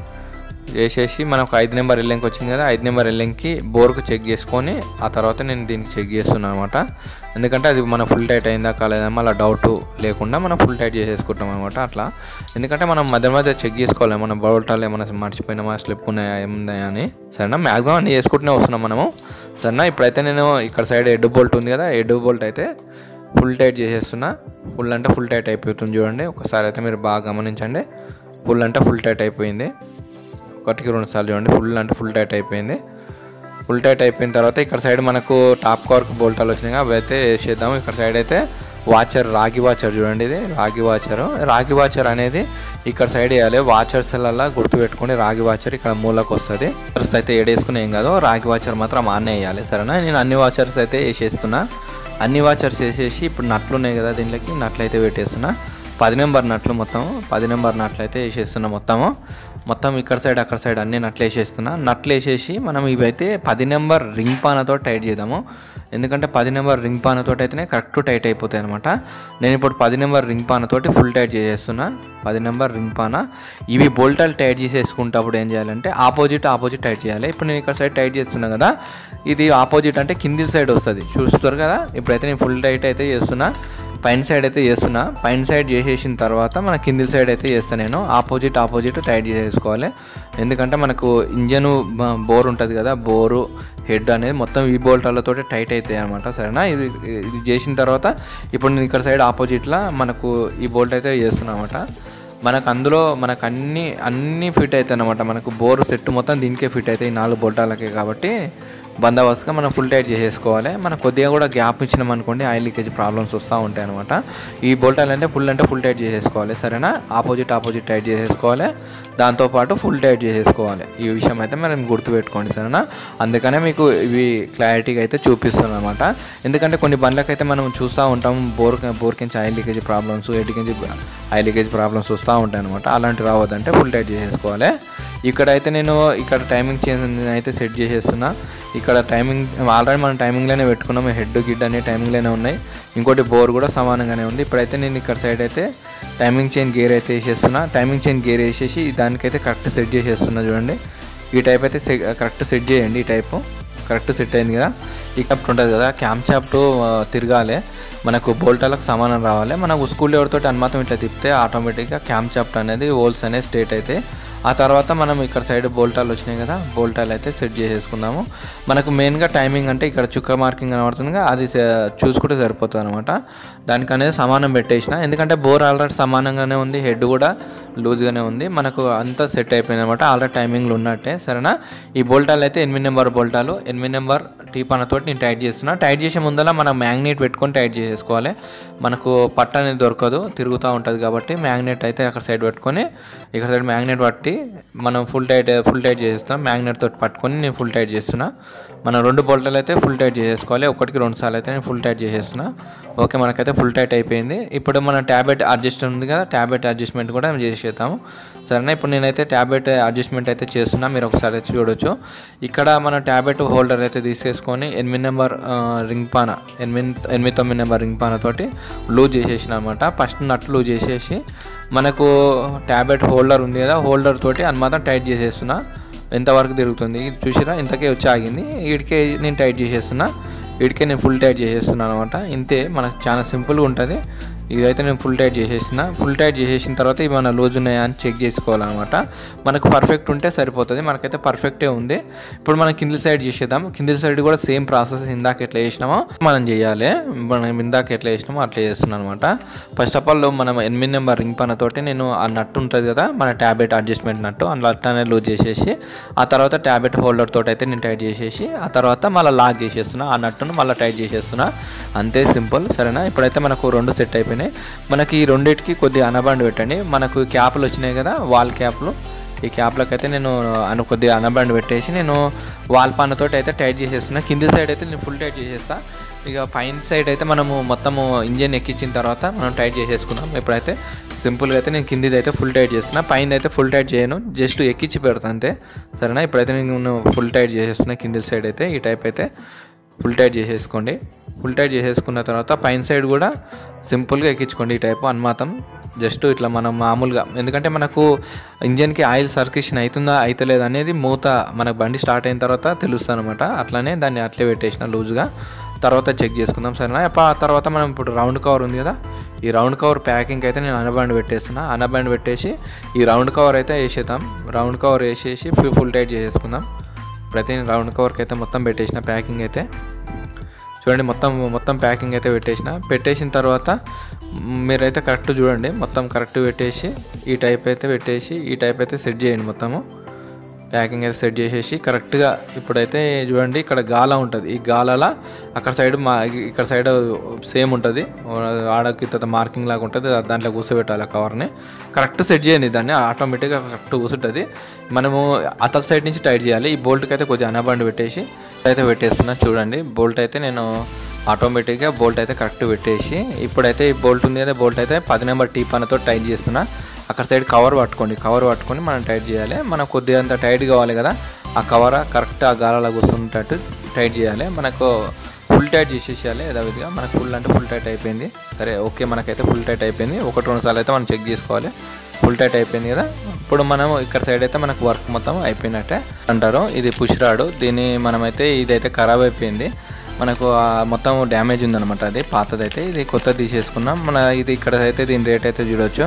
చేసేసి మనకు ఐదు నెంబర్ ఎల్లింక్ వచ్చింది కదా ఐదు నెంబర్ ఎల్లింక్కి బోర్కు చెక్ చేసుకొని ఆ తర్వాత నేను దీనికి చెక్ చేస్తున్నాను అనమాట ఎందుకంటే అది మన ఫుల్ టైట్ అయిందా కాలేదా మళ్ళీ డౌట్ లేకుండా మనం ఫుల్ టైట్ చేసేసుకుంటాం అనమాట అట్లా ఎందుకంటే మనం మధ్య మధ్య చెక్ చేసుకోవాలి మన బోల్టాలు ఏమైనా మర్చిపోయినామా స్లిప్ ఉన్నాయా ఏమున్నాయా అని సరేనా మ్యాక్సిమం అన్ని చేసుకుంటూనే వస్తున్నాం మనము సరేనా ఇప్పుడైతే నేను ఇక్కడ సైడ్ ఎడ్ బోల్ట్ ఉంది కదా ఎడ్ బోల్ట్ అయితే ఫుల్ టైట్ చేసేస్తున్నా ఫుల్ అంటే ఫుల్ టైట్ అయిపోతుంది చూడండి ఒకసారి అయితే మీరు బాగా గమనించండి ఫుల్ అంటే ఫుల్ టైట్ అయిపోయింది ఒకటికి రెండు సార్లు చూడండి ఫుల్ అంటే ఫుల్ టైట్ అయిపోయింది ఫుల్ టైట్ అయిపోయిన తర్వాత ఇక్కడ సైడ్ మనకు టాప్ కవర్కి బోల్టాలు వచ్చినాయి అవి అయితే వేసేద్దాం ఇక్కడ సైడ్ అయితే వాచర్ రాగి వాచర్ చూడండి ఇది రాగి వాచర్ రాగి వాచర్ అనేది ఇక్కడ సైడ్ వేయాలి వాచర్స్లల్లా గుర్తుపెట్టుకుని రాగి వాచర్ ఇక్కడ మూలకు వస్తుంది వాచర్స్ అయితే ఏడేసుకుని ఏం కాదు రాగి వాచర్ మాత్రం ఆనే వేయాలి సరేనా నేను అన్ని వాచర్స్ అయితే వేసేస్తున్నా అన్ని వాచర్స్ వేసేసి ఇప్పుడు నట్లు ఉన్నాయి కదా దీంట్లోకి నట్లు అయితే పెట్టేస్తున్నా పది నెంబర్ నట్లు మొత్తం పది నెంబర్ నట్లు అయితే వేసేస్తున్నా మొత్తము మొత్తం ఇక్కడ సైడ్ అక్కడ సైడ్ అన్ని నట్లు వేసేస్తున్నా నట్లు వేసేసి మనం ఇవైతే పది నెంబర్ రింగ్ పానతో టైట్ చేద్దాము ఎందుకంటే పది నెంబర్ రింగ్ పానతో అయితేనే కరెక్ట్ టైట్ అయిపోతాయి అనమాట నేను ఇప్పుడు పది నెంబర్ రింగ్ పానతోటి ఫుల్ టైట్ చేసేస్తున్నా పది నెంబర్ రింగ్ పాన ఇవి బోల్టాలు టైట్ చేసేసుకుంటప్పుడు ఏం చేయాలంటే ఆపోజిట్ ఆపోజిట్ టైట్ చేయాలి ఇప్పుడు నేను ఇక్కడ సైడ్ టైట్ చేస్తున్నా కదా ఇది ఆపోజిట్ అంటే కింది సైడ్ వస్తుంది చూస్తారు కదా ఇప్పుడైతే నేను ఫుల్ టైట్ అయితే చేస్తున్నా పైన సైడ్ అయితే చేస్తున్నా పైన సైడ్ చేసేసిన తర్వాత మన కింది సైడ్ అయితే చేస్తాను నేను ఆపోజిట్ ఆపోజిట్ టైట్ చేసేసుకోవాలి ఎందుకంటే మనకు ఇంజన్ బోర్ ఉంటుంది కదా బోరు హెడ్ అనేది మొత్తం ఈ బోల్టాలతో టైట్ అవుతాయి అనమాట సరేనా ఇది ఇది చేసిన తర్వాత ఇప్పుడు నేను ఇక్కడ సైడ్ ఆపోజిట్లో మనకు ఈ బోల్ట్ అయితే చేస్తున్నా అనమాట మనకు అందులో మనకు అన్ని అన్ని ఫిట్ అవుతాయి అనమాట మనకు బోర్ సెట్ మొత్తం దీనికే ఫిట్ అవుతాయి ఈ నాలుగు బోల్టాలకే కాబట్టి బందోబస్తుగా మనం ఫుల్ టైట్ చేసేసుకోవాలి మనం కొద్దిగా కూడా గ్యాప్ ఇచ్చినాం అనుకోండి ఆయిల్ లీకేజ్ ప్రాబ్లమ్స్ వస్తూ ఉంటాయి అనమాట ఈ బోల్టాలు అంటే ఫుల్ అంటే ఫుల్ టైట్ చేసేసుకోవాలి సరేనా ఆపోజిట్ ఆపోజిట్ టైట్ చేసేసుకోవాలి దాంతోపాటు ఫుల్ టైట్ చేసేసుకోవాలి ఈ విషయం అయితే మనం గుర్తుపెట్టుకోండి సరేనా అందుకనే మీకు ఇవి క్లారిటీగా అయితే చూపిస్తున్నాను అనమాట ఎందుకంటే కొన్ని బండ్లకైతే మనం చూస్తూ ఉంటాం బోర్ బోర్ కించి ఆయిల్ లీకేజ్ ప్రాబ్లమ్స్ ఎటు కించి ఆయిల్ లీకేజ్ ప్రాబ్లమ్స్ వస్తూ ఉంటాయి అనమాట అలాంటి రావద్దంటే ఫుల్ టైట్ చేసేసుకోవాలి ఇక్కడైతే నేను ఇక్కడ టైమింగ్ చేంజ్ అయితే సెట్ చేసేస్తున్నా ఇక్కడ టైమింగ్ ఆల్రెడీ మనం టైమింగ్లోనే పెట్టుకున్నాం హెడ్ గిడ్ అనే టైమింగ్లోనే ఉన్నాయి ఇంకోటి బోర్ కూడా సమానంగానే ఉంది ఇప్పుడైతే నేను ఇక్కడ సైడ్ అయితే టైమింగ్ చైన్ గేర్ అయితే వేసేస్తున్నా టైమింగ్ చైన్ గేర్ వేసేసి దానికైతే కరెక్ట్ సెట్ చేసేస్తున్నా చూడండి ఈ టైప్ అయితే కరెక్ట్ సెట్ చేయండి ఈ టైపు కరెక్ట్ సెట్ అయింది కదా ఈ కప్ ఉంటుంది కదా క్యామ్ చాప్ట్ తిరగాలి మనకు బోల్టాలకు సమానం రావాలి మనకు స్కూల్ ఎవరితోటి అనుమాతం ఇట్లా తిప్పితే ఆటోమేటిక్గా క్యామ్ చాప్ట్ అనేది హోల్స్ అనేది స్ట్రేట్ అయితే ఆ తర్వాత మనం ఇక్కడ సైడ్ బోల్టాలు వచ్చినాయి కదా బోల్టాలు అయితే సెట్ చేసేసుకుందాము మనకు మెయిన్గా టైమింగ్ అంటే ఇక్కడ చుక్క మార్కింగ్ కనబడుతుంది కదా, అది స- చూసుకుంటే సరిపోతుంది అనమాట దానికి అనేది సమానం పెట్టేసిన ఎందుకంటే బోర్ ఆల్రెడీ సమానంగానే ఉంది హెడ్ కూడా లూజ్గానే ఉంది మనకు అంతా సెట్ అయిపోయింది అనమాట ఆల్రెడీ టైమింగ్లు ఉన్నట్టే సరేనా ఈ బోల్టాలు అయితే ఎనిమిది నెంబర్ బోల్టాలు ఎనిమిది నెంబర్ టీ పనతోటి నేను టైట్ చేస్తున్నా టైట్ చేసే ముందర మనం మ్యాగ్నెట్ పెట్టుకొని టైట్ చేసేసుకోవాలి మనకు పట్ట అనేది దొరకదు తిరుగుతూ ఉంటుంది కాబట్టి మ్యాగ్నెట్ అయితే అక్కడ సైడ్ పెట్టుకొని ఇక్కడ సైడ్ మ్యాగ్నెట్ పట్టి మనం ఫుల్ టైట్ ఫుల్ టైట్ చేస్తాం మ్యాగ్నెట్ తోటి పట్టుకొని నేను ఫుల్ టైట్ చేస్తున్నా మనం రెండు బోల్టాలు అయితే ఫుల్ టైట్ చేసేసుకోవాలి ఒకటికి రెండు సార్లు అయితే నేను ఫుల్ టైట్ చేసేస్తున్నా ఓకే మనకైతే ఫుల్ టైట్ అయిపోయింది ఇప్పుడు మన ట్యాబ్లెట్ అడ్జస్ట్ ఉంది కదా ట్యాబ్లెట్ అడ్జస్ట్మెంట్ కూడా చేసేద్దాము సరేనా ఇప్పుడు నేనైతే ట్యాబ్లెట్ అడ్జస్ట్మెంట్ అయితే చేస్తున్నా మీరు ఒకసారి అయితే చూడొచ్చు ఇక్కడ మన ట్యాబ్లెట్ హోల్డర్ అయితే తీసేసుకొని ఎనిమిది నెంబర్ రింగ్ పాన ఎనిమిది ఎనిమిది తొమ్మిది నెంబర్ రింగ్ పానతోటి లూజ్ చేసేసిన అనమాట ఫస్ట్ నట్ లూజ్ చేసేసి మనకు ట్యాబ్లెట్ హోల్డర్ ఉంది కదా హోల్డర్ తోటి అనుమాత్రం టైట్ చేసేస్తున్నా ఎంతవరకు తిరుగుతుంది ఇది చూసిరా ఇంతకే వచ్చి ఆగింది వీడికే నేను టైట్ చేసేస్తున్నా వీడికే నేను ఫుల్ టైట్ చేసేస్తున్నాను అనమాట ఇంతే మనకు చాలా సింపుల్గా ఉంటుంది ఇదైతే నేను ఫుల్ టైట్ చేసేసిన ఫుల్ టైట్ చేసేసిన తర్వాత ఇవి మన లూజ్ ఉన్నాయా అని చెక్ చేసుకోవాలన్నమాట మనకు పర్ఫెక్ట్ ఉంటే సరిపోతుంది మనకైతే పర్ఫెక్టే ఉంది ఇప్పుడు మనం కింది సైడ్ చేసేద్దాం కింది సైడ్ కూడా సేమ్ ప్రాసెస్ ఇందాక ఎట్లా చేసినామో మనం చేయాలి మనం ఇందాక ఎట్లా చేసినామో అట్లా చేస్తున్నాను అనమాట ఫస్ట్ ఆఫ్ ఆల్ మనం ఎనిమిది నెంబర్ రింగ్ పన్న తోటి నేను ఆ నట్టు ఉంటుంది కదా మన ట్యాబ్లెట్ అడ్జస్ట్మెంట్ నట్టు అందులో అట్లానే లూజ్ చేసేసి ఆ తర్వాత ట్యాబ్లెట్ హోల్డర్ తోటి అయితే నేను టైట్ చేసేసి ఆ తర్వాత మళ్ళీ లాక్ చేసేస్తున్నా ఆ నట్టును మళ్ళీ టైట్ చేసేస్తున్నా అంతే సింపుల్ సరేనా ఇప్పుడైతే మనకు రెండు సెట్ అయిపోయినాయి మనకి ఈ రెండింటికి కొద్దిగా అనబండి పెట్టండి మనకు క్యాప్లు వచ్చినాయి కదా వాల్ క్యాప్లు ఈ క్యాప్లకు అయితే నేను అను కొద్దిగా అనబండి పెట్టేసి నేను వాల్ పన్నతోటి అయితే టైట్ చేసేస్తున్నా కింది సైడ్ అయితే నేను ఫుల్ టైట్ చేసేస్తా ఇక పైన సైడ్ అయితే మనము మొత్తము ఇంజన్ ఎక్కించిన తర్వాత మనం టైట్ చేసేసుకున్నాం ఇప్పుడైతే సింపుల్గా అయితే నేను కిందిది అయితే ఫుల్ టైట్ చేస్తున్నా పైన అయితే ఫుల్ టైట్ చేయను జస్ట్ ఎక్కించి పెడతాను అంతే సరేనా ఇప్పుడైతే నేను ఫుల్ టైట్ చేసేస్తున్నా కింది సైడ్ అయితే ఈ టైప్ అయితే ఫుల్ టైట్ చేసేసుకోండి ఫుల్ టైట్ చేసేసుకున్న తర్వాత పైన సైడ్ కూడా సింపుల్గా ఎక్కించుకోండి ఈ టైపు అన్మాతం జస్ట్ ఇట్లా మనం మామూలుగా ఎందుకంటే మనకు ఇంజన్కి ఆయిల్ సర్క్యులేషన్ అవుతుందా అవుతలేదు అనేది మూత మన బండి స్టార్ట్ అయిన తర్వాత తెలుస్తుంది అనమాట అట్లనే దాన్ని అట్లే పెట్టేసిన లూజ్గా తర్వాత చెక్ చేసుకుందాం సరేనా అప్ప- ఆ తర్వాత మనం ఇప్పుడు రౌండ్ కవర్ ఉంది కదా ఈ రౌండ్ కవర్ ప్యాకింగ్ అయితే నేను అనబాండ్ పెట్టేస్తున్నా అనబాండ్ పెట్టేసి ఈ రౌండ్ కవర్ అయితే వేసేద్దాం రౌండ్ కవర్ వేసేసి ఫుల్ ఫుల్ టైట్ చేసేసుకుందాం ఇప్పుడైతే నేను రౌండ్ కవర్కి అయితే మొత్తం పెట్టేసిన ప్యాకింగ్ అయితే చూడండి మొత్తం మొత్తం ప్యాకింగ్ అయితే పెట్టేసిన పెట్టేసిన తర్వాత మ్, మీరైతే కరెక్ట్ చూడండి మొత్తం కరెక్ట్ పెట్టేసి ఈ టైప్ అయితే పెట్టేసి ఈ టైప్ అయితే సెట్ చేయండి మొత్తము ప్యాకింగ్ అయితే సెట్ చేసేసి కరెక్ట్గా ఇప్పుడైతే చూడండి ఇక్కడ గాల ఉంటుంది ఈ గాలల అక్కడ సైడ్ మా ఇక్కడ సైడ్ సేమ్ ఉంటుంది ఆడకి తర్వాత మార్కింగ్ లాగా ఉంటుంది దాంట్లో కూర్చోబెట్టాలి ఆ కవర్ని కరెక్ట్ సెట్ చేయండి దాన్ని ఆటోమేటిక్గా కరెక్ట్ కూర్చుంటుంది మనము అతల సైడ్ నుంచి టైట్ చేయాలి ఈ బోల్ట్కి అయితే కొద్దిగా అనబండి పెట్టేసి అయితే పెట్టేస్తున్నా చూడండి బోల్ట్ అయితే నేను ఆటోమేటిక్గా బోల్ట్ అయితే కరెక్ట్ పెట్టేసి ఇప్పుడైతే ఈ బోల్ట్ ఉంది కదా బోల్ట్ అయితే పది నెంబర్ టీ పనతో టైట్ చేస్తున్నా అక్కడ సైడ్ కవర్ పట్టుకోండి కవర్ పట్టుకొని మనం టైట్ చేయాలి మనం కొద్దిగా అంత టైట్ కావాలి కదా ఆ కవర్ కరెక్ట్ ఆ గాలలో కూర్చుంటట్టు టైట్ చేయాలి మనకు ఫుల్ టైట్ చేసేసేయాలి యథావిధిగా మనకు ఫుల్ అంటే ఫుల్ టైట్ అయిపోయింది సరే ఓకే మనకైతే ఫుల్ టైట్ అయిపోయింది ఒకటి రెండు సార్లు అయితే మనం చెక్ చేసుకోవాలి ఫుల్ టైట్ అయిపోయింది కదా ఇప్పుడు మనం ఇక్కడ సైడ్ అయితే మనకు వర్క్ మొత్తం అయిపోయినట్టే అంటారు ఇది పుష్ రాడు దీన్ని మనమైతే ఇదైతే ఖరాబ్ అయిపోయింది మనకు ఆ మొత్తం డ్యామేజ్ ఉందన్నమాట అది పాతదైతే ఇది కొత్తది తీసేసుకున్నాం మన ఇది ఇక్కడ అయితే దీని రేట్ అయితే చూడొచ్చు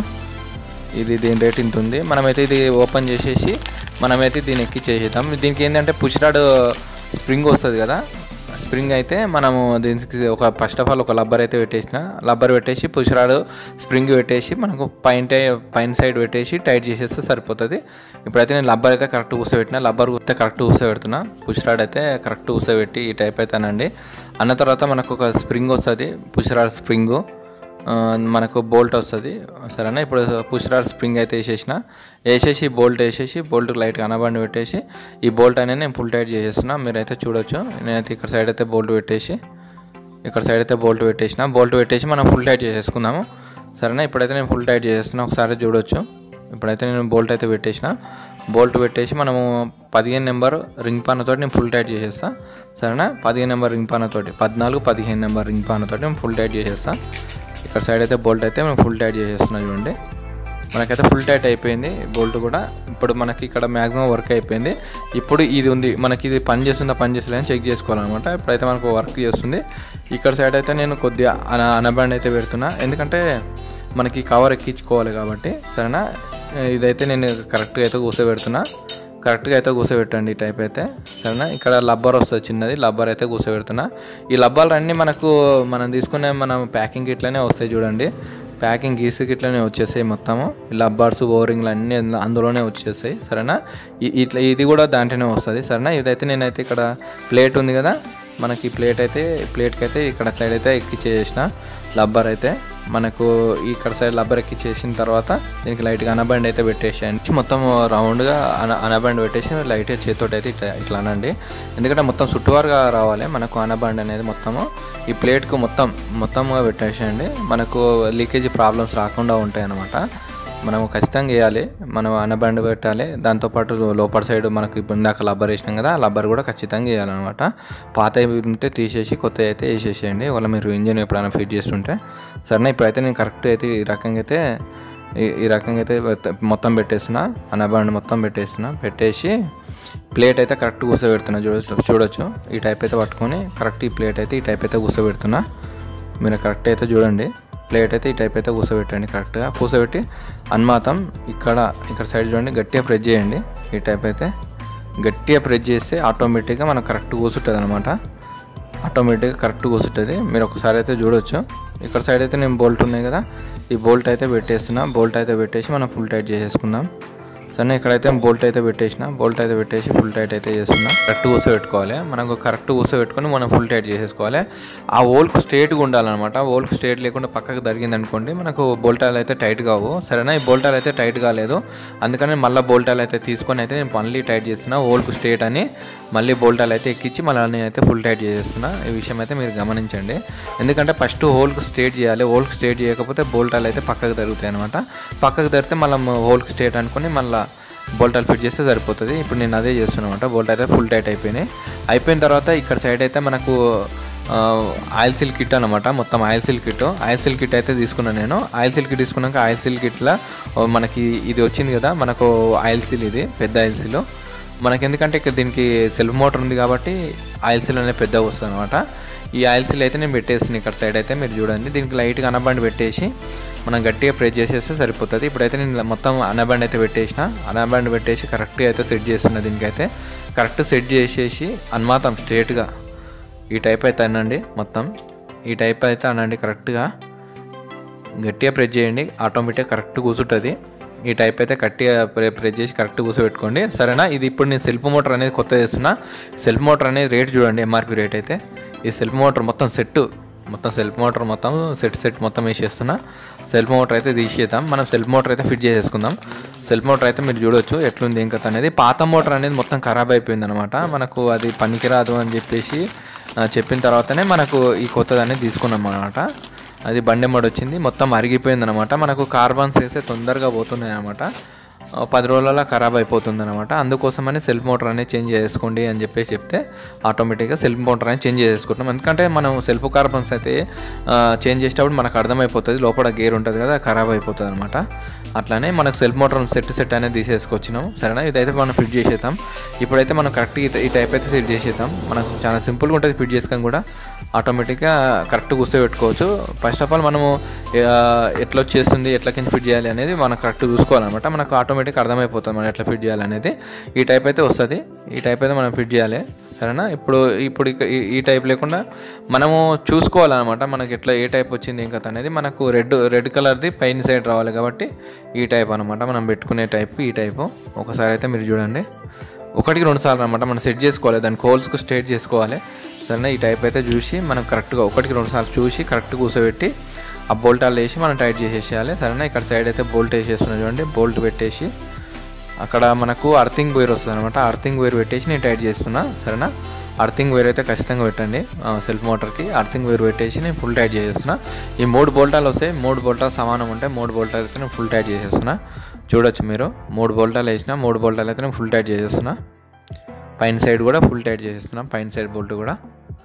ఇది దీని రేట్ ఇంత ఉంది మనమైతే ఇది ఓపెన్ చేసేసి మనమైతే దీన్ని ఎక్కి చేసేద్దాం దీనికి ఏంటంటే పుష్ రాడ్ స్ప్రింగ్ వస్తుంది కదా స్ప్రింగ్ అయితే మనము దీనికి ఒక ఫస్ట్ ఆఫ్ ఆల్ ఒక లబ్బర్ అయితే పెట్టేసిన లబ్బర్ పెట్టేసి పుష్ రాడ్ స్ప్రింగ్ పెట్టేసి మనకు పైన పైన సైడ్ పెట్టేసి టైట్ చేసేస్తే సరిపోతుంది ఇప్పుడైతే నేను లబ్బర్ అయితే కరెక్ట్ కూర్చోబెట్టిన లబ్బర్ అయితే కరెక్ట్ కూర్చోబెడుతున్నా పుష్ రాడ్ అయితే కరెక్ట్ కూర్చోబెట్టి ఈ టైప్ అయితేనండి అన్న తర్వాత మనకు ఒక స్ప్రింగ్ వస్తుంది పుష్ రాడ్ స్ప్రింగు ఆ, మనకు బోల్ట్ వస్తుంది సరేనా ఇప్పుడు పుష్ రాడ్ స్ప్రింగ్ అయితే వేసేసిన వేసేసి బోల్ట్ వేసేసి బోల్ట్ లైట్గా అనబండి పెట్టేసి ఈ బోల్ట్ అనేది నేను ఫుల్ టైట్ చేసేస్తున్నా మీరైతే చూడొచ్చు నేనైతే ఇక్కడ సైడ్ అయితే బోల్ట్ పెట్టేసి ఇక్కడ సైడ్ అయితే బోల్ట్ పెట్టేసిన బోల్ట్ పెట్టేసి మనం ఫుల్ టైట్ చేసేసుకుందాము సరేనా ఇప్పుడైతే నేను ఫుల్ టైట్ చేసేస్తున్నా ఒకసారి చూడొచ్చు ఇప్పుడైతే నేను బోల్ట్ అయితే పెట్టేసిన బోల్ట్ పెట్టేసి మనము పదిహేను నెంబర్ రింగ్ పానతోటి నేను ఫుల్ టైట్ చేసేస్తా సరేనా పదిహేను నెంబర్ రింగ్ పానతోటి పద్నాలుగు పదిహేను నెంబర్ రింగ్ పానతోటి నేను ఫుల్ టైట్ చేసేస్తా ఇక్కడ సైడ్ అయితే బోల్ట్ అయితే మనం ఫుల్ టైట్ చేసేస్తున్నాం చూడండి మనకైతే ఫుల్ టైట్ అయిపోయింది బోల్ట్ కూడా ఇప్పుడు మనకి ఇక్కడ మ్యాక్సిమం వర్క్ అయిపోయింది ఇప్పుడు ఇది ఉంది మనకి ఇది పని చేస్తుందా పని చేస్తుందని చెక్ చేసుకోవాలన్నమాట ఇప్పుడైతే మనకు వర్క్ చేస్తుంది ఇక్కడ సైడ్ అయితే నేను కొద్దిగా అన అనబ్యాండ్ అయితే పెడుతున్నా ఎందుకంటే మనకి కవర్ ఎక్కించుకోవాలి కాబట్టి సరేనా ఇదైతే నేను కరెక్ట్గా అయితే కూర్చోబెడుతున్నా కరెక్ట్గా అయితే కూర్చోబెట్టండి ఈ టైప్ అయితే సరేనా ఇక్కడ లబ్బర్ వస్తుంది చిన్నది లబ్బర్ అయితే కూర్చోబెడుతున్నా ఈ లబ్బాలు అన్నీ మనకు మనం తీసుకునే మనం ప్యాకింగ్ ఇట్లనే వస్తాయి చూడండి ప్యాకింగ్ గీసుకి ఇట్లనే వచ్చేసాయి మొత్తము ఈ లబ్బర్స్ ఓరింగ్లు అన్నీ అందులో- అందులోనే వచ్చేసాయి సరేనా ఈ- ఇట్లా ఇది కూడా దాంట్లోనే వస్తుంది సరేనా ఇదైతే నేనైతే ఇక్కడ ప్లేట్ ఉంది కదా మనకి ప్లేట్ అయితే ప్లేట్కి అయితే ఇక్కడ సైడ్ అయితే ఎక్కిచ్చేసిన లబ్బర్ అయితే మనకు ఇక్కడ సైడ్ లబ్బర్ ఎక్కిచ్చేసిన తర్వాత దీనికి లైట్గా అనబండ్ అయితే పెట్టేసేయండి మొత్తం రౌండ్గా అన అనబండ్ పెట్టేసి లైట్గా చేతితోటి అయితే ఇట్లా ఇట్లా అనండి ఎందుకంటే మొత్తం చుట్టువారుగా రావాలి మనకు అనబండ్ అనేది మొత్తము ఈ ప్లేట్కు మొత్తం మొత్తంగా పెట్టేసేయండి మనకు లీకేజీ ప్రాబ్లమ్స్ రాకుండా ఉంటాయి అన్నమాట మనం ఖచ్చితంగా వేయాలి మనం అనబండ్ పెట్టాలి దాంతోపాటు లోపల సైడ్ మనకు ఇప్పుడు ఇందాక లబ్బర్ వేసినాం కదా ఆ లబ్బర్ కూడా ఖచ్చితంగా వేయాలన్నమాట పాత ఉంటే తీసేసి కొత్త అయితే వేసేసేయండి ఒకవేళ మీరు ఇంజిన్ ఎప్పుడైనా ఫిట్ చేస్తుంటే సరేనా ఇప్పుడైతే నేను కరెక్ట్ అయితే ఈ రకంగా అయితే ఈ- ఈ రకంగా అయితే మొత్తం- మొత్తం పెట్టేస్తున్నా అనబాండ్ మొత్తం పెట్టేస్తున్నా పెట్టేసి ప్లేట్ అయితే కరెక్ట్ కూర్చోబెడుతున్నా చూడొచ్చు చూడొచ్చు ఈ టైప్ అయితే పట్టుకొని కరెక్ట్ ఈ ప్లేట్ అయితే ఈ టైప్ అయితే కూర్చోబెడుతున్నా మీరు కరెక్ట్ అయితే చూడండి ప్లేట్ అయితే ఈ టైప్ అయితే కూర్చోబెట్టండి కరెక్ట్గా కూర్చోబెట్టి అన్మాతం ఇక్కడ ఇక్కడ సైడ్ చూడండి గట్టిగా ప్రెస్ చేయండి ఈ టైప్ అయితే గట్టిగా ప్రెస్ చేస్తే ఆటోమేటిక్గా మనకు కరెక్ట్ కూర్చుంటుంది అనమాట ఆటోమేటిక్గా కరెక్ట్ కూర్చుంటుంది మీరు ఒకసారి అయితే చూడొచ్చు ఇక్కడ సైడ్ అయితే నేను బోల్ట్ ఉన్నాయి కదా ఈ బోల్ట్ అయితే పెట్టేస్తున్నా బోల్ట్ అయితే పెట్టేసి మనం ఫుల్ టైట్ చేసేసుకుందాం సరే ఇక్కడైతే బోల్ట్ అయితే పెట్టేసిన బోల్ట్ అయితే పెట్టేసి ఫుల్ టైట్ అయితే చేస్తున్నా కరెక్ట్ కూర్చో పెట్టుకోవాలి మనకు కరెక్ట్ కూర్చో పెట్టుకొని మనం ఫుల్ టైట్ చేసేసుకోవాలి ఆ ఓల్కు స్ట్రేట్గా ఉండాలన్నమాట ఓల్కు స్ట్రేట్ లేకుండా పక్కకు జరిగింది అనుకోండి మనకు బోల్టాలు అయితే టైట్ కావు సరేనా ఈ బోల్టాలు అయితే టైట్ కాలేదు అందుకని మళ్ళీ బోల్టాలు అయితే తీసుకొని అయితే నేను మళ్ళీ టైట్ చేస్తున్నా ఓల్కు స్ట్రేట్ అని మళ్ళీ బోల్టాలు అయితే ఎక్కించి మళ్ళీ నేను అయితే ఫుల్ టైట్ చేసేస్తున్నా ఈ విషయం అయితే మీరు గమనించండి ఎందుకంటే ఫస్ట్ హోల్కి స్ట్రేట్ చేయాలి హోల్కి స్ట్రేట్ చేయకపోతే బోల్టాలు అయితే పక్కకు జరుగుతాయి అనమాట పక్కకు జరిగితే మళ్ళీ హోల్కి స్ట్రేట్ అనుకొని మళ్ళీ బోల్టాలు ఫిట్ చేస్తే సరిపోతుంది ఇప్పుడు నేను అదే చేస్తున్నాను అనమాట బోల్ట్ అయితే ఫుల్ టైట్ అయిపోయినాయి అయిపోయిన తర్వాత ఇక్కడ సైడ్ అయితే మనకు ఆ, ఆయిల్ సిల్ కిట్ అనమాట మొత్తం oil seal kit oil seal kit అయితే తీసుకున్నాను నేను ఆయిల్ సిల్ కిట్ తీసుకున్నాక ఆయిల్ సిల్ కిట్లో మనకి ఇది వచ్చింది కదా మనకు ఆయిల్ సిల్ ఇది పెద్ద ఆయిల్ సిల్ మనకి ఎందుకంటే ఇక్కడ దీనికి సెల్ఫ్ మోటార్ ఉంది కాబట్టి ఆయిల్ సిల్ అనేది పెద్దగా వస్తుంది అనమాట ఈ ఆయిల్ సిల్ అయితే నేను పెట్టేస్తున్నాను ఇక్కడ సైడ్ అయితే మీరు చూడండి దీనికి లైట్గా అనబండి పెట్టేసి మనం గట్టిగా ప్రెస్ చేసేస్తే సరిపోతుంది ఇప్పుడైతే నేను ఇలా మొత్తం అనబండి అయితే పెట్టేసిన అనబండి పెట్టేసి కరెక్ట్గా అయితే సెట్ చేస్తున్నా దీనికైతే కరెక్ట్ సెట్ చేసేసి అన్మాతం స్ట్రేట్గా ఈ టైప్ అయితే అనండి మొత్తం ఈ టైప్ అయితే అనండి కరెక్ట్గా గట్టిగా ప్రెస్ చేయండి ఆటోమేటిక్ కరెక్ట్ కూర్చుంటుంది ఈ టైప్ అయితే గట్టిగా ప్రె- ప్రెస్ చేసి కరెక్ట్ కూర్చోబెట్టుకోండి సరేనా ఇది ఇప్పుడు నేను సెల్ఫ్ మోటార్ అనేది కొత్త చేస్తున్నా సెల్ఫ్ మోటార్ అనేది రేట్ చూడండి ఎంఆర్పి రేట్ అయితే ఈ సెల్ఫ్ మోటార్ మొత్తం సెట్ మొత్తం సెల్ఫ్ మోటార్ మొత్తం సెట్ సెట్ మొత్తం వేసేస్తున్నా సెల్ఫ్ మోటార్ అయితే తీసేద్దాం మనం సెల్ఫ్ మోటార్ అయితే ఫిట్ చేసేసుకుందాం సెల్ఫ్ మోటార్ అయితే మీరు చూడొచ్చు ఎట్లుంది ఏం కథ అనేది పాత మోటార్ అనేది మొత్తం ఖరాబ్ అయిపోయింది అనమాట మనకు అది పనికిరాదు అని చెప్పేసి ఆ, చెప్పిన తర్వాతనే మనకు ఈ కొత్తది అనేది తీసుకున్నాం అనమాట అది బండి మోడ్ వచ్చింది మొత్తం అరిగిపోయింది అనమాట మనకు కార్బన్స్ వేస్తే తొందరగా పోతున్నాయి అనమాట పది రోజులలో ఖరాబ్ అయిపోతుంది అనమాట అందుకోసమని సెల్ఫ్ మోటార్ అనేది చేంజ్ చేసుకోండి అని చెప్పేసి చెప్తే ఆటోమేటిక్గా సెల్ఫ్ మోటార్ అనేది చేంజ్ చేసుకుంటాం ఎందుకంటే మనం సెల్ఫ్ కార్బన్స్ అయితే ఆ, చేంజ్ చేసేటప్పుడు మనకు అర్థమైపోతుంది లోపల గేర్ ఉంటుంది కదా ఖరాబ్ అయిపోతుంది అనమాట అట్లానే మనకు సెల్ఫ్ మోటార్ సెట్ సెట్ అనేది తీసేసుకొచ్చినాం సరేనా ఇదైతే మనం ఫిట్ చేసేద్దాం ఇప్పుడైతే మనం కరెక్ట్ ఈ టైప్ అయితే సెట్ చేసేద్దాం మనకు చాలా సింపుల్గా ఉంటుంది ఫిట్ చేసుకొని కూడా ఆటోమేటిక్గా కరెక్ట్ కూర్చోబెట్టుకోవచ్చు ఫస్ట్ ఆఫ్ ఆల్ మనము ఆ, ఎట్లా వచ్చేస్తుంది ఎట్లా కింద ఫిట్ చేయాలి అనేది మనం కరెక్ట్ చూసుకోవాలన్నమాట మనకు ఆటోమేటిక్ అర్థమైపోతుంది మనం ఎట్లా ఫిట్ చేయాలనేది ఈ టైప్ అయితే వస్తుంది ఈ టైప్ అయితే మనం ఫిట్ చేయాలి సరేనా ఇప్పుడు ఇప్పుడు ఇక ఈ- ఈ టైప్ లేకుండా మనము చూసుకోవాలన్నమాట మనకి ఎట్లా ఏ టైప్ వచ్చింది ఏం కథ అనేది మనకు రెడ్ రెడ్ కలర్ది పైన సైడ్ రావాలి కాబట్టి ఈ టైప్ అనమాట మనం పెట్టుకునే టైప్ ఈ టైపు ఒకసారి అయితే మీరు చూడండి ఒకటికి రెండు సార్లు అనమాట మనం సెట్ చేసుకోవాలి దాని కోల్స్కు స్ట్రేట్ చేసుకోవాలి సరేనా ఈ టైప్ అయితే చూసి మనం కరెక్ట్గా ఒకటికి రెండు సార్లు చూసి కరెక్ట్ కూర్చోబెట్టి ఆ బోల్టాలు వేసి మనం టైట్ చేసేసేయాలి సరేనా ఇక్కడ సైడ్ అయితే బోల్ట్ వేసేస్తున్నాం చూడండి బోల్ట్ పెట్టేసి అక్కడ మనకు అర్థింగ్ వైర్ వస్తుంది అనమాట అర్థింగ్ వైర్ పెట్టేసి నేను టైట్ చేస్తున్నా సరేనా అర్థింగ్ వైర్ అయితే ఖచ్చితంగా పెట్టండి ఆ, సెల్ఫ్ మోటార్కి అర్థింగ్ వైర్ పెట్టేసి నేను ఫుల్ టైట్ చేసేస్తున్నా ఈ మూడు బోల్టాలు వస్తాయి మూడు బోల్టాలు సమానం ఉంటాయి మూడు బోల్టాలు అయితే నేను ఫుల్ టైట్ చేసేస్తున్నా చూడొచ్చు మీరు మూడు బోల్టాలు వేసిన మూడు బోల్టాలు అయితే నేను ఫుల్ టైట్ చేసేస్తున్నా పైన సైడ్ కూడా ఫుల్ టైట్ చేసేస్తున్నాం పైన సైడ్ బోల్ట్ కూడా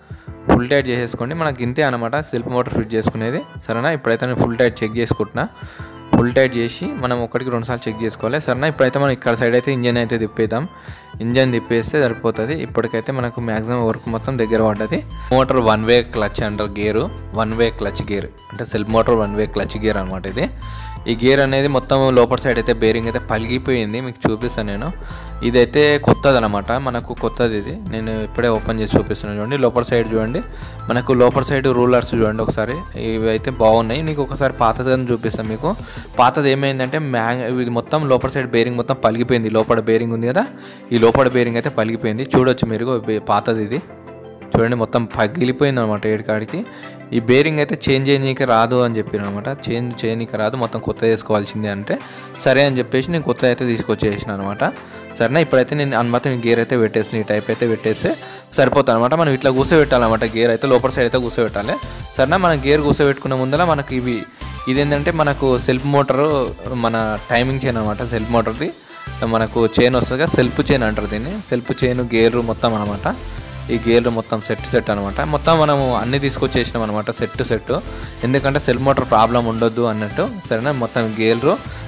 ఫుల్ టైట్ చేసేసుకోండి మనకి ఇంతే అనమాట సెల్ఫ్ మోటార్ ఫిట్ చేసుకునేది సరేనా ఇప్పుడైతే నేను ఫుల్ టైట్ చెక్ చేసుకుంటున్నా ఫుల్ టైట్ చేసి మనం ఒకటికి రెండు సార్లు చెక్ చేసుకోవాలి సరేనా ఇప్పుడైతే మనం ఇక్కడ సైడ్ అయితే ఇంజన్ అయితే తిప్పేద్దాం ఇంజన్ తిప్పేస్తే సరిపోతుంది ఇప్పటికైతే మనకు మ్యాక్సిమం వర్క్ మొత్తం దగ్గర పడ్డది మోటార్ వన్ వే క్లచ్ అంటారు gear one way clutch gear అంటే self motor one way clutch gear అనమాట ఇది ఈ గేర్ అనేది మొత్తం లోపల సైడ్ అయితే బేరింగ్ అయితే పలిగిపోయింది మీకు చూపిస్తాను నేను ఇదైతే కొత్తది అనమాట మనకు కొత్తది ఇది నేను ఇప్పుడే ఓపెన్ చేసి చూపిస్తున్నాను చూడండి లోపల సైడ్ చూడండి మనకు లోపల సైడ్ రూలర్స్ చూడండి ఒకసారి ఇవి అయితే బాగున్నాయి నీకు ఒకసారి పాతదని చూపిస్తాను మీకు పాతది ఏమైందంటే మ్యాంగ్ ఇది మొత్తం లోపల సైడ్ బేరింగ్ మొత్తం పలిగిపోయింది లోపల బేరింగ్ ఉంది కదా ఈ లోపల బేరింగ్ అయితే పలిగిపోయింది చూడొచ్చు మీరు బే- పాతది ఇది చూడండి మొత్తం పగిలిపోయింది అనమాట ఏడుకాడికి ఈ బేరింగ్ అయితే చేంజ్ చేయనీకి రాదు అని చెప్పారు అనమాట చేంజ్ చేయనీకి రాదు మొత్తం కొత్త వేసుకోవాల్సిందే అంటే సరే అని చెప్పేసి నేను కొత్త అయితే తీసుకొచ్చేసిన అనమాట సరేనా ఇప్పుడైతే నేను అనుమతి గేర్ అయితే పెట్టేసిన ఈ టైప్ అయితే పెట్టేస్తే సరిపోతుంది అనమాట మనం ఇట్లా కూర్చోబెట్టాలన్నమాట గేర్ అయితే లోపల సైడ్ అయితే కూర్చోబెట్టాలి సరేనా మనం గేర్ కూర్చోబెట్టుకునే ముందర మనకి ఇవి ఇదేంటంటే మనకు సెల్ఫ్ మోటార్ మన టైమింగ్ చైన్ అనమాట సెల్ఫ్ మోటార్ది మనకు చైన్ వస్తుంది కదా సెల్ఫ్ చైన్ అంటారు దీన్ని సెల్ఫ్ చైన్ గేర్ మొత్తం అనమాట ఈ గేర్లు మొత్తం సెట్ సెట్ అనమాట మొత్తం మనము అన్ని తీసుకొచ్చేసినాం అనమాట సెట్ సెట్ ఎందుకంటే సెల్ మోటార్ ప్రాబ్లం ఉండొద్దు అన్నట్టు సరేనా మొత్తం గేర్లు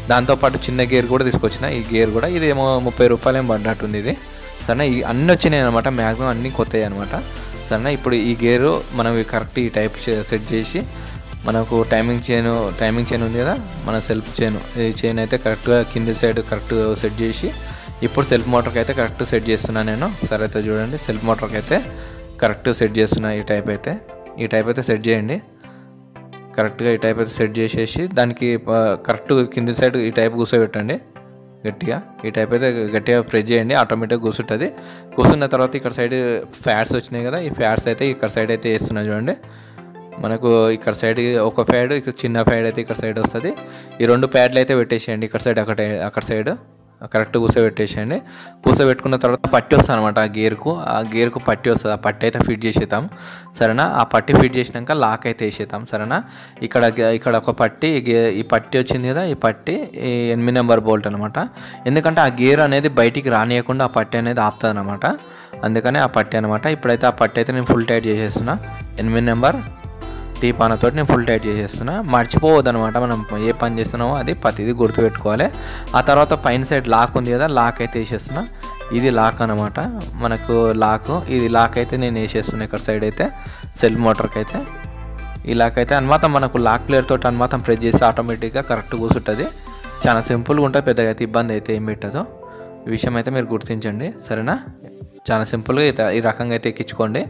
దాంతోపాటు చిన్న గేర్ కూడా తీసుకొచ్చిన ఈ గేర్ కూడా ఇది ఏమో ముప్పై రూపాయలు ఏం పడ్డట్టుంది ఇది సరేనా ఈ అన్నీ వచ్చినాయి అనమాట మ్యాక్సిమం అన్నీ కొత్తవి అనమాట సరేనా ఇప్పుడు ఈ గేరు మనం ఈ కరెక్ట్ ఈ టైప్ చే- సెట్ చేసి మనకు టైమింగ్ చైన్ టైమింగ్ చైన్ ఉంది కదా మన సెల్ఫ్ చైన్ ఈ చైన్ అయితే కరెక్ట్గా కింది సైడ్ కరెక్ట్ సెట్ చేసి ఇప్పుడు సెల్ఫ్ మోటార్కి అయితే కరెక్ట్ సెట్ చేస్తున్నా నేను సరే అయితే చూడండి సెల్ఫ్ మోటార్కి అయితే కరెక్ట్ సెట్ చేస్తున్నా ఈ టైప్ అయితే ఈ టైప్ అయితే సెట్ చేయండి కరెక్ట్గా ఈ టైప్ అయితే సెట్ చేసేసి దానికి ప- కరెక్ట్ కింది సైడ్ ఈ టైప్ కూర్చోబెట్టండి గట్టిగా ఈ టైప్ అయితే గట్టిగా ప్రెస్ చేయండి ఆటోమేటిక్గా కూర్చుంటుంది కూర్చున్న తర్వాత ఇక్కడ సైడ్ ఫ్యాట్స్ వచ్చినాయి కదా ఈ ఫ్యాట్స్ అయితే ఇక్కడ సైడ్ అయితే వేస్తున్నా చూడండి మనకు ఇక్కడ సైడ్ ఒక ప్యాడ్ ఇక్కడ చిన్న ప్యాడ్ అయితే ఇక్కడ సైడ్ వస్తుంది ఈ రెండు ప్యాడ్లు అయితే పెట్టేసేయండి ఇక్కడ సైడ్ అక్కడ అక్కడ సైడ్ కరెక్ట్ కూర్చోబెట్టేసేయండి కూర్చోబెట్టుకున్న తర్వాత పట్టి వస్తుంది అనమాట ఆ గేర్కు ఆ గేర్కు పట్టి వస్తుంది ఆ పట్టి అయితే ఫిట్ చేసేద్దాం సరేనా ఆ పట్టి ఫిట్ చేసినాక లాక్ అయితే వేసేద్దాం సరేనా ఇక్కడ గ- ఇక్కడ ఒక పట్టి ఈ గే- ఈ పట్టి వచ్చింది కదా ఈ పట్టి ఈ ఎనిమిది నెంబర్ బోల్ట్ అనమాట ఎందుకంటే ఆ గేర్ అనేది బయటికి రానియకుండా ఆ పట్టి అనేది ఆపుతుంది అనమాట అందుకని ఆ పట్టి అనమాట ఇప్పుడైతే ఆ పట్టి అయితే నేను ఫుల్ టైట్ చేసేస్తున్నా ఎనిమిది నెంబర్ టీ పానతోటి నేను ఫుల్ టైట్ చేసేస్తున్నా మర్చిపోవద్దు అనమాట మనం ఏ పని చేస్తున్నామో అది ప్రతిదీ గుర్తుపెట్టుకోవాలి ఆ తర్వాత పైన సైడ్ లాక్ ఉంది కదా లాక్ అయితే వేసేస్తున్నా ఇది లాక్ అనమాట మనకు లాక్ ఇది లాక్ అయితే నేను వేసేస్తున్నా ఇక్కడ సైడ్ అయితే సెల్ఫ్ మోటార్కి అయితే ఈ లాక్ అయితే అనమాట మనకు లాక్ ప్లేయర్ తోటి అనమాట ప్రెస్ చేసి ఆటోమేటిక్గా కరెక్ట్ కూర్చుంటుంది చాలా సింపుల్గా ఉంటుంది పెద్దగా అయితే ఇబ్బంది అయితే ఏం పెట్టదు ఈ విషయం అయితే మీరు గుర్తించండి సరేనా చాలా సింపుల్గా ఈ ర- ఈ రకంగా అయితే ఎక్కించుకోండి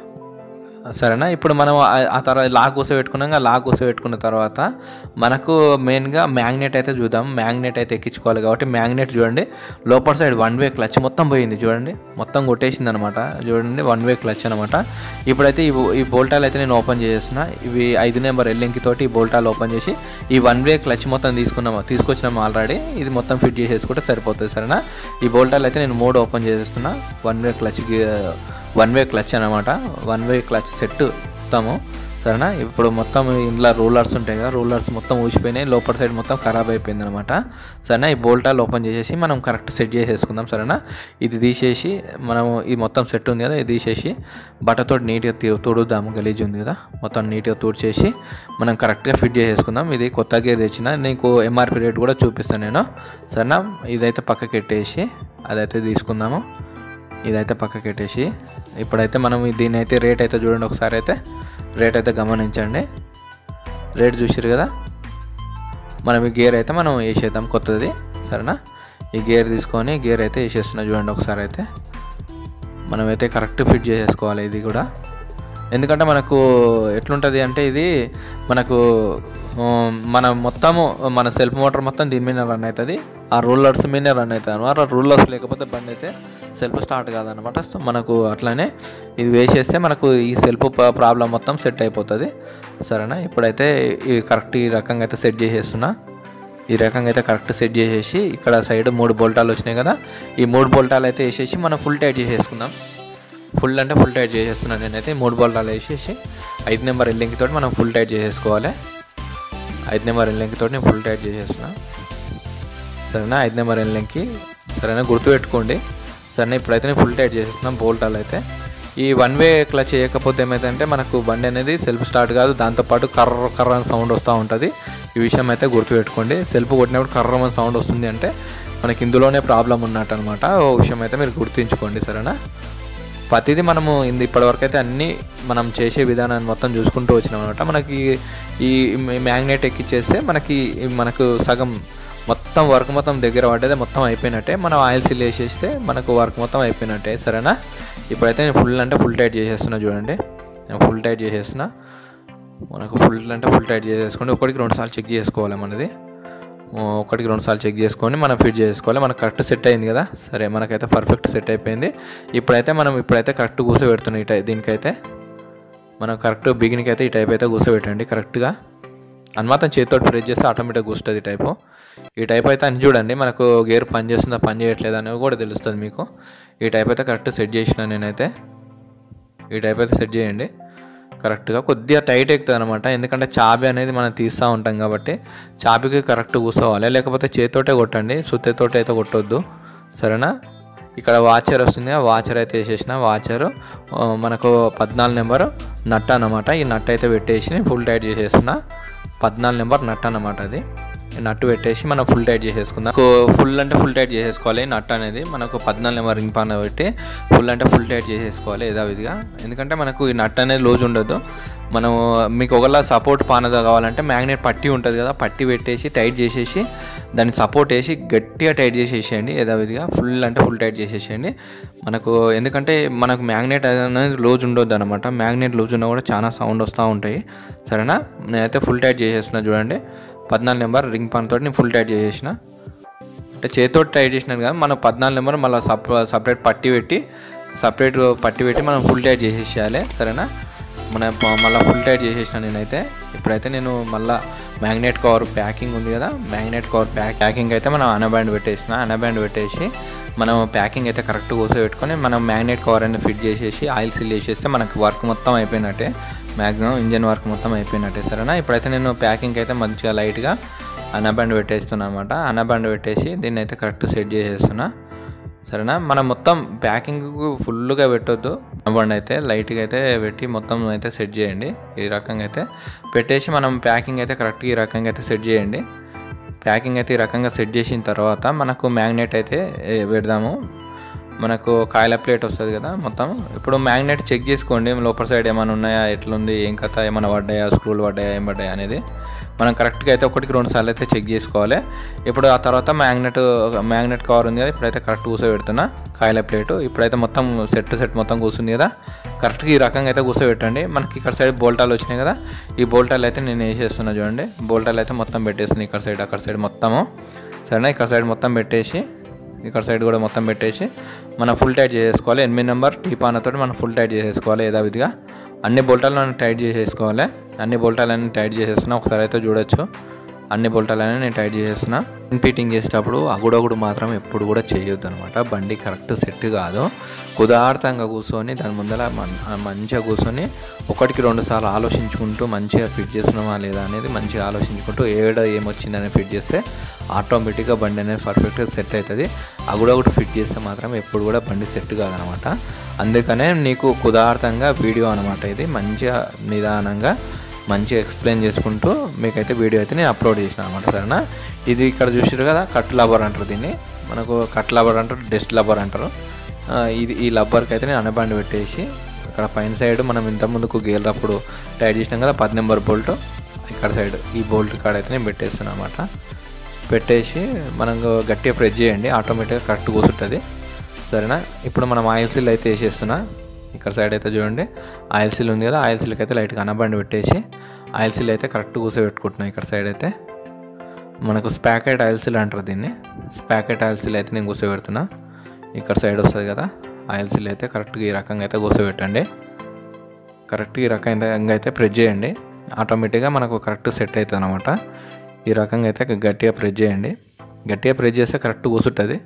సరేనా ఇప్పుడు మనం ఆ- ఆ తర్వాత లాక్ కూర్చోబెట్టుకున్నాక లాక్ కూర్చోబెట్టుకున్న తర్వాత మనకు మెయిన్గా మ్యాగ్నెట్ అయితే చూద్దాం మ్యాగ్నెట్ అయితే ఎక్కించుకోవాలి కాబట్టి మ్యాగ్నెట్ చూడండి లోపల సైడ్ వన్ వే క్లచ్ మొత్తం పోయింది చూడండి మొత్తం కొట్టేసింది అనమాట చూడండి వన్ వే క్లచ్ అనమాట ఇప్పుడైతే ఈ బో- ఈ బోల్టాలు అయితే నేను ఓపెన్ చేసేస్తున్నా ఇవి ఐదు నెంబర్ ఎల్లింకి తోటి ఈ బోల్టాలు ఓపెన్ చేసి ఈ వన్ వే క్లచ్ మొత్తం తీసుకున్నాము తీసుకొచ్చినాము ఆల్రెడీ ఇది మొత్తం ఫిట్ చేసేసుకుంటే సరిపోతుంది సరేనా ఈ బోల్టాలు అయితే నేను మూడు ఓపెన్ చేసేస్తున్నా one way clutch one way clutch అనమాట వన్ వే క్లచ్ సెట్ మొత్తము సరేనా ఇప్పుడు మొత్తం ఇంట్లో రూలర్స్ ఉంటాయి కదా రూలర్స్ మొత్తం ఊసిపోయినాయి లోపల సైడ్ మొత్తం ఖరాబ్ అయిపోయింది అనమాట సరేనా ఈ బోల్టాలు ఓపెన్ చేసేసి మనం కరెక్ట్ సెట్ చేసేసుకుందాం సరేనా ఇది తీసేసి మనం ఈ మొత్తం సెట్ ఉంది కదా ఇది తీసేసి బట్టతో నీట్గా తీ- తుడుద్దాము గలీజ్ ఉంది కదా మొత్తం నీట్గా తుడిచేసి మనం కరెక్ట్గా ఫిట్ చేసేసుకుందాం ఇది కొత్త గేర్ తెచ్చిన నీకు ఎంఆర్పి రేట్ కూడా చూపిస్తాను నేను సరేనా ఇదైతే పక్కకి పెట్టేసి అదైతే తీసుకుందాము ఇదైతే పక్కకి పెట్టేసి ఇప్పుడైతే మనం దీని అయితే రేట్ అయితే చూడండి ఒకసారి అయితే రేట్ అయితే గమనించండి రేట్ చూసారు కదా మనం ఈ గేర్ అయితే మనం వేసేద్దాం కొత్తది సరేనా ఈ గేర్ తీసుకొని గేర్ అయితే వేసేస్తున్నా చూడండి ఒకసారి అయితే మనమైతే కరెక్ట్ ఫిట్ చేసేసుకోవాలి ఇది కూడా ఎందుకంటే మనకు ఎట్లుంటుంది అంటే ఇది మనకు ఉమ్, మన మొత్తము మన సెల్ఫ్ మోటార్ మొత్తం దీని మీద రన్ అవుతుంది ఆ రూలర్స్ మీదనే రన్ అవుతుంది అనమాట రూలర్స్ లేకపోతే బండి అయితే సెల్ఫ్ స్టార్ట్ కాదనమాట సో మనకు అట్లనే ఇది వేసేస్తే మనకు ఈ సెల్ఫ్ ప్రాబ్లం మొత్తం సెట్ అయిపోతుంది సరేనా ఇప్పుడైతే ఈ కరెక్ట్ ఈ రకంగా అయితే సెట్ చేసేస్తున్నా ఈ రకంగా అయితే కరెక్ట్ సెట్ చేసేసి ఇక్కడ సైడ్ మూడు బోల్టాలు వచ్చినాయి కదా ఈ మూడు బోల్టాలు అయితే వేసేసి మనం ఫుల్ టైట్ చేసేసుకుందాం ఫుల్ అంటే ఫుల్ టైట్ చేసేస్తున్నాను నేనైతే మూడు బోల్టాలు వేసేసి ఐదు నెంబర్ ఎల్లింగ్ తోటి మనం ఫుల్ టైట్ చేసేసుకోవాలి ఐదు నెంబర్ ఎల్లింగ్ తోటి నేను ఫుల్ టైట్ చేసేస్తున్నా సరేనా ఐదు నెంబర్ ఎల్లింగ్కి సరేనా గుర్తుపెట్టుకోండి సరేనా ఇప్పుడైతే నేను ఫుల్ టైట్ చేసేస్తున్నాం బోల్టాలు అయితే ఈ వన్ వే క్లచ్ చేయకపోతే ఏమైందంటే మనకు బండి అనేది సెల్ఫ్ స్టార్ట్ కాదు దాంతోపాటు కర్ర కర్ర అని సౌండ్ వస్తూ ఉంటుంది ఈ విషయం అయితే గుర్తుపెట్టుకోండి సెల్ఫ్ కొట్టినప్పుడు కర్ర అని సౌండ్ వస్తుంది అంటే మనకి ఇందులోనే ప్రాబ్లం ఉన్నట్టు అనమాట ఓ విషయం అయితే మీరు గుర్తుంచుకోండి సరేనా ప్రతిదీ మనము ఇంది ఇప్పటివరకు అయితే అన్నీ మనం చేసే విధానాన్ని మొత్తం చూసుకుంటూ వచ్చినాం అనమాట మనకి ఈ మ్యాగ్నెట్ ఎక్కిచ్చేస్తే మనకి మనకు సగం మొత్తం వర్క్ మొత్తం దగ్గర పడ్డదే మొత్తం అయిపోయినట్టే మనం ఆయిల్ సీల్ వేసేస్తే మనకు వర్క్ మొత్తం అయిపోయినట్టే సరేనా ఇప్పుడైతే నేను ఫుల్ అంటే ఫుల్ టైట్ చేసేస్తున్నా చూడండి నేను ఫుల్ టైట్ చేసేస్తున్నా మనకు ఫుల్ అంటే ఫుల్ టైట్ చేసేసుకోండి ఒకటికి రెండు సార్లు చెక్ చేసుకోవాలి మనది ఓ, ఒకటికి రెండు సార్లు చెక్ చేసుకొని మనం ఫిట్ చేసుకోవాలి మనకు కరెక్ట్ సెట్ అయింది కదా సరే మనకైతే పర్ఫెక్ట్ సెట్ అయిపోయింది ఇప్పుడైతే మనం ఇప్పుడైతే కరెక్ట్ కూర్చోబెడుతున్నాం ఈ టై దీనికైతే మనం కరెక్ట్ బిగిన్కి అయితే ఈ టైప్ అయితే కూర్చోబెట్టండి కరెక్ట్గా అన్మాత్రం చేతితో ప్రెస్ చేస్తే ఆటోమేటిక్గా కూర్చుంటుంది ఈ టైపు ఈ టైప్ అయితే అని చూడండి మనకు గేర్ పని చేస్తుందా పని చేయట్లేదు అనేది కూడా తెలుస్తుంది మీకు ఈ టైప్ అయితే కరెక్ట్ సెట్ చేసిన నేనైతే ఈ టైప్ అయితే సెట్ చేయండి కరెక్ట్గా కొద్దిగా టైట్ ఎక్కుతుంది అనమాట ఎందుకంటే చాబి అనేది మనం తీస్తూ ఉంటాం కాబట్టి చాబికి కరెక్ట్ కూర్చోవాలి లేకపోతే చేతితోటే కొట్టండి సుత్తెతోటి అయితే కొట్టొద్దు సరేనా ఇక్కడ వాచర్ వస్తుంది ఆ వాచర్ అయితే వేసేసిన వాచర్ మనకు పద్నాలుగు నెంబర్ నట్ అనమాట ఈ నట్ అయితే పెట్టేసి ఫుల్ టైట్ చేసేస్తున్నా పద్నాలుగు నెంబర్ నట్ అనమాట అది నట్టు పెట్టేసి మనం ఫుల్ టైట్ చేసేసుకుందాం ఫుల్ అంటే ఫుల్ టైట్ చేసేసుకోవాలి నట్ అనేది మనకు పద్నాలుగు నెంబర్ రింగ్ పాన పెట్టి ఫుల్ అంటే ఫుల్ టైట్ చేసేసుకోవాలి యథావిధిగా ఎందుకంటే మనకు ఈ నట్ అనేది లోజ్ ఉండదు మనం మీకు ఒకవేళ సపోర్ట్ పానద కావాలంటే మ్యాగ్నెట్ పట్టి ఉంటుంది కదా పట్టి పెట్టేసి టైట్ చేసేసి దాన్ని సపోర్ట్ వేసి గట్టిగా టైట్ చేసేసేయండి యథావిధిగా ఫుల్ అంటే ఫుల్ టైట్ చేసేసేయండి మనకు ఎందుకంటే మనకు మ్యాగ్నెట్ అనేది లోజ్ ఉండొద్దు అనమాట మ్యాగ్నెట్ లోజ్ ఉన్నా కూడా చాలా సౌండ్ వస్తూ ఉంటాయి సరేనా నేనైతే ఫుల్ టైట్ చేసేస్తున్నా చూడండి పద్నాలుగు నెంబర్ రింగ్ పాన్ తోటి నేను ఫుల్ టైట్ చేసేసిన అంటే చేతితో టైట్ చేసినాను కదా మనం పద్నాలుగు నెంబర్ మళ్ళీ సప్ సపరేట్ పట్టి పెట్టి సపరేట్ పట్టి పెట్టి మనం ఫుల్ టైట్ చేసేసేయాలి సరేనా మన మళ్ళీ ఫుల్ టైట్ చేసేసిన నేనైతే ఇప్పుడైతే నేను మళ్ళీ మ్యాగ్నెట్ కవర్ ప్యాకింగ్ ఉంది కదా మ్యాగ్నెట్ కవర్ ప్యాక్ ప్యాకింగ్ అయితే మనం అనబ్యాండ్ పెట్టేసిన అనబ్యాండ్ పెట్టేసి మనం ప్యాకింగ్ అయితే కరెక్ట్ కూసో పెట్టుకొని మనం మ్యాగ్నెట్ కవర్ అనేది ఫిట్ చేసేసి ఆయిల్ సీల్ చేసేస్తే మనకు వర్క్ మొత్తం అయిపోయినట్టే మ్యాక్సిమం ఇంజన్ వర్క్ మొత్తం అయిపోయినట్టే సరేనా ఇప్పుడైతే నేను ప్యాకింగ్ అయితే మంచిగా లైట్గా అనబ్యాండ్ పెట్టేస్తున్నా అనమాట అనబ్యాండ్ పెట్టేసి దీన్ని అయితే కరెక్ట్ సెట్ చేసేస్తున్నా సరేనా మనం మొత్తం ప్యాకింగ్ ఫుల్గా పెట్టొద్దు అనబండి అయితే లైట్గా అయితే పెట్టి మొత్తం అయితే సెట్ చేయండి ఈ రకంగా అయితే పెట్టేసి మనం ప్యాకింగ్ అయితే కరెక్ట్గా ఈ రకంగా అయితే సెట్ చేయండి ప్యాకింగ్ అయితే ఈ రకంగా సెట్ చేసిన తర్వాత మనకు మ్యాగ్నెట్ అయితే ఏ, పెడదాము మనకు కాయల ప్లేట్ వస్తుంది కదా మొత్తం ఇప్పుడు మ్యాగ్నెట్ చెక్ చేసుకోండి లోపల సైడ్ ఏమైనా ఉన్నాయా ఎట్లుంది ఏం కథ ఏమైనా పడ్డాయా స్క్రూలు పడ్డాయా ఏం పడ్డాయా అనేది మనం కరెక్ట్గా అయితే ఒకటికి రెండు సార్లు అయితే చెక్ చేసుకోవాలి ఇప్పుడు ఆ తర్వాత మ్యాగ్నెట్ మ్యాగ్నెట్ కవర్ ఉంది కదా ఇప్పుడైతే కరెక్ట్ కూర్చోబెడుతున్నా కాయల ప్లేట్ ఇప్పుడైతే మొత్తం సెట్ సెట్ మొత్తం కూర్చుంది కదా కరెక్ట్గా ఈ రకంగా అయితే కూర్చోబెట్టండి మనకి ఇక్కడ సైడ్ బోల్టాలు వచ్చినాయి కదా ఈ బోల్టాలు అయితే నేను వేసేస్తున్నా చూడండి బోల్టాలు అయితే మొత్తం పెట్టేస్తుంది ఇక్కడ సైడ్ అక్కడ సైడ్ మొత్తము సరేనా ఇక్కడ సైడ్ మొత్తం పెట్టేసి ఇక్కడ సైడ్ కూడా మొత్తం పెట్టేసి మనం ఫుల్ టైట్ చేసేసుకోవాలి ఎనిమిది నెంబర్ టీపానతో మనం ఫుల్ టైట్ చేసేసుకోవాలి యథావిధిగా అన్ని బోల్టాలు మనం టైట్ చేసేసుకోవాలి అన్ని బోల్టాలన్నీ టైట్ చేసేస్తున్నా ఒకసారి అయితే చూడొచ్చు అన్ని బోల్టాలన్నీ నేను టైట్ చేసేస్తున్నా ఫిట్టింగ్ చేసేటప్పుడు అగుడగుడు మాత్రం ఎప్పుడు కూడా చేయొద్దు అనమాట బండి కరెక్ట్ సెట్ కాదు కుదార్థంగా కూర్చొని దాని ముందర మన్- మంచిగా కూర్చొని ఒకటికి రెండు సార్లు ఆలోచించుకుంటూ మంచిగా ఫిట్ చేస్తున్నామా లేదా అనేది మంచిగా ఆలోచించుకుంటూ ఏడ ఏమొచ్చిందని ఫిట్ చేస్తే ఆటోమేటిక్గా బండి అనేది పర్ఫెక్ట్గా సెట్ అవుతుంది అగుడగుడు ఫిట్ చేస్తే మాత్రం ఎప్పుడు కూడా బండి సెట్ కాదనమాట అందుకనే నీకు కుదార్థంగా వీడియో అనమాట ఇది మంచిగా నిదానంగా మంచిగా ఎక్స్ప్లెయిన్ చేసుకుంటూ మీకైతే వీడియో అయితే నేను అప్లోడ్ చేసిన అనమాట సరేనా ఇది ఇక్కడ చూసారు కదా కట్ లబ్బర్ అంటారు దీన్ని మనకు కట్ లబ్బర్ అంటారు డస్ట్ లబ్బర్ అంటారు ఆ, ఇది ఈ లబ్బర్కి అయితే నేను అనబండి పెట్టేసి ఇక్కడ పైన సైడ్ మనం ఇంత ముందుకు గేలప్పుడు టైట్ చేసినాం కదా పది నెంబర్ బోల్ట్ ఇక్కడ సైడ్ ఈ బోల్ట్ కాడ అయితే నేను పెట్టేస్తాను అనమాట పెట్టేసి మనం గట్టిగా ప్రెస్ చేయండి ఆటోమేటిక్గా కరెక్ట్ కూర్చుంటుంది సరేనా ఇప్పుడు మనం ఆయిల్ సీల్ అయితే వేసేస్తున్నా ఇక్కడ సైడ్ అయితే చూడండి ఆయిల్ సీల్ ఉంది కదా ఆయిల్ సీల్కి అయితే లైట్గా అనబండి పెట్టేసి ఆయిల్ సీల్ అయితే కరెక్ట్ కూర్చోబెట్టుకుంటున్నాం ఇక్కడ సైడ్ అయితే మనకు స్పాకెట్ ఆయిల్ సీల్ అంటారు దీన్ని స్పాకెట్ ఆయిల్ సీల్ అయితే నేను కూర్చోబెడుతున్నా ఇక్కడ సైడ్ వస్తుంది కదా ఆయిల్ సీల్ అయితే కరెక్ట్గా ఈ రకంగా అయితే కూర్చోబెట్టండి కరెక్ట్గా ఈ రకంగా అయితే ప్రెస్ చేయండి ఆటోమేటిక్గా మనకు కరెక్ట్ సెట్ అవుతుంది అనమాట ఈ రకంగా అయితే గట్టిగా ప్రెస్ చేయండి గట్టిగా ప్రెస్ చేస్తే కరెక్ట్ కూర్చుంటుంది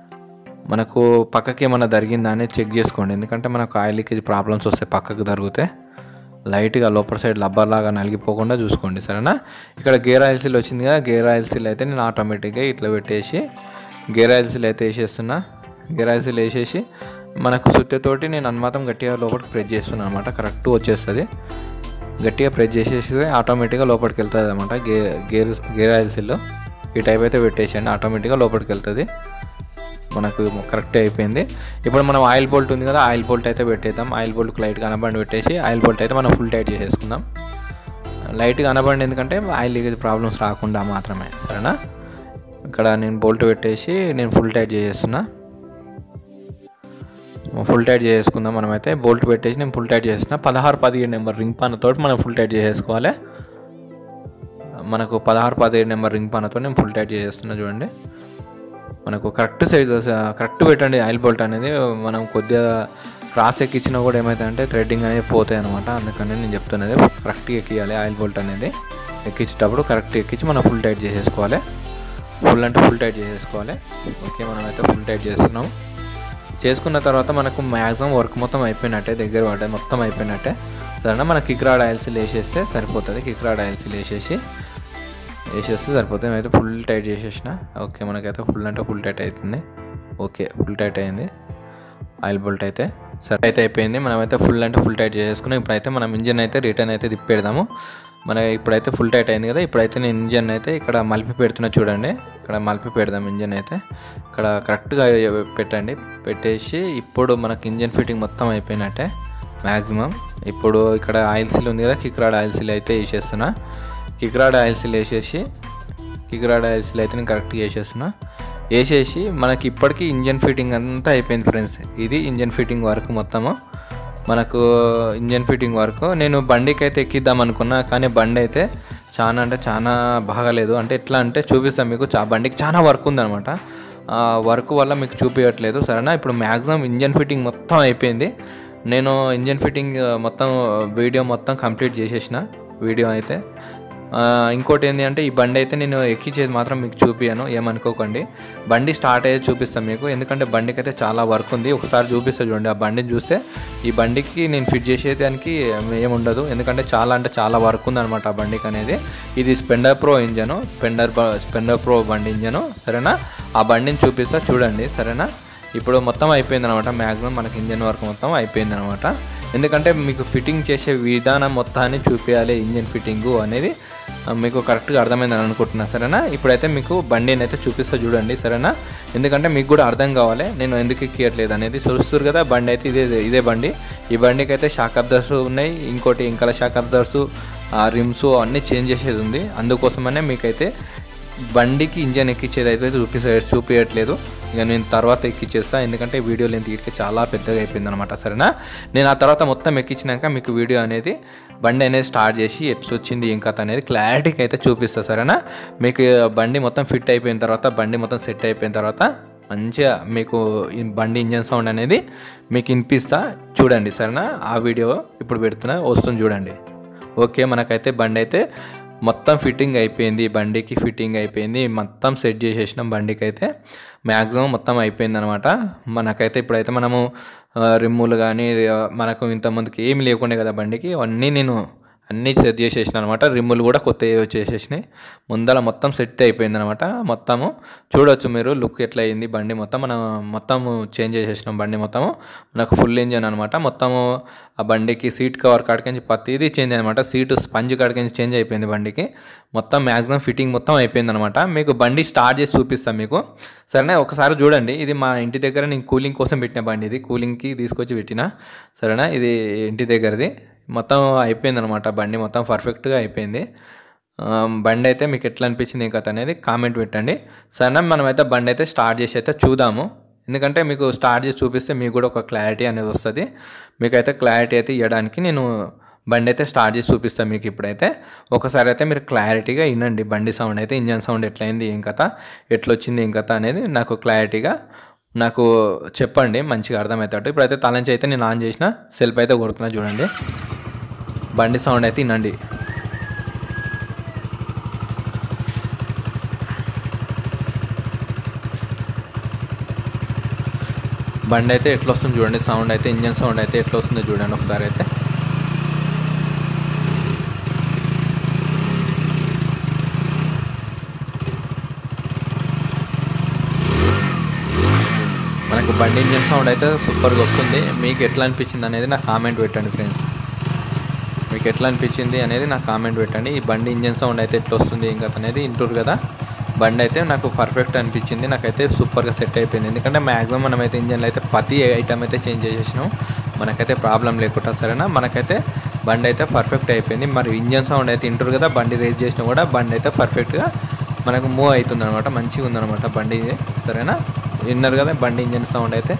మనకు పక్కకి ఏమైనా జరిగిందా అనేది చెక్ చేసుకోండి ఎందుకంటే మనకు ఆయిల్ లీకేజ్ ప్రాబ్లమ్స్ వస్తాయి పక్కకు జరిగితే లైట్గా లోపల సైడ్ లబ్బర్ లాగా నలిగిపోకుండా చూసుకోండి సరేనా ఇక్కడ గేర్ ఆయిల్ సీల్ వచ్చింది కదా గేర్ ఆయిల్ సీల్ అయితే నేను ఆటోమేటిక్గా ఇట్లా పెట్టేసి గేర్ ఆయిల్ సీల్ అయితే వేసేస్తున్నా గేర్ ఆయిల్ సీల్ వేసేసి మనకు సుత్తెతోటి నేను అనుమాతం గట్టిగా లోపలికి ప్రెస్ చేస్తున్నాను అనమాట కరెక్ట్ వచ్చేస్తుంది గట్టిగా ప్రెస్ చేసేసి ఆటోమేటిక్గా లోపలికి వెళ్తుంది అనమాట గే గేర్ గేర్ ఆయిల్ సీల్ ఈ టైప్ అయితే పెట్టేసేయండి ఆటోమేటిక్గా లోపలికి వెళ్తుంది మనకు కరెక్ట్ అయిపోయింది ఇప్పుడు మనం ఆయిల్ బోల్ట్ ఉంది కదా ఆయిల్ బోల్ట్ అయితే పెట్టేద్దాం ఆయిల్ బోల్ట్కి లైట్గా అనబండి పెట్టేసి ఆయిల్ బోల్ట్ అయితే మనం ఫుల్ టైట్ చేసేసుకుందాం లైట్గా అనబండి ఎందుకంటే ఆయిల్ లీకేజ్ ప్రాబ్లమ్స్ రాకుండా మాత్రమే సరేనా ఇక్కడ నేను బోల్ట్ పెట్టేసి నేను ఫుల్ టైట్ చేసేస్తున్నా ఫుల్ టైట్ చేసుకుందాం మనమైతే బోల్ట్ పెట్టేసి నేను ఫుల్ టైట్ చేస్తున్నా పదహారు పదిహేడు నెంబర్ రింగ్ పానతో మనం ఫుల్ టైట్ చేసేసుకోవాలి మనకు పదహారు పదిహేడు నెంబర్ రింగ్ పానతో నేను ఫుల్ టైట్ చేసేస్తున్నా చూడండి మనకు కరెక్ట్ సైజ్ కరెక్ట్ పెట్టండి ఆయిల్ బోల్ట్ అనేది మనం కొద్దిగా క్రాస్ ఎక్కించినా కూడా ఏమవుతుందంటే థ్రెడ్డింగ్ అనేది పోతాయి అనమాట అందుకని నేను చెప్తున్నది కరెక్ట్గా ఎక్కియాలి ఆయిల్ బోల్ట్ అనేది ఎక్కించేటప్పుడు కరెక్ట్ ఎక్కించి మనం ఫుల్ టైట్ చేసేసుకోవాలి ఫుల్ అంటే ఫుల్ టైట్ చేసేసుకోవాలి ఓకే మనమైతే ఫుల్ టైట్ చేస్తున్నాం చేసుకున్న తర్వాత మనకు మ్యాక్సిమం వర్క్ మొత్తం అయిపోయినట్టే దగ్గర పడ్డాయి మొత్తం అయిపోయినట్టే సరేనా మన కిక్ రాడ్ ఆయిల్స్ వేసేస్తే సరిపోతుంది కిక్ రాడ్ ఆయిల్స్ వేసేసి వేసేస్తే సరిపోతుంది అయితే ఫుల్ టైట్ చేసేసిన ఓకే మనకైతే ఫుల్ అంటే ఫుల్ టైట్ అవుతుంది ఓకే ఫుల్ టైట్ అయింది ఆయిల్ బోల్ట్ అయితే సరే అయితే అయిపోయింది మనమైతే ఫుల్ అంటే ఫుల్ టైట్ చేసుకున్నాం ఇప్పుడైతే మనం ఇంజిన్ అయితే రిటర్న్ అయితే తిప్పేద్దాము మన ఇప్పుడైతే ఫుల్ టైట్ అయింది కదా ఇప్పుడైతే నేను ఇంజన్ అయితే ఇక్కడ మలిపి పెడుతున్నా చూడండి ఇక్కడ మలిపి పెడదాం ఇంజన్ అయితే ఇక్కడ కరెక్ట్గా పెట్టండి పెట్టేసి ఇప్పుడు మనకి ఇంజన్ ఫిట్టింగ్ మొత్తం అయిపోయినట్టే మ్యాక్సిమం ఇప్పుడు ఇక్కడ ఆయిల్ సీల్ ఉంది కదా కిక్రాడ్ ఆయిల్ సీల్ అయితే వేసేస్తున్నా కిక్రాడ్ ఆయిల్ సీల్ వేసేసి కిక్రాడ్ ఆయిల్ సీల్ అయితే నేను కరెక్ట్గా వేసేస్తున్నా వేసేసి మనకి ఇప్పటికీ ఇంజన్ ఫిట్టింగ్ అంతా అయిపోయింది ఫ్రెండ్స్ ఇది ఇంజన్ ఫిట్టింగ్ వర్క్ మొత్తము మనకు ఇంజన్ ఫిట్టింగ్ వర్క్ నేను బండికి అయితే ఎక్కిద్దాం అనుకున్నా కానీ బండి అయితే చాలా అంటే చాలా బాగాలేదు అంటే ఎట్లా అంటే చూపిస్తాను మీకు చా బండికి చాలా వర్క్ ఉందన్నమాట ఆ వర్క్ వల్ల మీకు చూపించట్లేదు సరేనా ఇప్పుడు మ్యాక్సిమం ఇంజన్ ఫిట్టింగ్ మొత్తం అయిపోయింది నేను ఇంజన్ ఫిట్టింగ్ మొత్తం వీడియో మొత్తం కంప్లీట్ చేసేసిన వీడియో అయితే ఆ, ఇంకోటి ఏంటి అంటే ఈ బండి అయితే నేను ఎక్కించేది మాత్రం మీకు చూపియాను ఏమనుకోకండి బండి స్టార్ట్ అయ్యేది చూపిస్తాను మీకు ఎందుకంటే బండికి అయితే చాలా వర్క్ ఉంది ఒకసారి చూపిస్తా చూడండి ఆ బండిని చూస్తే ఈ బండికి నేను ఫిట్ చేసేదానికి ఏముండదు ఎందుకంటే చాలా అంటే చాలా వర్క్ ఉందన్నమాట ఆ బండికి అనేది ఇది స్పెండర్ ప్రో ఇంజను స్పెండర్ బ- స్పెండర్ ప్రో బండి ఇంజను సరేనా ఆ బండిని చూపిస్తా చూడండి సరేనా ఇప్పుడు మొత్తం అయిపోయింది అనమాట మ్యాక్సిమం మనకి ఇంజన్ వర్క్ మొత్తం అయిపోయింది అనమాట ఎందుకంటే మీకు ఫిట్టింగ్ చేసే విధానం మొత్తాన్ని చూపించాలి ఇంజన్ ఫిట్టింగు అనేది ఆ, మీకు కరెక్ట్గా అర్థమైందని అనుకుంటున్నా సరేనా ఇప్పుడైతే మీకు బండిని అయితే చూపిస్తా చూడండి సరేనా ఎందుకంటే మీకు కూడా అర్థం కావాలి నేను ఎందుకు ఎక్కియట్లేదు అనేది చూస్తారు కదా బండి అయితే ఇదే ఇదే బండి ఈ బండికి అయితే షాక్ అబ్జర్స్ ఉన్నాయి ఇంకోటి ఇంకా షాక్ అబ్జర్స్ రిమ్స్ అన్నీ చేంజ్ చేసేది ఉంది అందుకోసమనే మీకైతే బండికి ఇంజన్ ఎక్కించేది అయితే చూపిసే చూపించట్లేదు ఇక నేను తర్వాత ఎక్కిచ్చేస్తా ఎందుకంటే వీడియో లెంత్ ఇటుకి చాలా పెద్దగా అయిపోయింది అనమాట సరేనా నేను ఆ తర్వాత మొత్తం ఎక్కించినాక మీకు వీడియో అనేది బండి అనేది స్టార్ట్ చేసి ఎట్లా వచ్చింది ఏం కథ అనేది క్లారిటీగా అయితే చూపిస్తా సరేనా మీకు బండి మొత్తం ఫిట్ అయిపోయిన తర్వాత బండి మొత్తం సెట్ అయిపోయిన తర్వాత మంచిగా మీకు ఈ బండి ఇంజన్ సౌండ్ అనేది మీకు వినిపిస్తా చూడండి సరేనా ఆ వీడియో ఇప్పుడు పెడుతున్నా వస్తుంది చూడండి ఓకే మనకైతే బండి అయితే మొత్తం ఫిట్టింగ్ అయిపోయింది బండికి ఫిట్టింగ్ అయిపోయింది మొత్తం సెట్ చేసేసినాం బండికి అయితే మ్యాక్సిమం మొత్తం అయిపోయింది అనమాట మనకైతే ఇప్పుడైతే మనము ఆ, రిమ్ములు కానీ ఆ, మనకు ఇంతమందికి ఏమి లేకుండే కదా బండికి అవన్నీ నేను అన్నీ సెట్ చేసేసిన అనమాట రిమ్ములు కూడా కొత్తవి వచ్చేసేసినాయి ముందర మొత్తం సెట్ అయిపోయింది అనమాట మొత్తము చూడొచ్చు మీరు లుక్ ఎట్లా అయింది బండి మొత్తం మనం మొత్తము చేంజ్ చేసేసినాం బండి మొత్తము మనకు ఫుల్ ఇంజన్ అనమాట మొత్తము ఆ బండికి సీట్ కవర్ కాడికించి ప్రతిదీ చేంజ్ అనమాట సీటు స్పంజ్ కాడికించి చేంజ్ అయిపోయింది బండికి మొత్తం మ్యాక్సిమం ఫిట్టింగ్ మొత్తం అయిపోయింది అనమాట మీకు బండి స్టార్ట్ చేసి చూపిస్తాను మీకు సరేనా ఒకసారి చూడండి ఇది మా ఇంటి దగ్గర నేను కూలింగ్ కోసం పెట్టిన బండి ఇది కూలింగ్కి తీసుకొచ్చి పెట్టిన సరేనా ఇది ఇంటి దగ్గరది మొత్తం అయిపోయింది అనమాట బండి మొత్తం పర్ఫెక్ట్గా అయిపోయింది ఆ, బండి అయితే మీకు ఎట్లా అనిపించింది ఏం కథ అనేది కామెంట్ పెట్టండి సరేనా మనమైతే బండి అయితే స్టార్ట్ చేసి అయితే చూద్దాము ఎందుకంటే మీకు స్టార్ట్ చేసి చూపిస్తే మీకు కూడా ఒక క్లారిటీ అనేది వస్తుంది మీకైతే క్లారిటీ అయితే ఇవ్వడానికి నేను బండి అయితే స్టార్ట్ చేసి చూపిస్తాను మీకు ఇప్పుడైతే ఒకసారి అయితే మీరు క్లారిటీగా వినండి బండి సౌండ్ అయితే ఇంజన్ సౌండ్ ఎట్లయింది ఏం కథ ఎట్లా వచ్చింది ఏం కథ అనేది నాకు క్లారిటీగా నాకు చెప్పండి మంచిగా అర్థమవుతాడు ఇప్పుడైతే తలంచి అయితే నేను ఆన్ చేసిన సెల్ఫ్ అయితే కొడుతున్నా చూడండి బండి సౌండ్ అయితే వినండి బండి అయితే ఎట్లా వస్తుంది చూడండి సౌండ్ అయితే ఇంజన్ సౌండ్ అయితే ఎట్లా వస్తుందో చూడండి ఒకసారి అయితే మనకు బండి ఇంజన్ సౌండ్ అయితే సూపర్గా వస్తుంది మీకు ఎట్లా అనిపించింది అనేది నాకు కామెంట్ పెట్టండి ఫ్రెండ్స్ మీకు ఎట్లా అనిపించింది అనేది నాకు కామెంట్ పెట్టండి ఈ బండి ఇంజన్ సౌండ్ అయితే ఎట్లా వస్తుంది ఏం కదా అనేది ఇంటూరు కదా బండి అయితే నాకు పర్ఫెక్ట్ అనిపించింది నాకైతే సూపర్గా సెట్ అయిపోయింది ఎందుకంటే మ్యాక్సిమం మనమైతే ఇంజన్లో అయితే ప్రతి ఐటమ్ అయితే చేంజ్ చేసేసినాం మనకైతే ప్రాబ్లం లేకుండా సరేనా మనకైతే బండి అయితే పర్ఫెక్ట్ అయిపోయింది మరి ఇంజన్ సౌండ్ అయితే ఇంటూరు కదా బండి రేస్ చేసినా కూడా బండి అయితే పర్ఫెక్ట్గా మనకు మూవ్ అవుతుంది అనమాట మంచిగా ఉందన్నమాట బండి ఇది సరేనా విన్నారు కదా బండి ఇంజన్ సౌండ్ అయితే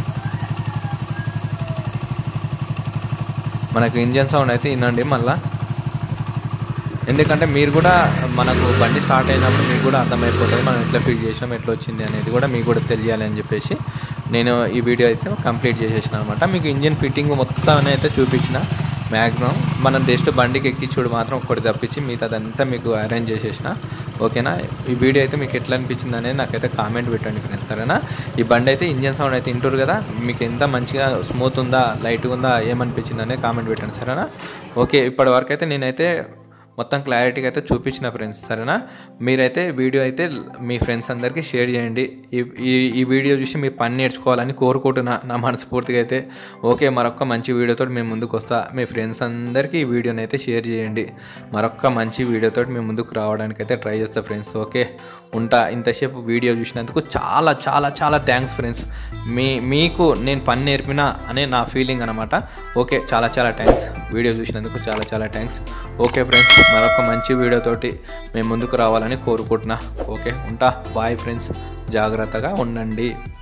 మనకు ఇంజన్ సౌండ్ అయితే వినండి మళ్ళా ఎందుకంటే మీరు కూడా మనకు బండి స్టార్ట్ అయినప్పుడు మీకు కూడా అర్థమైపోతుంది మనం ఎట్లా ఫిట్ చేసినాం ఎట్లా వచ్చింది అనేది కూడా మీకు కూడా తెలియాలి అని చెప్పేసి నేను ఈ వీడియో అయితే కంప్లీట్ చేసేసిన అనమాట మీకు ఇంజిన్ ఫిట్టింగ్ మొత్తం అయితే చూపించిన మ్యాక్సిమం మనం జస్ట్ బండికి ఎక్కించుడు మాత్రం ఒకటి తప్పించి మిగతాదంతా మీకు అరేంజ్ చేసేసిన ఓకేనా ఈ వీడియో అయితే మీకు ఎట్లా అనిపించింది అనేది నాకైతే కామెంట్ పెట్టండి ఫ్రెండ్స్ సరేనా ఈ బండి అయితే ఇంజన్ సౌండ్ అయితే వింటారు కదా మీకు ఎంత మంచిగా స్మూత్ ఉందా లైట్గా ఉందా ఏమనిపించింది అనేది కామెంట్ పెట్టండి సరేనా ఓకే ఇప్పటి వరకు అయితే నేనైతే మొత్తం క్లారిటీగా అయితే చూపించిన ఫ్రెండ్స్ సరేనా మీరైతే వీడియో అయితే మీ ఫ్రెండ్స్ అందరికీ షేర్ చేయండి ఈ ఈ ఈ వీడియో చూసి మీ పని నేర్చుకోవాలని కోరుకుంటున్నా నా మనస్ఫూర్తిగా అయితే ఓకే మరొక మంచి వీడియోతో మేము ముందుకు వస్తా మీ ఫ్రెండ్స్ అందరికీ ఈ వీడియోని అయితే షేర్ చేయండి మరొక మంచి వీడియోతో మేము ముందుకు రావడానికి అయితే ట్రై చేస్తా ఫ్రెండ్స్ ఓకే ఉంటా ఇంతసేపు వీడియో చూసినందుకు చాలా చాలా చాలా థ్యాంక్స్ ఫ్రెండ్స్ మీ మీకు నేను పని నేర్పినా అనే నా ఫీలింగ్ అనమాట ఓకే చాలా చాలా థ్యాంక్స్ వీడియో చూసినందుకు చాలా చాలా థ్యాంక్స్ ఓకే ఫ్రెండ్స్ మరొక మంచి వీడియోతోటి మేము ముందుకు రావాలని కోరుకుంటున్నా ఓకే ఉంటా బాయ్ ఫ్రెండ్స్ జాగ్రత్తగా ఉండండి